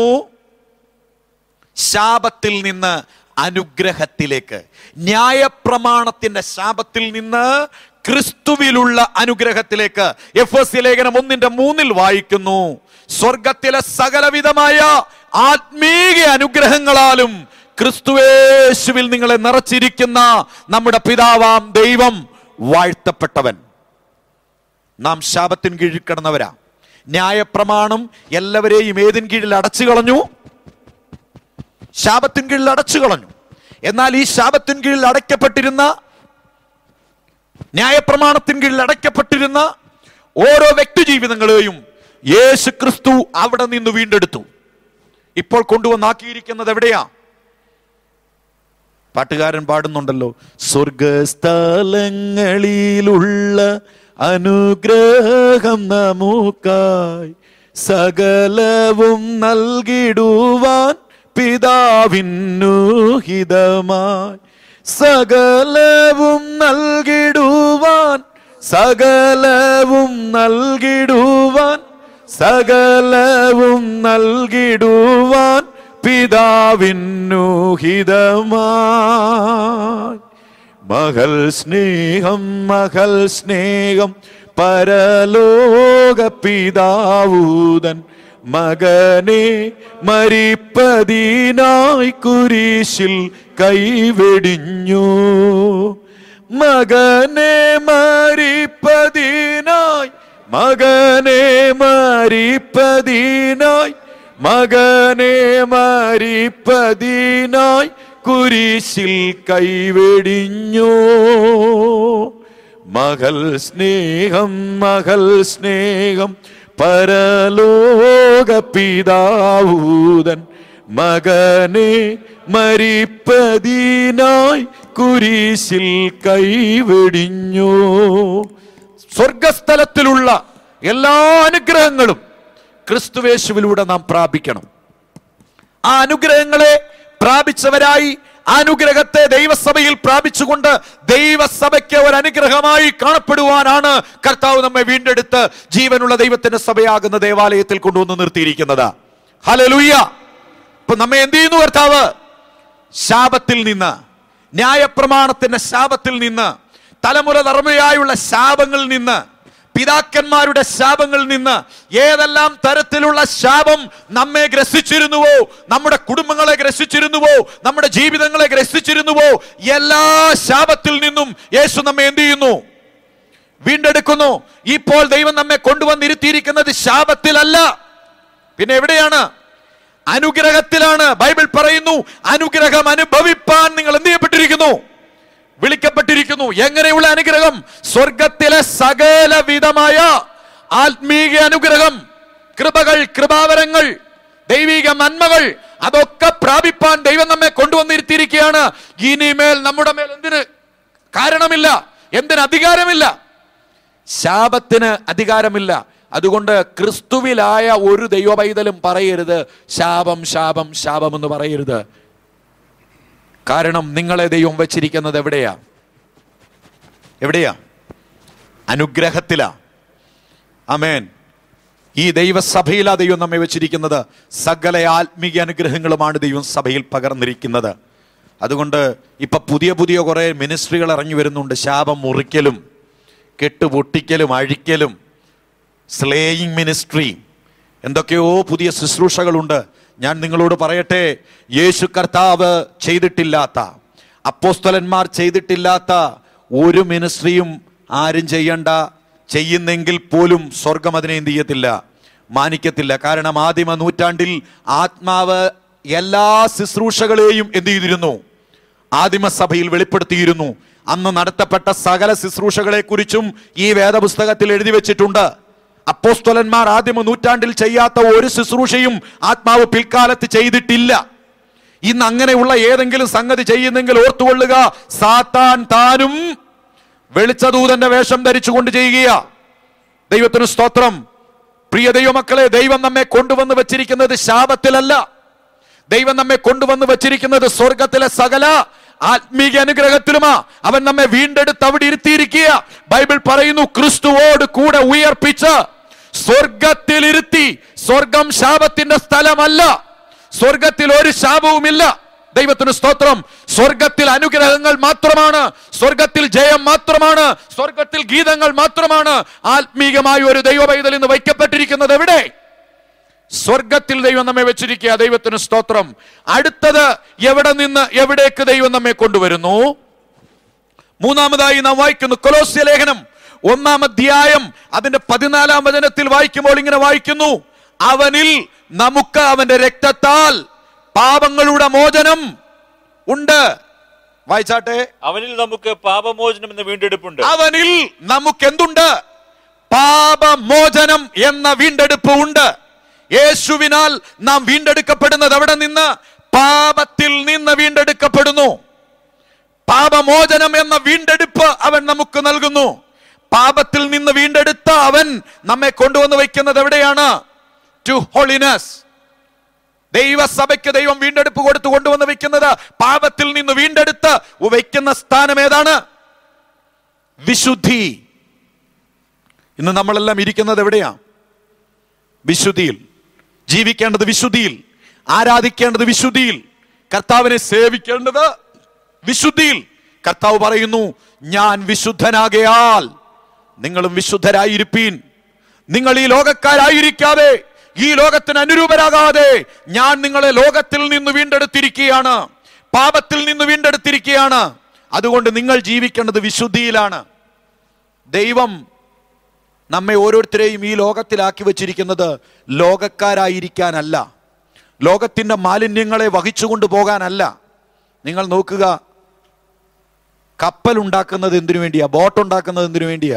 ശാപത്തിൽ നിന്ന് അനുഗ്രഹത്തിലേക്ക് ന്യായപ്രമാണത്തിന്റെ ശാപത്തിൽ നിന്ന് ക്രിസ്തുവിലുള്ള അനുഗ്രഹത്തിലേക്ക് എഫ് എസ് ലേഖനം ഒന്നിന്റെ മൂന്നിൽ വായിക്കുന്നു സ്വർഗത്തിലെ സകലവിധമായ ആത്മീക അനുഗ്രഹങ്ങളാലും ക്രിസ്തുവേശുവിൽ നിങ്ങളെ നിറച്ചിരിക്കുന്ന നമ്മുടെ പിതാവാം ദൈവം വാഴ്ത്തപ്പെട്ടവൻ നാം ശാപത്തിൻ കീഴിൽ കിടന്നവരാ ന്യായപ്രമാണം എല്ലാവരെയും ഏതിൻ കീഴിൽ അടച്ചു കളഞ്ഞു ശാപത്തിൻ കീഴിൽ അടച്ചു കളഞ്ഞു എന്നാൽ ഈ ശാപത്തിൻ കീഴിൽ അടയ്ക്കപ്പെട്ടിരുന്ന ന്യായപ്രമാണത്തിൻ കീഴിൽ അടയ്ക്കപ്പെട്ടിരുന്ന ഓരോ വ്യക്തി ജീവിതങ്ങളെയും യേശു ക്രിസ്തു അവിടെ നിന്ന് വീണ്ടെടുത്തു ഇപ്പോൾ കൊണ്ടുവന്നാക്കിയിരിക്കുന്നത് എവിടെയാ പാട്ടുകാരൻ പാടുന്നുണ്ടല്ലോ സ്വർഗസ്ഥലങ്ങളിലുള്ള അനുഗ്രഹം നമുക്കായി സകലവും നൽകിടുവാൻ പിതാവിന്നു ഹിതമായി സകലവും നൽകിടുവാൻ സകലവും നൽകിടുവാൻ സകലവും നൽകിടുവാൻ പിതാവിന്നു ഹിതമായി മകൾ സ്നേഹം മകൾ സ്നേഹം പരലോക പിതാവൂതൻ മകനെ മരിപ്പതിനായി കുരിശിൽ കൈവെടിഞ്ഞു മകനെ മരിപ്പതിനായി മകനെ മരിപ്പതിനായി മകനെ മരിപ്പതിനായി കുരിശിൽ കൈവെടിഞ്ഞു മകൾ സ്നേഹം മകൾ സ്നേഹം പരലോക പിതാവൂതൻ മകനെ മരിപ്പതിനായി കുരിശിൽ കൈവെടിഞ്ഞു സ്വർഗസ്ഥലത്തിലുള്ള എല്ലാ അനുഗ്രഹങ്ങളും ക്രിസ്തുവേശുവിലൂടെ നാം പ്രാപിക്കണം ആ അനുഗ്രഹങ്ങളെ പ്രാപിച്ചവരായി അനുഗ്രഹത്തെ ദൈവസഭയിൽ പ്രാപിച്ചുകൊണ്ട് ദൈവസഭയ്ക്ക് ഒരു അനുഗ്രഹമായി കാണപ്പെടുവാനാണ് കർത്താവ് നമ്മെ വീണ്ടെടുത്ത് ജീവനുള്ള ദൈവത്തിന്റെ സഭയാകുന്ന ദേവാലയത്തിൽ കൊണ്ടുവന്ന് നിർത്തിയിരിക്കുന്നത് ഹലലൂയ്യ ഇപ്പൊ നമ്മെ എന്ത് ചെയ്യുന്നു കർത്താവ് ശാപത്തിൽ നിന്ന് ന്യായപ്രമാണത്തിന്റെ ശാപത്തിൽ നിന്ന് തലമുറ തലമുറയായുള്ള ശാപങ്ങളിൽ നിന്ന് പിതാക്കന്മാരുടെ ശാപങ്ങളിൽ നിന്ന് ഏതെല്ലാം തരത്തിലുള്ള ശാപം നമ്മെ ഗ്രസിച്ചിരുന്നുവോ നമ്മുടെ കുടുംബങ്ങളെ ഗ്രസിച്ചിരുന്നുവോ നമ്മുടെ ജീവിതങ്ങളെ ഗ്രസിച്ചിരുന്നുവോ എല്ലാ ശാപത്തിൽ നിന്നും യേശു നമ്മെ എന്ത് ചെയ്യുന്നു വീണ്ടെടുക്കുന്നു ഇപ്പോൾ ദൈവം നമ്മെ കൊണ്ടുവന്നിരുത്തിയിരിക്കുന്നത് ശാപത്തിലല്ല പിന്നെ എവിടെയാണ് അനുഗ്രഹത്തിലാണ് ബൈബിൾ പറയുന്നു അനുഗ്രഹം അനുഭവിപ്പാൻ നിങ്ങൾ എന്ത് ചെയ്യപ്പെട്ടിരിക്കുന്നു വിളിക്കപ്പെട്ടിരിക്കുന്നു പറയുന്നു എങ്ങനെയുള്ള അനുഗ്രഹം സ്വർഗത്തിലെ സകല വിധമായ ആത്മീയ അനുഗ്രഹം കൃപകൾ കൃപാവരങ്ങൾ ദൈവിക നന്മകൾ അതൊക്കെ പ്രാപിപ്പാൻ ദൈവം നമ്മെ കൊണ്ടുവന്നിരുത്തിയിരിക്കുകയാണ് ഇനിമേൽ നമ്മുടെ മേൽ എന്തിന് കാരണമില്ല എന്തിന് അധികാരമില്ല ശാപത്തിന് അധികാരമില്ല അതുകൊണ്ട് ക്രിസ്തുവിലായ ഒരു ദൈവപൈതലും പറയരുത് ശാപം ശാപം ശാപം എന്ന് പറയരുത് കാരണം നിങ്ങളെ ദൈവം വെച്ചിരിക്കുന്നത് എവിടെയാ എവിടെയാ അനുഗ്രഹത്തിലാ അമേൻ ഈ ദൈവസഭയിലാ ദൈവം നമ്മെ വെച്ചിരിക്കുന്നത് സകല ആത്മീയ അനുഗ്രഹങ്ങളുമാണ് ദൈവം സഭയിൽ പകർന്നിരിക്കുന്നത് അതുകൊണ്ട് ഇപ്പൊ പുതിയ പുതിയ കുറെ മിനിസ്ട്രികൾ ഇറങ്ങി വരുന്നുണ്ട് ശാപം മുറിക്കലും കെട്ടുപൊട്ടിക്കലും അഴിക്കലും സ്ലേയിങ് മിനിസ്ട്രി എന്തൊക്കെയോ പുതിയ ശുശ്രൂഷകളുണ്ട് ഞാൻ നിങ്ങളോട് പറയട്ടെ യേശു കർത്താവ് ചെയ്തിട്ടില്ലാത്ത അപ്പോസ്തലന്മാർ ചെയ്തിട്ടില്ലാത്ത ഒരു മിനിസ്ട്രിയും ആരും ചെയ്യണ്ട ചെയ്യുന്നെങ്കിൽ പോലും സ്വർഗം അതിനെ എന്ത് ചെയ്യത്തില്ല മാനിക്കത്തില്ല കാരണം ആദിമ നൂറ്റാണ്ടിൽ ആത്മാവ് എല്ലാ ശുശ്രൂഷകളെയും എന്ത് ചെയ്തിരുന്നു ആദിമസഭയിൽ വെളിപ്പെടുത്തിയിരുന്നു അന്ന് നടത്തപ്പെട്ട സകല ശുശ്രൂഷകളെ കുറിച്ചും ഈ വേദപുസ്തകത്തിൽ എഴുതി വെച്ചിട്ടുണ്ട് അപ്പോസ്തലന്മാർ ആദിമ നൂറ്റാണ്ടിൽ ചെയ്യാത്ത ഒരു ശുശ്രൂഷയും ആത്മാവ് പിൽക്കാലത്ത് ചെയ്തിട്ടില്ല ഇന്ന് അങ്ങനെയുള്ള ഏതെങ്കിലും സംഗതി ചെയ്യുന്നെങ്കിൽ ഓർത്തുകൊള്ളുക സാത്താൻ താനും വെളിച്ചദൂതന്റെ വേഷം ധരിച്ചുകൊണ്ട് ചെയ്യുകയാ ദൈവത്തിന് സ്തോത്രം പ്രിയ ദൈവമക്കളെ ദൈവം നമ്മെ കൊണ്ടുവന്ന് വെച്ചിരിക്കുന്നത് ശാപത്തിലല്ല ദൈവം നമ്മെ കൊണ്ടുവന്ന് വെച്ചിരിക്കുന്നത് സ്വർഗത്തിലെ സകല ആത്മീയ അനുഗ്രഹത്തിലുമാ അവൻ നമ്മെ വീണ്ടെടുത്ത് അവിടെ ഇരുത്തിയിരിക്കുക ബൈബിൾ പറയുന്നു ക്രിസ്തുവോട് കൂടെ ഉയർപ്പിച്ച് സ്വർഗത്തിൽ ഇരുത്തി സ്വർഗം ശാപത്തിന്റെ സ്ഥലമല്ല സ്വർഗത്തിൽ ഒരു ശാപവുമില്ല ദൈവത്തിന് സ്തോത്രം സ്വർഗത്തിൽ അനുഗ്രഹങ്ങൾ മാത്രമാണ് സ്വർഗത്തിൽ ജയം മാത്രമാണ് സ്വർഗത്തിൽ ഗീതങ്ങൾ മാത്രമാണ് ആത്മീകമായ ഒരു ദൈവപൈതൽ ഇന്ന് വയ്ക്കപ്പെട്ടിരിക്കുന്നത് എവിടെ സ്വർഗത്തിൽ ദൈവം നമ്മെ വെച്ചിരിക്കുക ദൈവത്തിന് സ്തോത്രം അടുത്തത് എവിടെ നിന്ന് എവിടേക്ക് ദൈവം നമ്മെ കൊണ്ടുവരുന്നു മൂന്നാമതായി നാം വായിക്കുന്നു കൊലോസ്യ ലേഖനം ഒന്നാം അധ്യായം അതിന്റെ പതിനാലാം വചനത്തിൽ വായിക്കുമ്പോൾ ഇങ്ങനെ വായിക്കുന്നു അവനിൽ നമുക്ക് അവന്റെ രക്തത്താൽ പാപങ്ങളുടെ മോചനം ഉണ്ട് വായിച്ചാട്ടെ അവനിൽ നമുക്ക് പാപമോചനം എന്ന വീണ്ടെടുപ്പുണ്ട് അവനിൽ നമുക്ക് എന്തുണ്ട് പാപമോചനം എന്ന വീണ്ടെടുപ്പ് ഉണ്ട് യേശുവിനാൽ നാം വീണ്ടെടുക്കപ്പെടുന്നത് എവിടെ നിന്ന് പാപത്തിൽ നിന്ന് വീണ്ടെടുക്കപ്പെടുന്നു പാപമോചനം എന്ന വീണ്ടെടുപ്പ് അവൻ നമുക്ക് നൽകുന്നു പാപത്തിൽ നിന്ന് വീണ്ടെടുത്ത അവൻ നമ്മെ കൊണ്ടുവന്ന് വയ്ക്കുന്നത് എവിടെയാണ് ടു ഹോളിനെസ് ദൈവസഭയ്ക്ക് ദൈവം വീണ്ടെടുപ്പ് കൊടുത്ത് കൊണ്ടുവന്ന് വെക്കുന്നത് പാപത്തിൽ നിന്ന് വീണ്ടെടുത്ത് വയ്ക്കുന്ന സ്ഥാനം ഏതാണ് വിശുദ്ധി ഇന്ന് നമ്മളെല്ലാം ഇരിക്കുന്നത് എവിടെയാ വിശുദ്ധിയിൽ ജീവിക്കേണ്ടത് വിശുദ്ധിയിൽ ആരാധിക്കേണ്ടത് വിശുദ്ധിയിൽ കർത്താവിനെ സേവിക്കേണ്ടത് വിശുദ്ധിയിൽ കർത്താവ് പറയുന്നു ഞാൻ വിശുദ്ധനാകയാൽ നിങ്ങളും വിശുദ്ധരായിരിപ്പീൻ നിങ്ങൾ ഈ ലോകക്കാരായിരിക്കാതെ ഈ ലോകത്തിന് അനുരൂപരാകാതെ ഞാൻ നിങ്ങളെ ലോകത്തിൽ നിന്ന് വീണ്ടെടുത്തിരിക്കുകയാണ് പാപത്തിൽ നിന്ന് വീണ്ടെടുത്തിരിക്കുകയാണ് അതുകൊണ്ട് നിങ്ങൾ ജീവിക്കേണ്ടത് വിശുദ്ധിയിലാണ് ദൈവം നമ്മെ ഓരോരുത്തരെയും ഈ ലോകത്തിലാക്കി വച്ചിരിക്കുന്നത് ലോകക്കാരായിരിക്കാനല്ല ലോകത്തിൻ്റെ മാലിന്യങ്ങളെ വഹിച്ചുകൊണ്ട് പോകാനല്ല നിങ്ങൾ നോക്കുക കപ്പൽ ഉണ്ടാക്കുന്നത് എന്തിനു വേണ്ടിയാ ബോട്ട് ഉണ്ടാക്കുന്നത് എന്തിനു വേണ്ടിയാ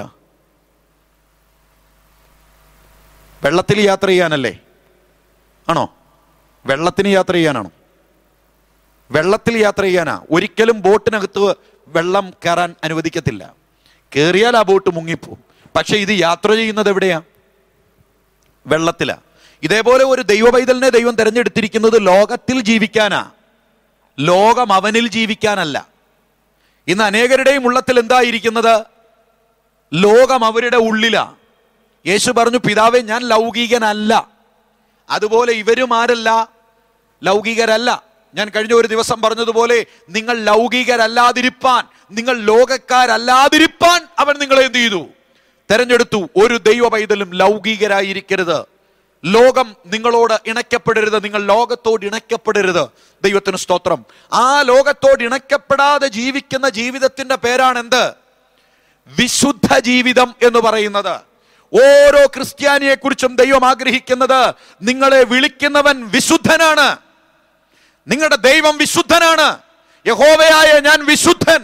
വെള്ളത്തിൽ യാത്ര ചെയ്യാനല്ലേ ആണോ വെള്ളത്തിന് യാത്ര ചെയ്യാനാണോ വെള്ളത്തിൽ യാത്ര ചെയ്യാനാ ഒരിക്കലും ബോട്ടിനകത്ത് വെള്ളം കയറാൻ അനുവദിക്കത്തില്ല കയറിയാൽ ആ ബോട്ട് മുങ്ങിപ്പോവും പക്ഷെ ഇത് യാത്ര ചെയ്യുന്നത് എവിടെയാ വെള്ളത്തിലാ ഇതേപോലെ ഒരു ദൈവപൈതലിനെ ദൈവം തിരഞ്ഞെടുത്തിരിക്കുന്നത് ലോകത്തിൽ ജീവിക്കാനാ ലോകം അവനിൽ ജീവിക്കാനല്ല ഇന്ന് അനേകരുടെയും ഉള്ളത്തിൽ എന്തായിരിക്കുന്നത് ലോകം അവരുടെ ഉള്ളിലാ യേശു പറഞ്ഞു പിതാവേ ഞാൻ ലൗകികനല്ല അതുപോലെ ഇവരും ആരല്ല ലൗകികരല്ല ഞാൻ കഴിഞ്ഞ ഒരു ദിവസം പറഞ്ഞതുപോലെ നിങ്ങൾ ലൗകികരല്ലാതിരിപ്പാൻ നിങ്ങൾ ലോകക്കാരല്ലാതിരിപ്പാൻ അവൻ നിങ്ങളെ എന്ത് ചെയ്തു തെരഞ്ഞെടുത്തു ഒരു ദൈവ പൈതലും ലൗകികരായിരിക്കരുത് ലോകം നിങ്ങളോട് ഇണയ്ക്കപ്പെടരുത് നിങ്ങൾ ലോകത്തോട് ഇണയ്ക്കപ്പെടരുത് ദൈവത്തിന് സ്തോത്രം ആ ലോകത്തോട് ഇണയ്ക്കപ്പെടാതെ ജീവിക്കുന്ന ജീവിതത്തിന്റെ പേരാണ് എന്ത് വിശുദ്ധ ജീവിതം എന്ന് പറയുന്നത് ഓരോ ക്രിസ്ത്യാനിയെ കുറിച്ചും ദൈവം ആഗ്രഹിക്കുന്നത് നിങ്ങളെ വിളിക്കുന്നവൻ വിശുദ്ധനാണ് നിങ്ങളുടെ ദൈവം വിശുദ്ധനാണ് യഹോവയായ ഞാൻ വിശുദ്ധൻ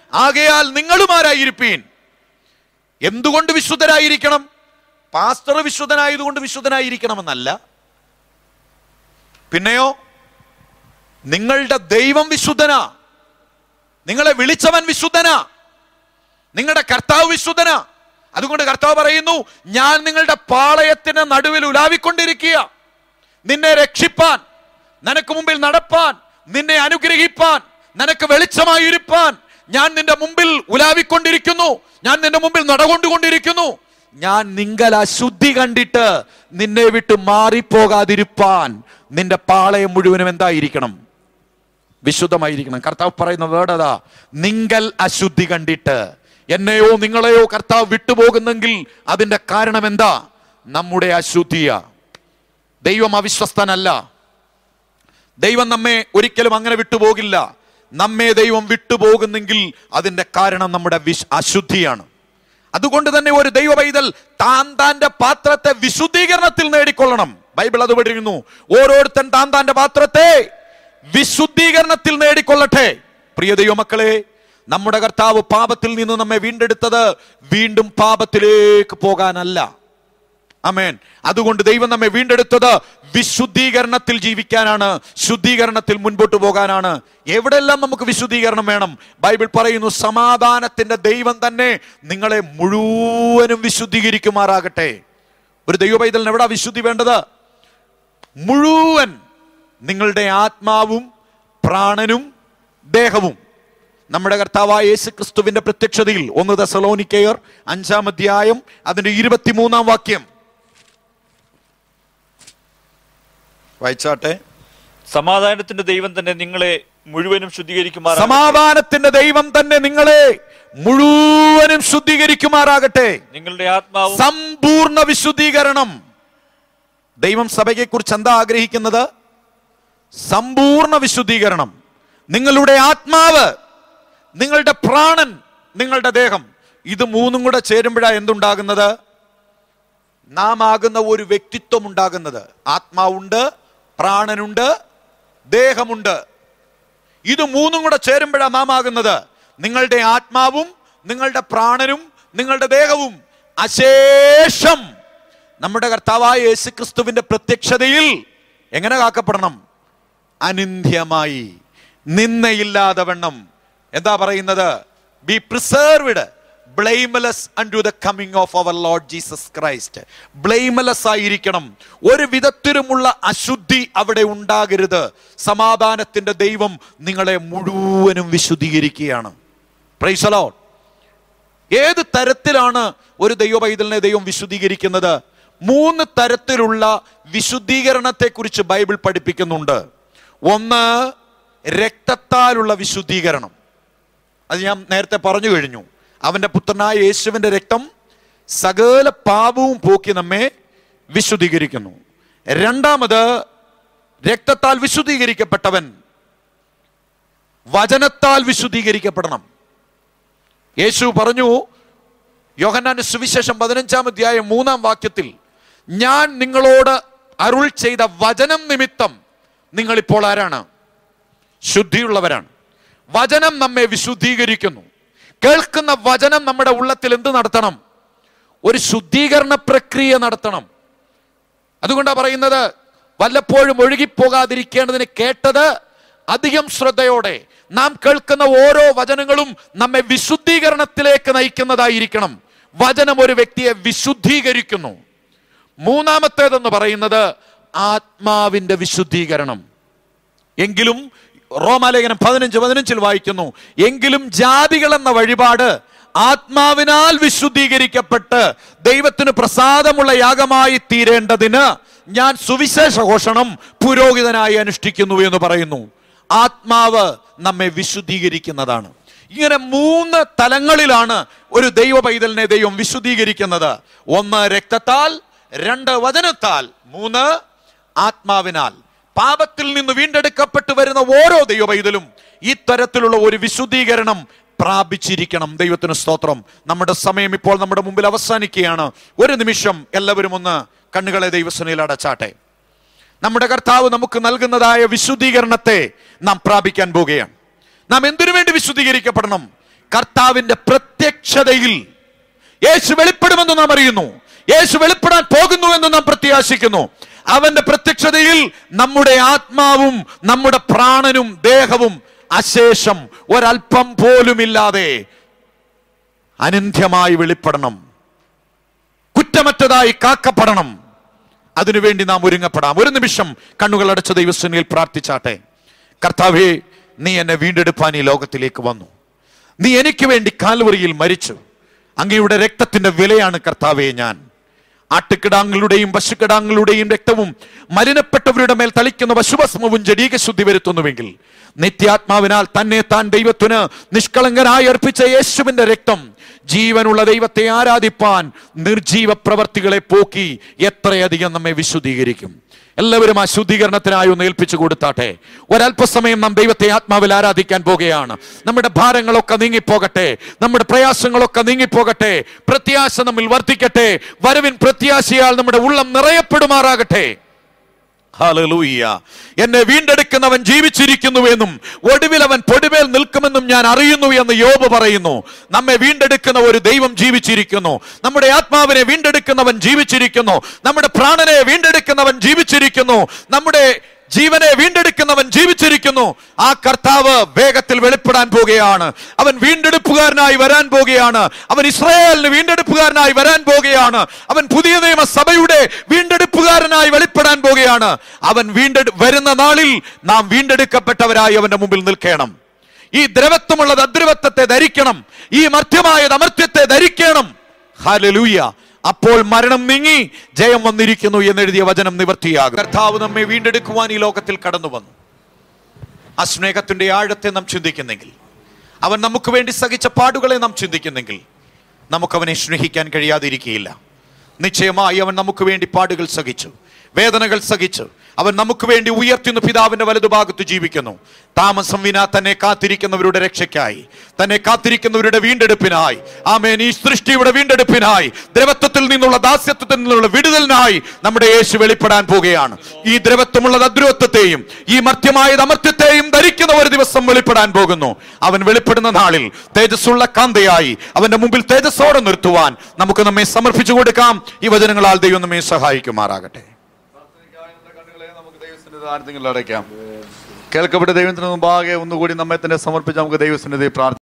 ആകയാൽ നിങ്ങളുമാരായിരിപ്പീൻ എന്തുകൊണ്ട് വിശുദ്ധരായിരിക്കണം പാസ്റ്റർ വിശുദ്ധനായതുകൊണ്ട് വിശുദ്ധനായിരിക്കണമെന്നല്ല പിന്നെയോ നിങ്ങളുടെ ദൈവം വിശുദ്ധനാ നിങ്ങളെ വിളിച്ചവൻ വിശുദ്ധനാ നിങ്ങളുടെ കർത്താവ് വിശുദ്ധനാ അതുകൊണ്ട് കർത്താവ് പറയുന്നു ഞാൻ നിങ്ങളുടെ പാളയത്തിന് നടുവിൽ ഉലാവിക്കൊണ്ടിരിക്കുക നിന്നെ രക്ഷിപ്പാൻ നിനക്ക് മുമ്പിൽ നടപ്പാൻ നിന്നെ അനുഗ്രഹിപ്പാൻ നിനക്ക് വെളിച്ചമായിരിപ്പാൻ ഞാൻ നിന്റെ മുമ്പിൽ ഉലാവിക്കൊണ്ടിരിക്കുന്നു ഞാൻ നിന്റെ മുമ്പിൽ നടകൊണ്ടുകൊണ്ടിരിക്കുന്നു ഞാൻ നിങ്കൽ അശുദ്ധി കണ്ടിട്ട് നിന്നെ വിട്ട് മാറിപ്പോകാതിരിപ്പാൻ നിന്റെ പാളയം മുഴുവനും എന്തായിരിക്കണം വിശുദ്ധമായിരിക്കണം കർത്താവ് പറയുന്ന വേർഡ് അതാ നിങ്കൽ അശുദ്ധി കണ്ടിട്ട് എന്നെയോ നിങ്ങളെയോ കർത്താവ് വിട്ടുപോകുന്നെങ്കിൽ അതിന്റെ കാരണം എന്താ നമ്മുടെ അശുദ്ധിയ ദൈവം അവിശ്വസ്തനല്ല ദൈവം നമ്മെ ഒരിക്കലും അങ്ങനെ വിട്ടുപോകില്ല നമ്മെ ദൈവം വിട്ടുപോകുന്നെങ്കിൽ അതിന്റെ കാരണം നമ്മുടെ വിശ് അശുദ്ധിയാണ് അതുകൊണ്ട് തന്നെ ഒരു ദൈവ പൈതൽ താൻ താന്റെ പാത്രത്തെ വിശുദ്ധീകരണത്തിൽ നേടിക്കൊള്ളണം ബൈബിൾ അത് പഠിക്കുന്നു ഓരോരുത്തൻ താൻ താന്റെ പാത്രത്തെ വിശുദ്ധീകരണത്തിൽ നേടിക്കൊള്ളട്ടെ പ്രിയ ദൈവമക്കളെ നമ്മുടെ കർത്താവ് പാപത്തിൽ നിന്ന് നമ്മെ വീണ്ടെടുത്തത് വീണ്ടും പാപത്തിലേക്ക് പോകാനല്ല അമേൻ അതുകൊണ്ട് ദൈവം നമ്മെ വീണ്ടെടുത്തത് വിശുദ്ധീകരണത്തിൽ ജീവിക്കാനാണ് ശുദ്ധീകരണത്തിൽ മുൻപോട്ട് പോകാനാണ് എവിടെല്ലാം നമുക്ക് വിശുദ്ധീകരണം വേണം ബൈബിൾ പറയുന്നു സമാധാനത്തിന്റെ ദൈവം തന്നെ നിങ്ങളെ മുഴുവനും വിശുദ്ധീകരിക്കുമാറാകട്ടെ ഒരു ദൈവ പൈതലിന് എവിടാ വിശുദ്ധി വേണ്ടത് മുഴുവൻ നിങ്ങളുടെ ആത്മാവും പ്രാണനും ദേഹവും നമ്മുടെ കർത്താവായ യേശു ക്രിസ്തുവിന്റെ പ്രത്യക്ഷതയിൽ ഒന്ന് ദസലോനിക്കയർ അഞ്ചാം അധ്യായം അതിന്റെ ഇരുപത്തിമൂന്നാം വാക്യം വായിച്ചാട്ടെ സമാധാനത്തിന്റെ ദൈവം തന്നെ നിങ്ങളെ മുഴുവനും ശുദ്ധീകരിക്കുമാറാകട്ടെ സമാധാനത്തിന്റെ ദൈവം തന്നെ നിങ്ങളെ മുഴുവനും ശുദ്ധീകരിക്കുമാറാകട്ടെ നിങ്ങളുടെ ആത്മാവും സമ്പൂർണ്ണ വിശുദ്ധീകരണം ദൈവം സഭയെ കുറിച്ച് എന്താ ആഗ്രഹിക്കുന്നത് സമ്പൂർണ്ണ വിശുദ്ധീകരണം നിങ്ങളുടെ ആത്മാവ് നിങ്ങളുടെ പ്രാണൻ നിങ്ങളുടെ ദേഹം ഇത് മൂന്നും കൂടെ ചേരുമ്പോഴാണ് എന്തുണ്ടാകുന്നത് നാം ആകുന്ന ഒരു വ്യക്തിത്വം ഉണ്ടാകുന്നത് ആത്മാവുണ്ട് പ്രാണനുണ്ട് ദേഹമുണ്ട് ഇത് മൂന്നും കൂടെ ചേരുമ്പോഴാണ് നാം ആകുന്നത് നിങ്ങളുടെ ആത്മാവും നിങ്ങളുടെ പ്രാണനും നിങ്ങളുടെ ദേഹവും അശേഷം നമ്മുടെ കർത്താവായ യേശുക്രിസ്തുവിന്റെ പ്രത്യക്ഷതയിൽ എങ്ങനെ കാക്കപ്പെടണം അനിന്ധ്യമായി നിന്നയില്ലാതെ വണ്ണം എന്താ പറയുന്നത് be preserved blameless unto the coming of our Lord Jesus Christ blameless ആയിരിക്കണം ഒരു വിധത്തിലുമുള്ള അശുദ്ധി അവിടെ ഉണ്ടാകരുത് സമാധാനത്തിന്റെ ദൈവം നിങ്ങളെ മുഴുവനും വിശുദ്ധീകരിക്കുകയാണ് പ്രൈസലോ ഏത് തരത്തിലാണ് ഒരു ദൈവ പൈതലിനെ ദൈവം വിശുദ്ധീകരിക്കുന്നത് മൂന്ന് തരത്തിലുള്ള വിശുദ്ധീകരണത്തെക്കുറിച്ച് ബൈബിൾ പഠിപ്പിക്കുന്നുണ്ട് ഒന്ന് രക്തത്താലുള്ള വിശുദ്ധീകരണം അത് ഞാൻ നേരത്തെ പറഞ്ഞു കഴിഞ്ഞു അവന്റെ പുത്രനായ യേശുവിന്റെ രക്തം സകല പാപവും പോക്കി നമ്മെ വിശുദ്ധീകരിക്കുന്നു രണ്ടാമത് രക്തത്താൽ വിശുദ്ധീകരിക്കപ്പെട്ടവൻ വചനത്താൽ വിശുദ്ധീകരിക്കപ്പെടണം യേശു പറഞ്ഞു യോഹന്നാന്റെ സുവിശേഷം പതിനഞ്ചാം അധ്യായം മൂന്നാം വാക്യത്തിൽ ഞാൻ നിങ്ങളോട് അരുൾ ചെയ്ത വചനം നിമിത്തം നിങ്ങളിപ്പോൾ ആരാണ് ശുദ്ധിയുള്ളവരാണ് വചനം നമ്മെ വിശുദ്ധീകരിക്കുന്നു കേൾക്കുന്ന വചനം നമ്മുടെ ഉള്ളത്തിൽ എന്ത് നടത്തണം ഒരു ശുദ്ധീകരണ പ്രക്രിയ നടത്തണം അതുകൊണ്ടാണ് പറയുന്നത് വല്ലപ്പോഴും ഒഴുകിപ്പോകാതിരിക്കേണ്ടതിന് കേട്ടത് അധികം ശ്രദ്ധയോടെ നാം കേൾക്കുന്ന ഓരോ വചനങ്ങളും നമ്മെ വിശുദ്ധീകരണത്തിലേക്ക് നയിക്കുന്നതായിരിക്കണം വചനം ഒരു വ്യക്തിയെ വിശുദ്ധീകരിക്കുന്നു മൂന്നാമത്തേതെന്ന് പറയുന്നത് ആത്മാവിന്റെ വിശുദ്ധീകരണം എങ്കിലും റോമാലേഖനം പതിനഞ്ച് പതിനഞ്ചിൽ വായിക്കുന്നു എങ്കിലും ജാതികൾ എന്ന വഴിപാട് ആത്മാവിനാൽ വിശുദ്ധീകരിക്കപ്പെട്ട് ദൈവത്തിന് പ്രസാദമുള്ള യാഗമായി തീരേണ്ടതിന് ഞാൻ സുവിശേഷ ഘോഷണം പുരോഹിതനായി അനുഷ്ഠിക്കുന്നു എന്ന് പറയുന്നു ആത്മാവ് നമ്മെ വിശുദ്ധീകരിക്കുന്നതാണ് ഇങ്ങനെ മൂന്ന് തലങ്ങളിലാണ് ഒരു ദൈവ പൈതലിനെ ദൈവം വിശുദ്ധീകരിക്കുന്നത് ഒന്ന് രക്തത്താൽ രണ്ട് വചനത്താൽ മൂന്ന് ആത്മാവിനാൽ പാപത്തിൽ നിന്ന് വീണ്ടെടുക്കപ്പെട്ടു വരുന്ന ഓരോ ദൈവ പൈതലും ഇത്തരത്തിലുള്ള ഒരു വിശുദ്ധീകരണം പ്രാപിച്ചിരിക്കണം ദൈവത്തിന് സ്തോത്രം നമ്മുടെ സമയം ഇപ്പോൾ നമ്മുടെ മുമ്പിൽ അവസാനിക്കുകയാണ് ഒരു നിമിഷം എല്ലാവരും ഒന്ന് കണ്ണുകളെ ദൈവസനയിൽ അടച്ചാട്ടെ നമ്മുടെ കർത്താവ് നമുക്ക് നൽകുന്നതായ വിശുദ്ധീകരണത്തെ നാം പ്രാപിക്കാൻ പോവുകയാണ് നാം എന്തിനു വേണ്ടി വിശുദ്ധീകരിക്കപ്പെടണം കർത്താവിന്റെ പ്രത്യക്ഷതയിൽ യേശു വെളിപ്പെടുമെന്ന് നാം അറിയുന്നു യേശു വെളിപ്പെടാൻ പോകുന്നു എന്ന് നാം പ്രത്യാശിക്കുന്നു അവന്റെ പ്രത്യക്ഷതയിൽ നമ്മുടെ ആത്മാവും നമ്മുടെ പ്രാണനും ദേഹവും അശേഷം ഒരല്പം പോലുമില്ലാതെ അനന്ത്യമായി വെളിപ്പെടണം കുറ്റമറ്റതായി കാക്കപ്പെടണം അതിനുവേണ്ടി നാം ഒരുങ്ങപ്പെടാം ഒരു നിമിഷം കണ്ണുകൾ അടച്ച ദൈവസ്ഥനിൽ പ്രാർത്ഥിച്ചാട്ടെ കർത്താവേ നീ എന്നെ വീണ്ടെടുപ്പാൻ ഈ ലോകത്തിലേക്ക് വന്നു നീ എനിക്ക് വേണ്ടി കാൽവറിയിൽ മരിച്ചു അങ്ങയുടെ രക്തത്തിന്റെ വിലയാണ് കർത്താവേ ഞാൻ ആട്ടുകിടാങ്ങളുടെയും പശുക്കിടാങ്ങളുടെയും രക്തവും മലിനപ്പെട്ടവരുടെ മേൽ തളിക്കുന്ന പശുഭസ്മവും ജഡീക ശുദ്ധി വരുത്തുന്നുവെങ്കിൽ നിത്യാത്മാവിനാൽ തന്നെ താൻ ദൈവത്തിന് നിഷ്കളങ്കനായി അർപ്പിച്ച യേശുവിന്റെ രക്തം ജീവനുള്ള ദൈവത്തെ ആരാധിപ്പാൻ നിർജീവ പ്രവർത്തികളെ പോക്കി എത്രയധികം നമ്മെ വിശുദ്ധീകരിക്കും എല്ലാവരും ആ ശുദ്ധീകരണത്തിനായി ഒന്ന് ഏൽപ്പിച്ചു കൊടുത്താട്ടെ ഒരല്പസമയം നാം ദൈവത്തെ ആത്മാവിൽ ആരാധിക്കാൻ പോകുകയാണ് നമ്മുടെ ഭാരങ്ങളൊക്കെ നീങ്ങിപ്പോകട്ടെ നമ്മുടെ പ്രയാസങ്ങളൊക്കെ നീങ്ങിപ്പോകട്ടെ പ്രത്യാശ നമ്മിൽ വർദ്ധിക്കട്ടെ വരവിൻ പ്രത്യാശയാൽ നമ്മുടെ ഉള്ളം നിറയപ്പെടുമാറാകട്ടെ ഹല്ലേലൂയ എന്നെ വീണ്ടെടുക്കുന്നവൻ ജീവിച്ചിരിക്കുന്നുവെന്നും ഒടുവിൽ അവൻ പൊടുവേൽ നിൽക്കുമെന്നും ഞാൻ അറിയുന്നു എന്ന് യോബ് പറയുന്നു നമ്മെ വീണ്ടെടുക്കുന്ന ഒരു ദൈവം ജീവിച്ചിരിക്കുന്നു നമ്മുടെ ആത്മാവിനെ വീണ്ടെടുക്കുന്നവൻ ജീവിച്ചിരിക്കുന്നു നമ്മുടെ പ്രാണനെ വീണ്ടെടുക്കുന്നവൻ ജീവിച്ചിരിക്കുന്നു നമ്മുടെ ജീവനെ വീണ്ടെടുക്കുന്നവൻ ജീവിച്ചിരിക്കുന്നു ആ കർത്താവ് വേഗത്തിൽ വെളിപ്പെടാൻ പോകുകയാണ് അവൻ വീണ്ടെടുപ്പുകാരനായി വരാൻ പോകുകയാണ് അവൻ ഇസ്രായേലിന് വീണ്ടെടുപ്പുകാരനായി വരാൻ പോകുകയാണ് അവൻ പുതിയ നിയമ സഭയുടെ വീണ്ടെടുപ്പുകാരനായി വെളിപ്പെടാൻ പോകുകയാണ് അവൻ വീണ്ടെടു വരുന്ന നാളിൽ നാം വീണ്ടെടുക്കപ്പെട്ടവരായി അവന്റെ മുമ്പിൽ നിൽക്കണം ഈ ദ്രവത്വമുള്ളത് അദ്രവത്വത്തെ ധരിക്കണം ഈ മർത്യമായത് അമർത്യത്തെ ധരിക്കണം ഹല്ലേലൂയ അപ്പോൾ മരണം നീങ്ങി ജയം വന്നിരിക്കുന്നു എന്നെഴുതിയ വചനം നിവർത്തിയാകും കർത്താവ് നമ്മെ വീണ്ടെടുക്കുവാൻ ഈ ലോകത്തിൽ കടന്നു വന്നു ആ സ്നേഹത്തിന്റെ ആഴത്തെ നാം ചിന്തിക്കുന്നെങ്കിൽ അവൻ നമുക്ക് വേണ്ടി സഹിച്ച പാടുകളെ നാം ചിന്തിക്കുന്നെങ്കിൽ നമുക്കവനെ സ്നേഹിക്കാൻ കഴിയാതിരിക്കുകയില്ല നിശ്ചയമായി അവൻ നമുക്ക് വേണ്ടി പാടുകൾ സഹിച്ചു വേദനകൾ സഹിച്ചു അവൻ നമുക്ക് വേണ്ടി ഉയർത്തുന്ന പിതാവിന്റെ വലതുഭാഗത്ത് ജീവിക്കുന്നു താമസം വിനാ തന്നെ കാത്തിരിക്കുന്നവരുടെ രക്ഷയ്ക്കായി തന്നെ കാത്തിരിക്കുന്നവരുടെ വീണ്ടെടുപ്പിനായി ആമേൻ ഈ സൃഷ്ടിയുടെ വീണ്ടെടുപ്പിനായി ദ്രവത്വത്തിൽ നിന്നുള്ള ദാസ്യത്വത്തിൽ നിന്നുള്ള വിടുതലിനായി നമ്മുടെ യേശു വെളിപ്പെടാൻ പോവുകയാണ് ഈ ദ്രവത്വമുള്ള അദ്രവത്വത്തെയും ഈ മർത്യമായ അമർത്യത്തെയും ധരിക്കുന്ന ഒരു ദിവസം വെളിപ്പെടാൻ പോകുന്നു അവൻ വെളിപ്പെടുന്ന നാളിൽ തേജസ്സുള്ള കാന്തയായി അവന്റെ മുമ്പിൽ തേജസ്സോടെ നിർത്തുവാൻ നമുക്ക് നമ്മെ സമർപ്പിച്ചു കൊടുക്കാം ഈ വചനങ്ങളാൽ ദൈവം നമ്മെ സഹായിക്കുമാറാകട്ടെ അടയ്ക്കാം കേൾക്കപ്പെട്ട ദൈവത്തിന് മുമ്പാകെ ഒന്നുകൂടി നമ്മെ തന്നെ സമർപ്പിച്ച് നമുക്ക് ദൈവസന്നിധി പ്രാർത്ഥിക്കാം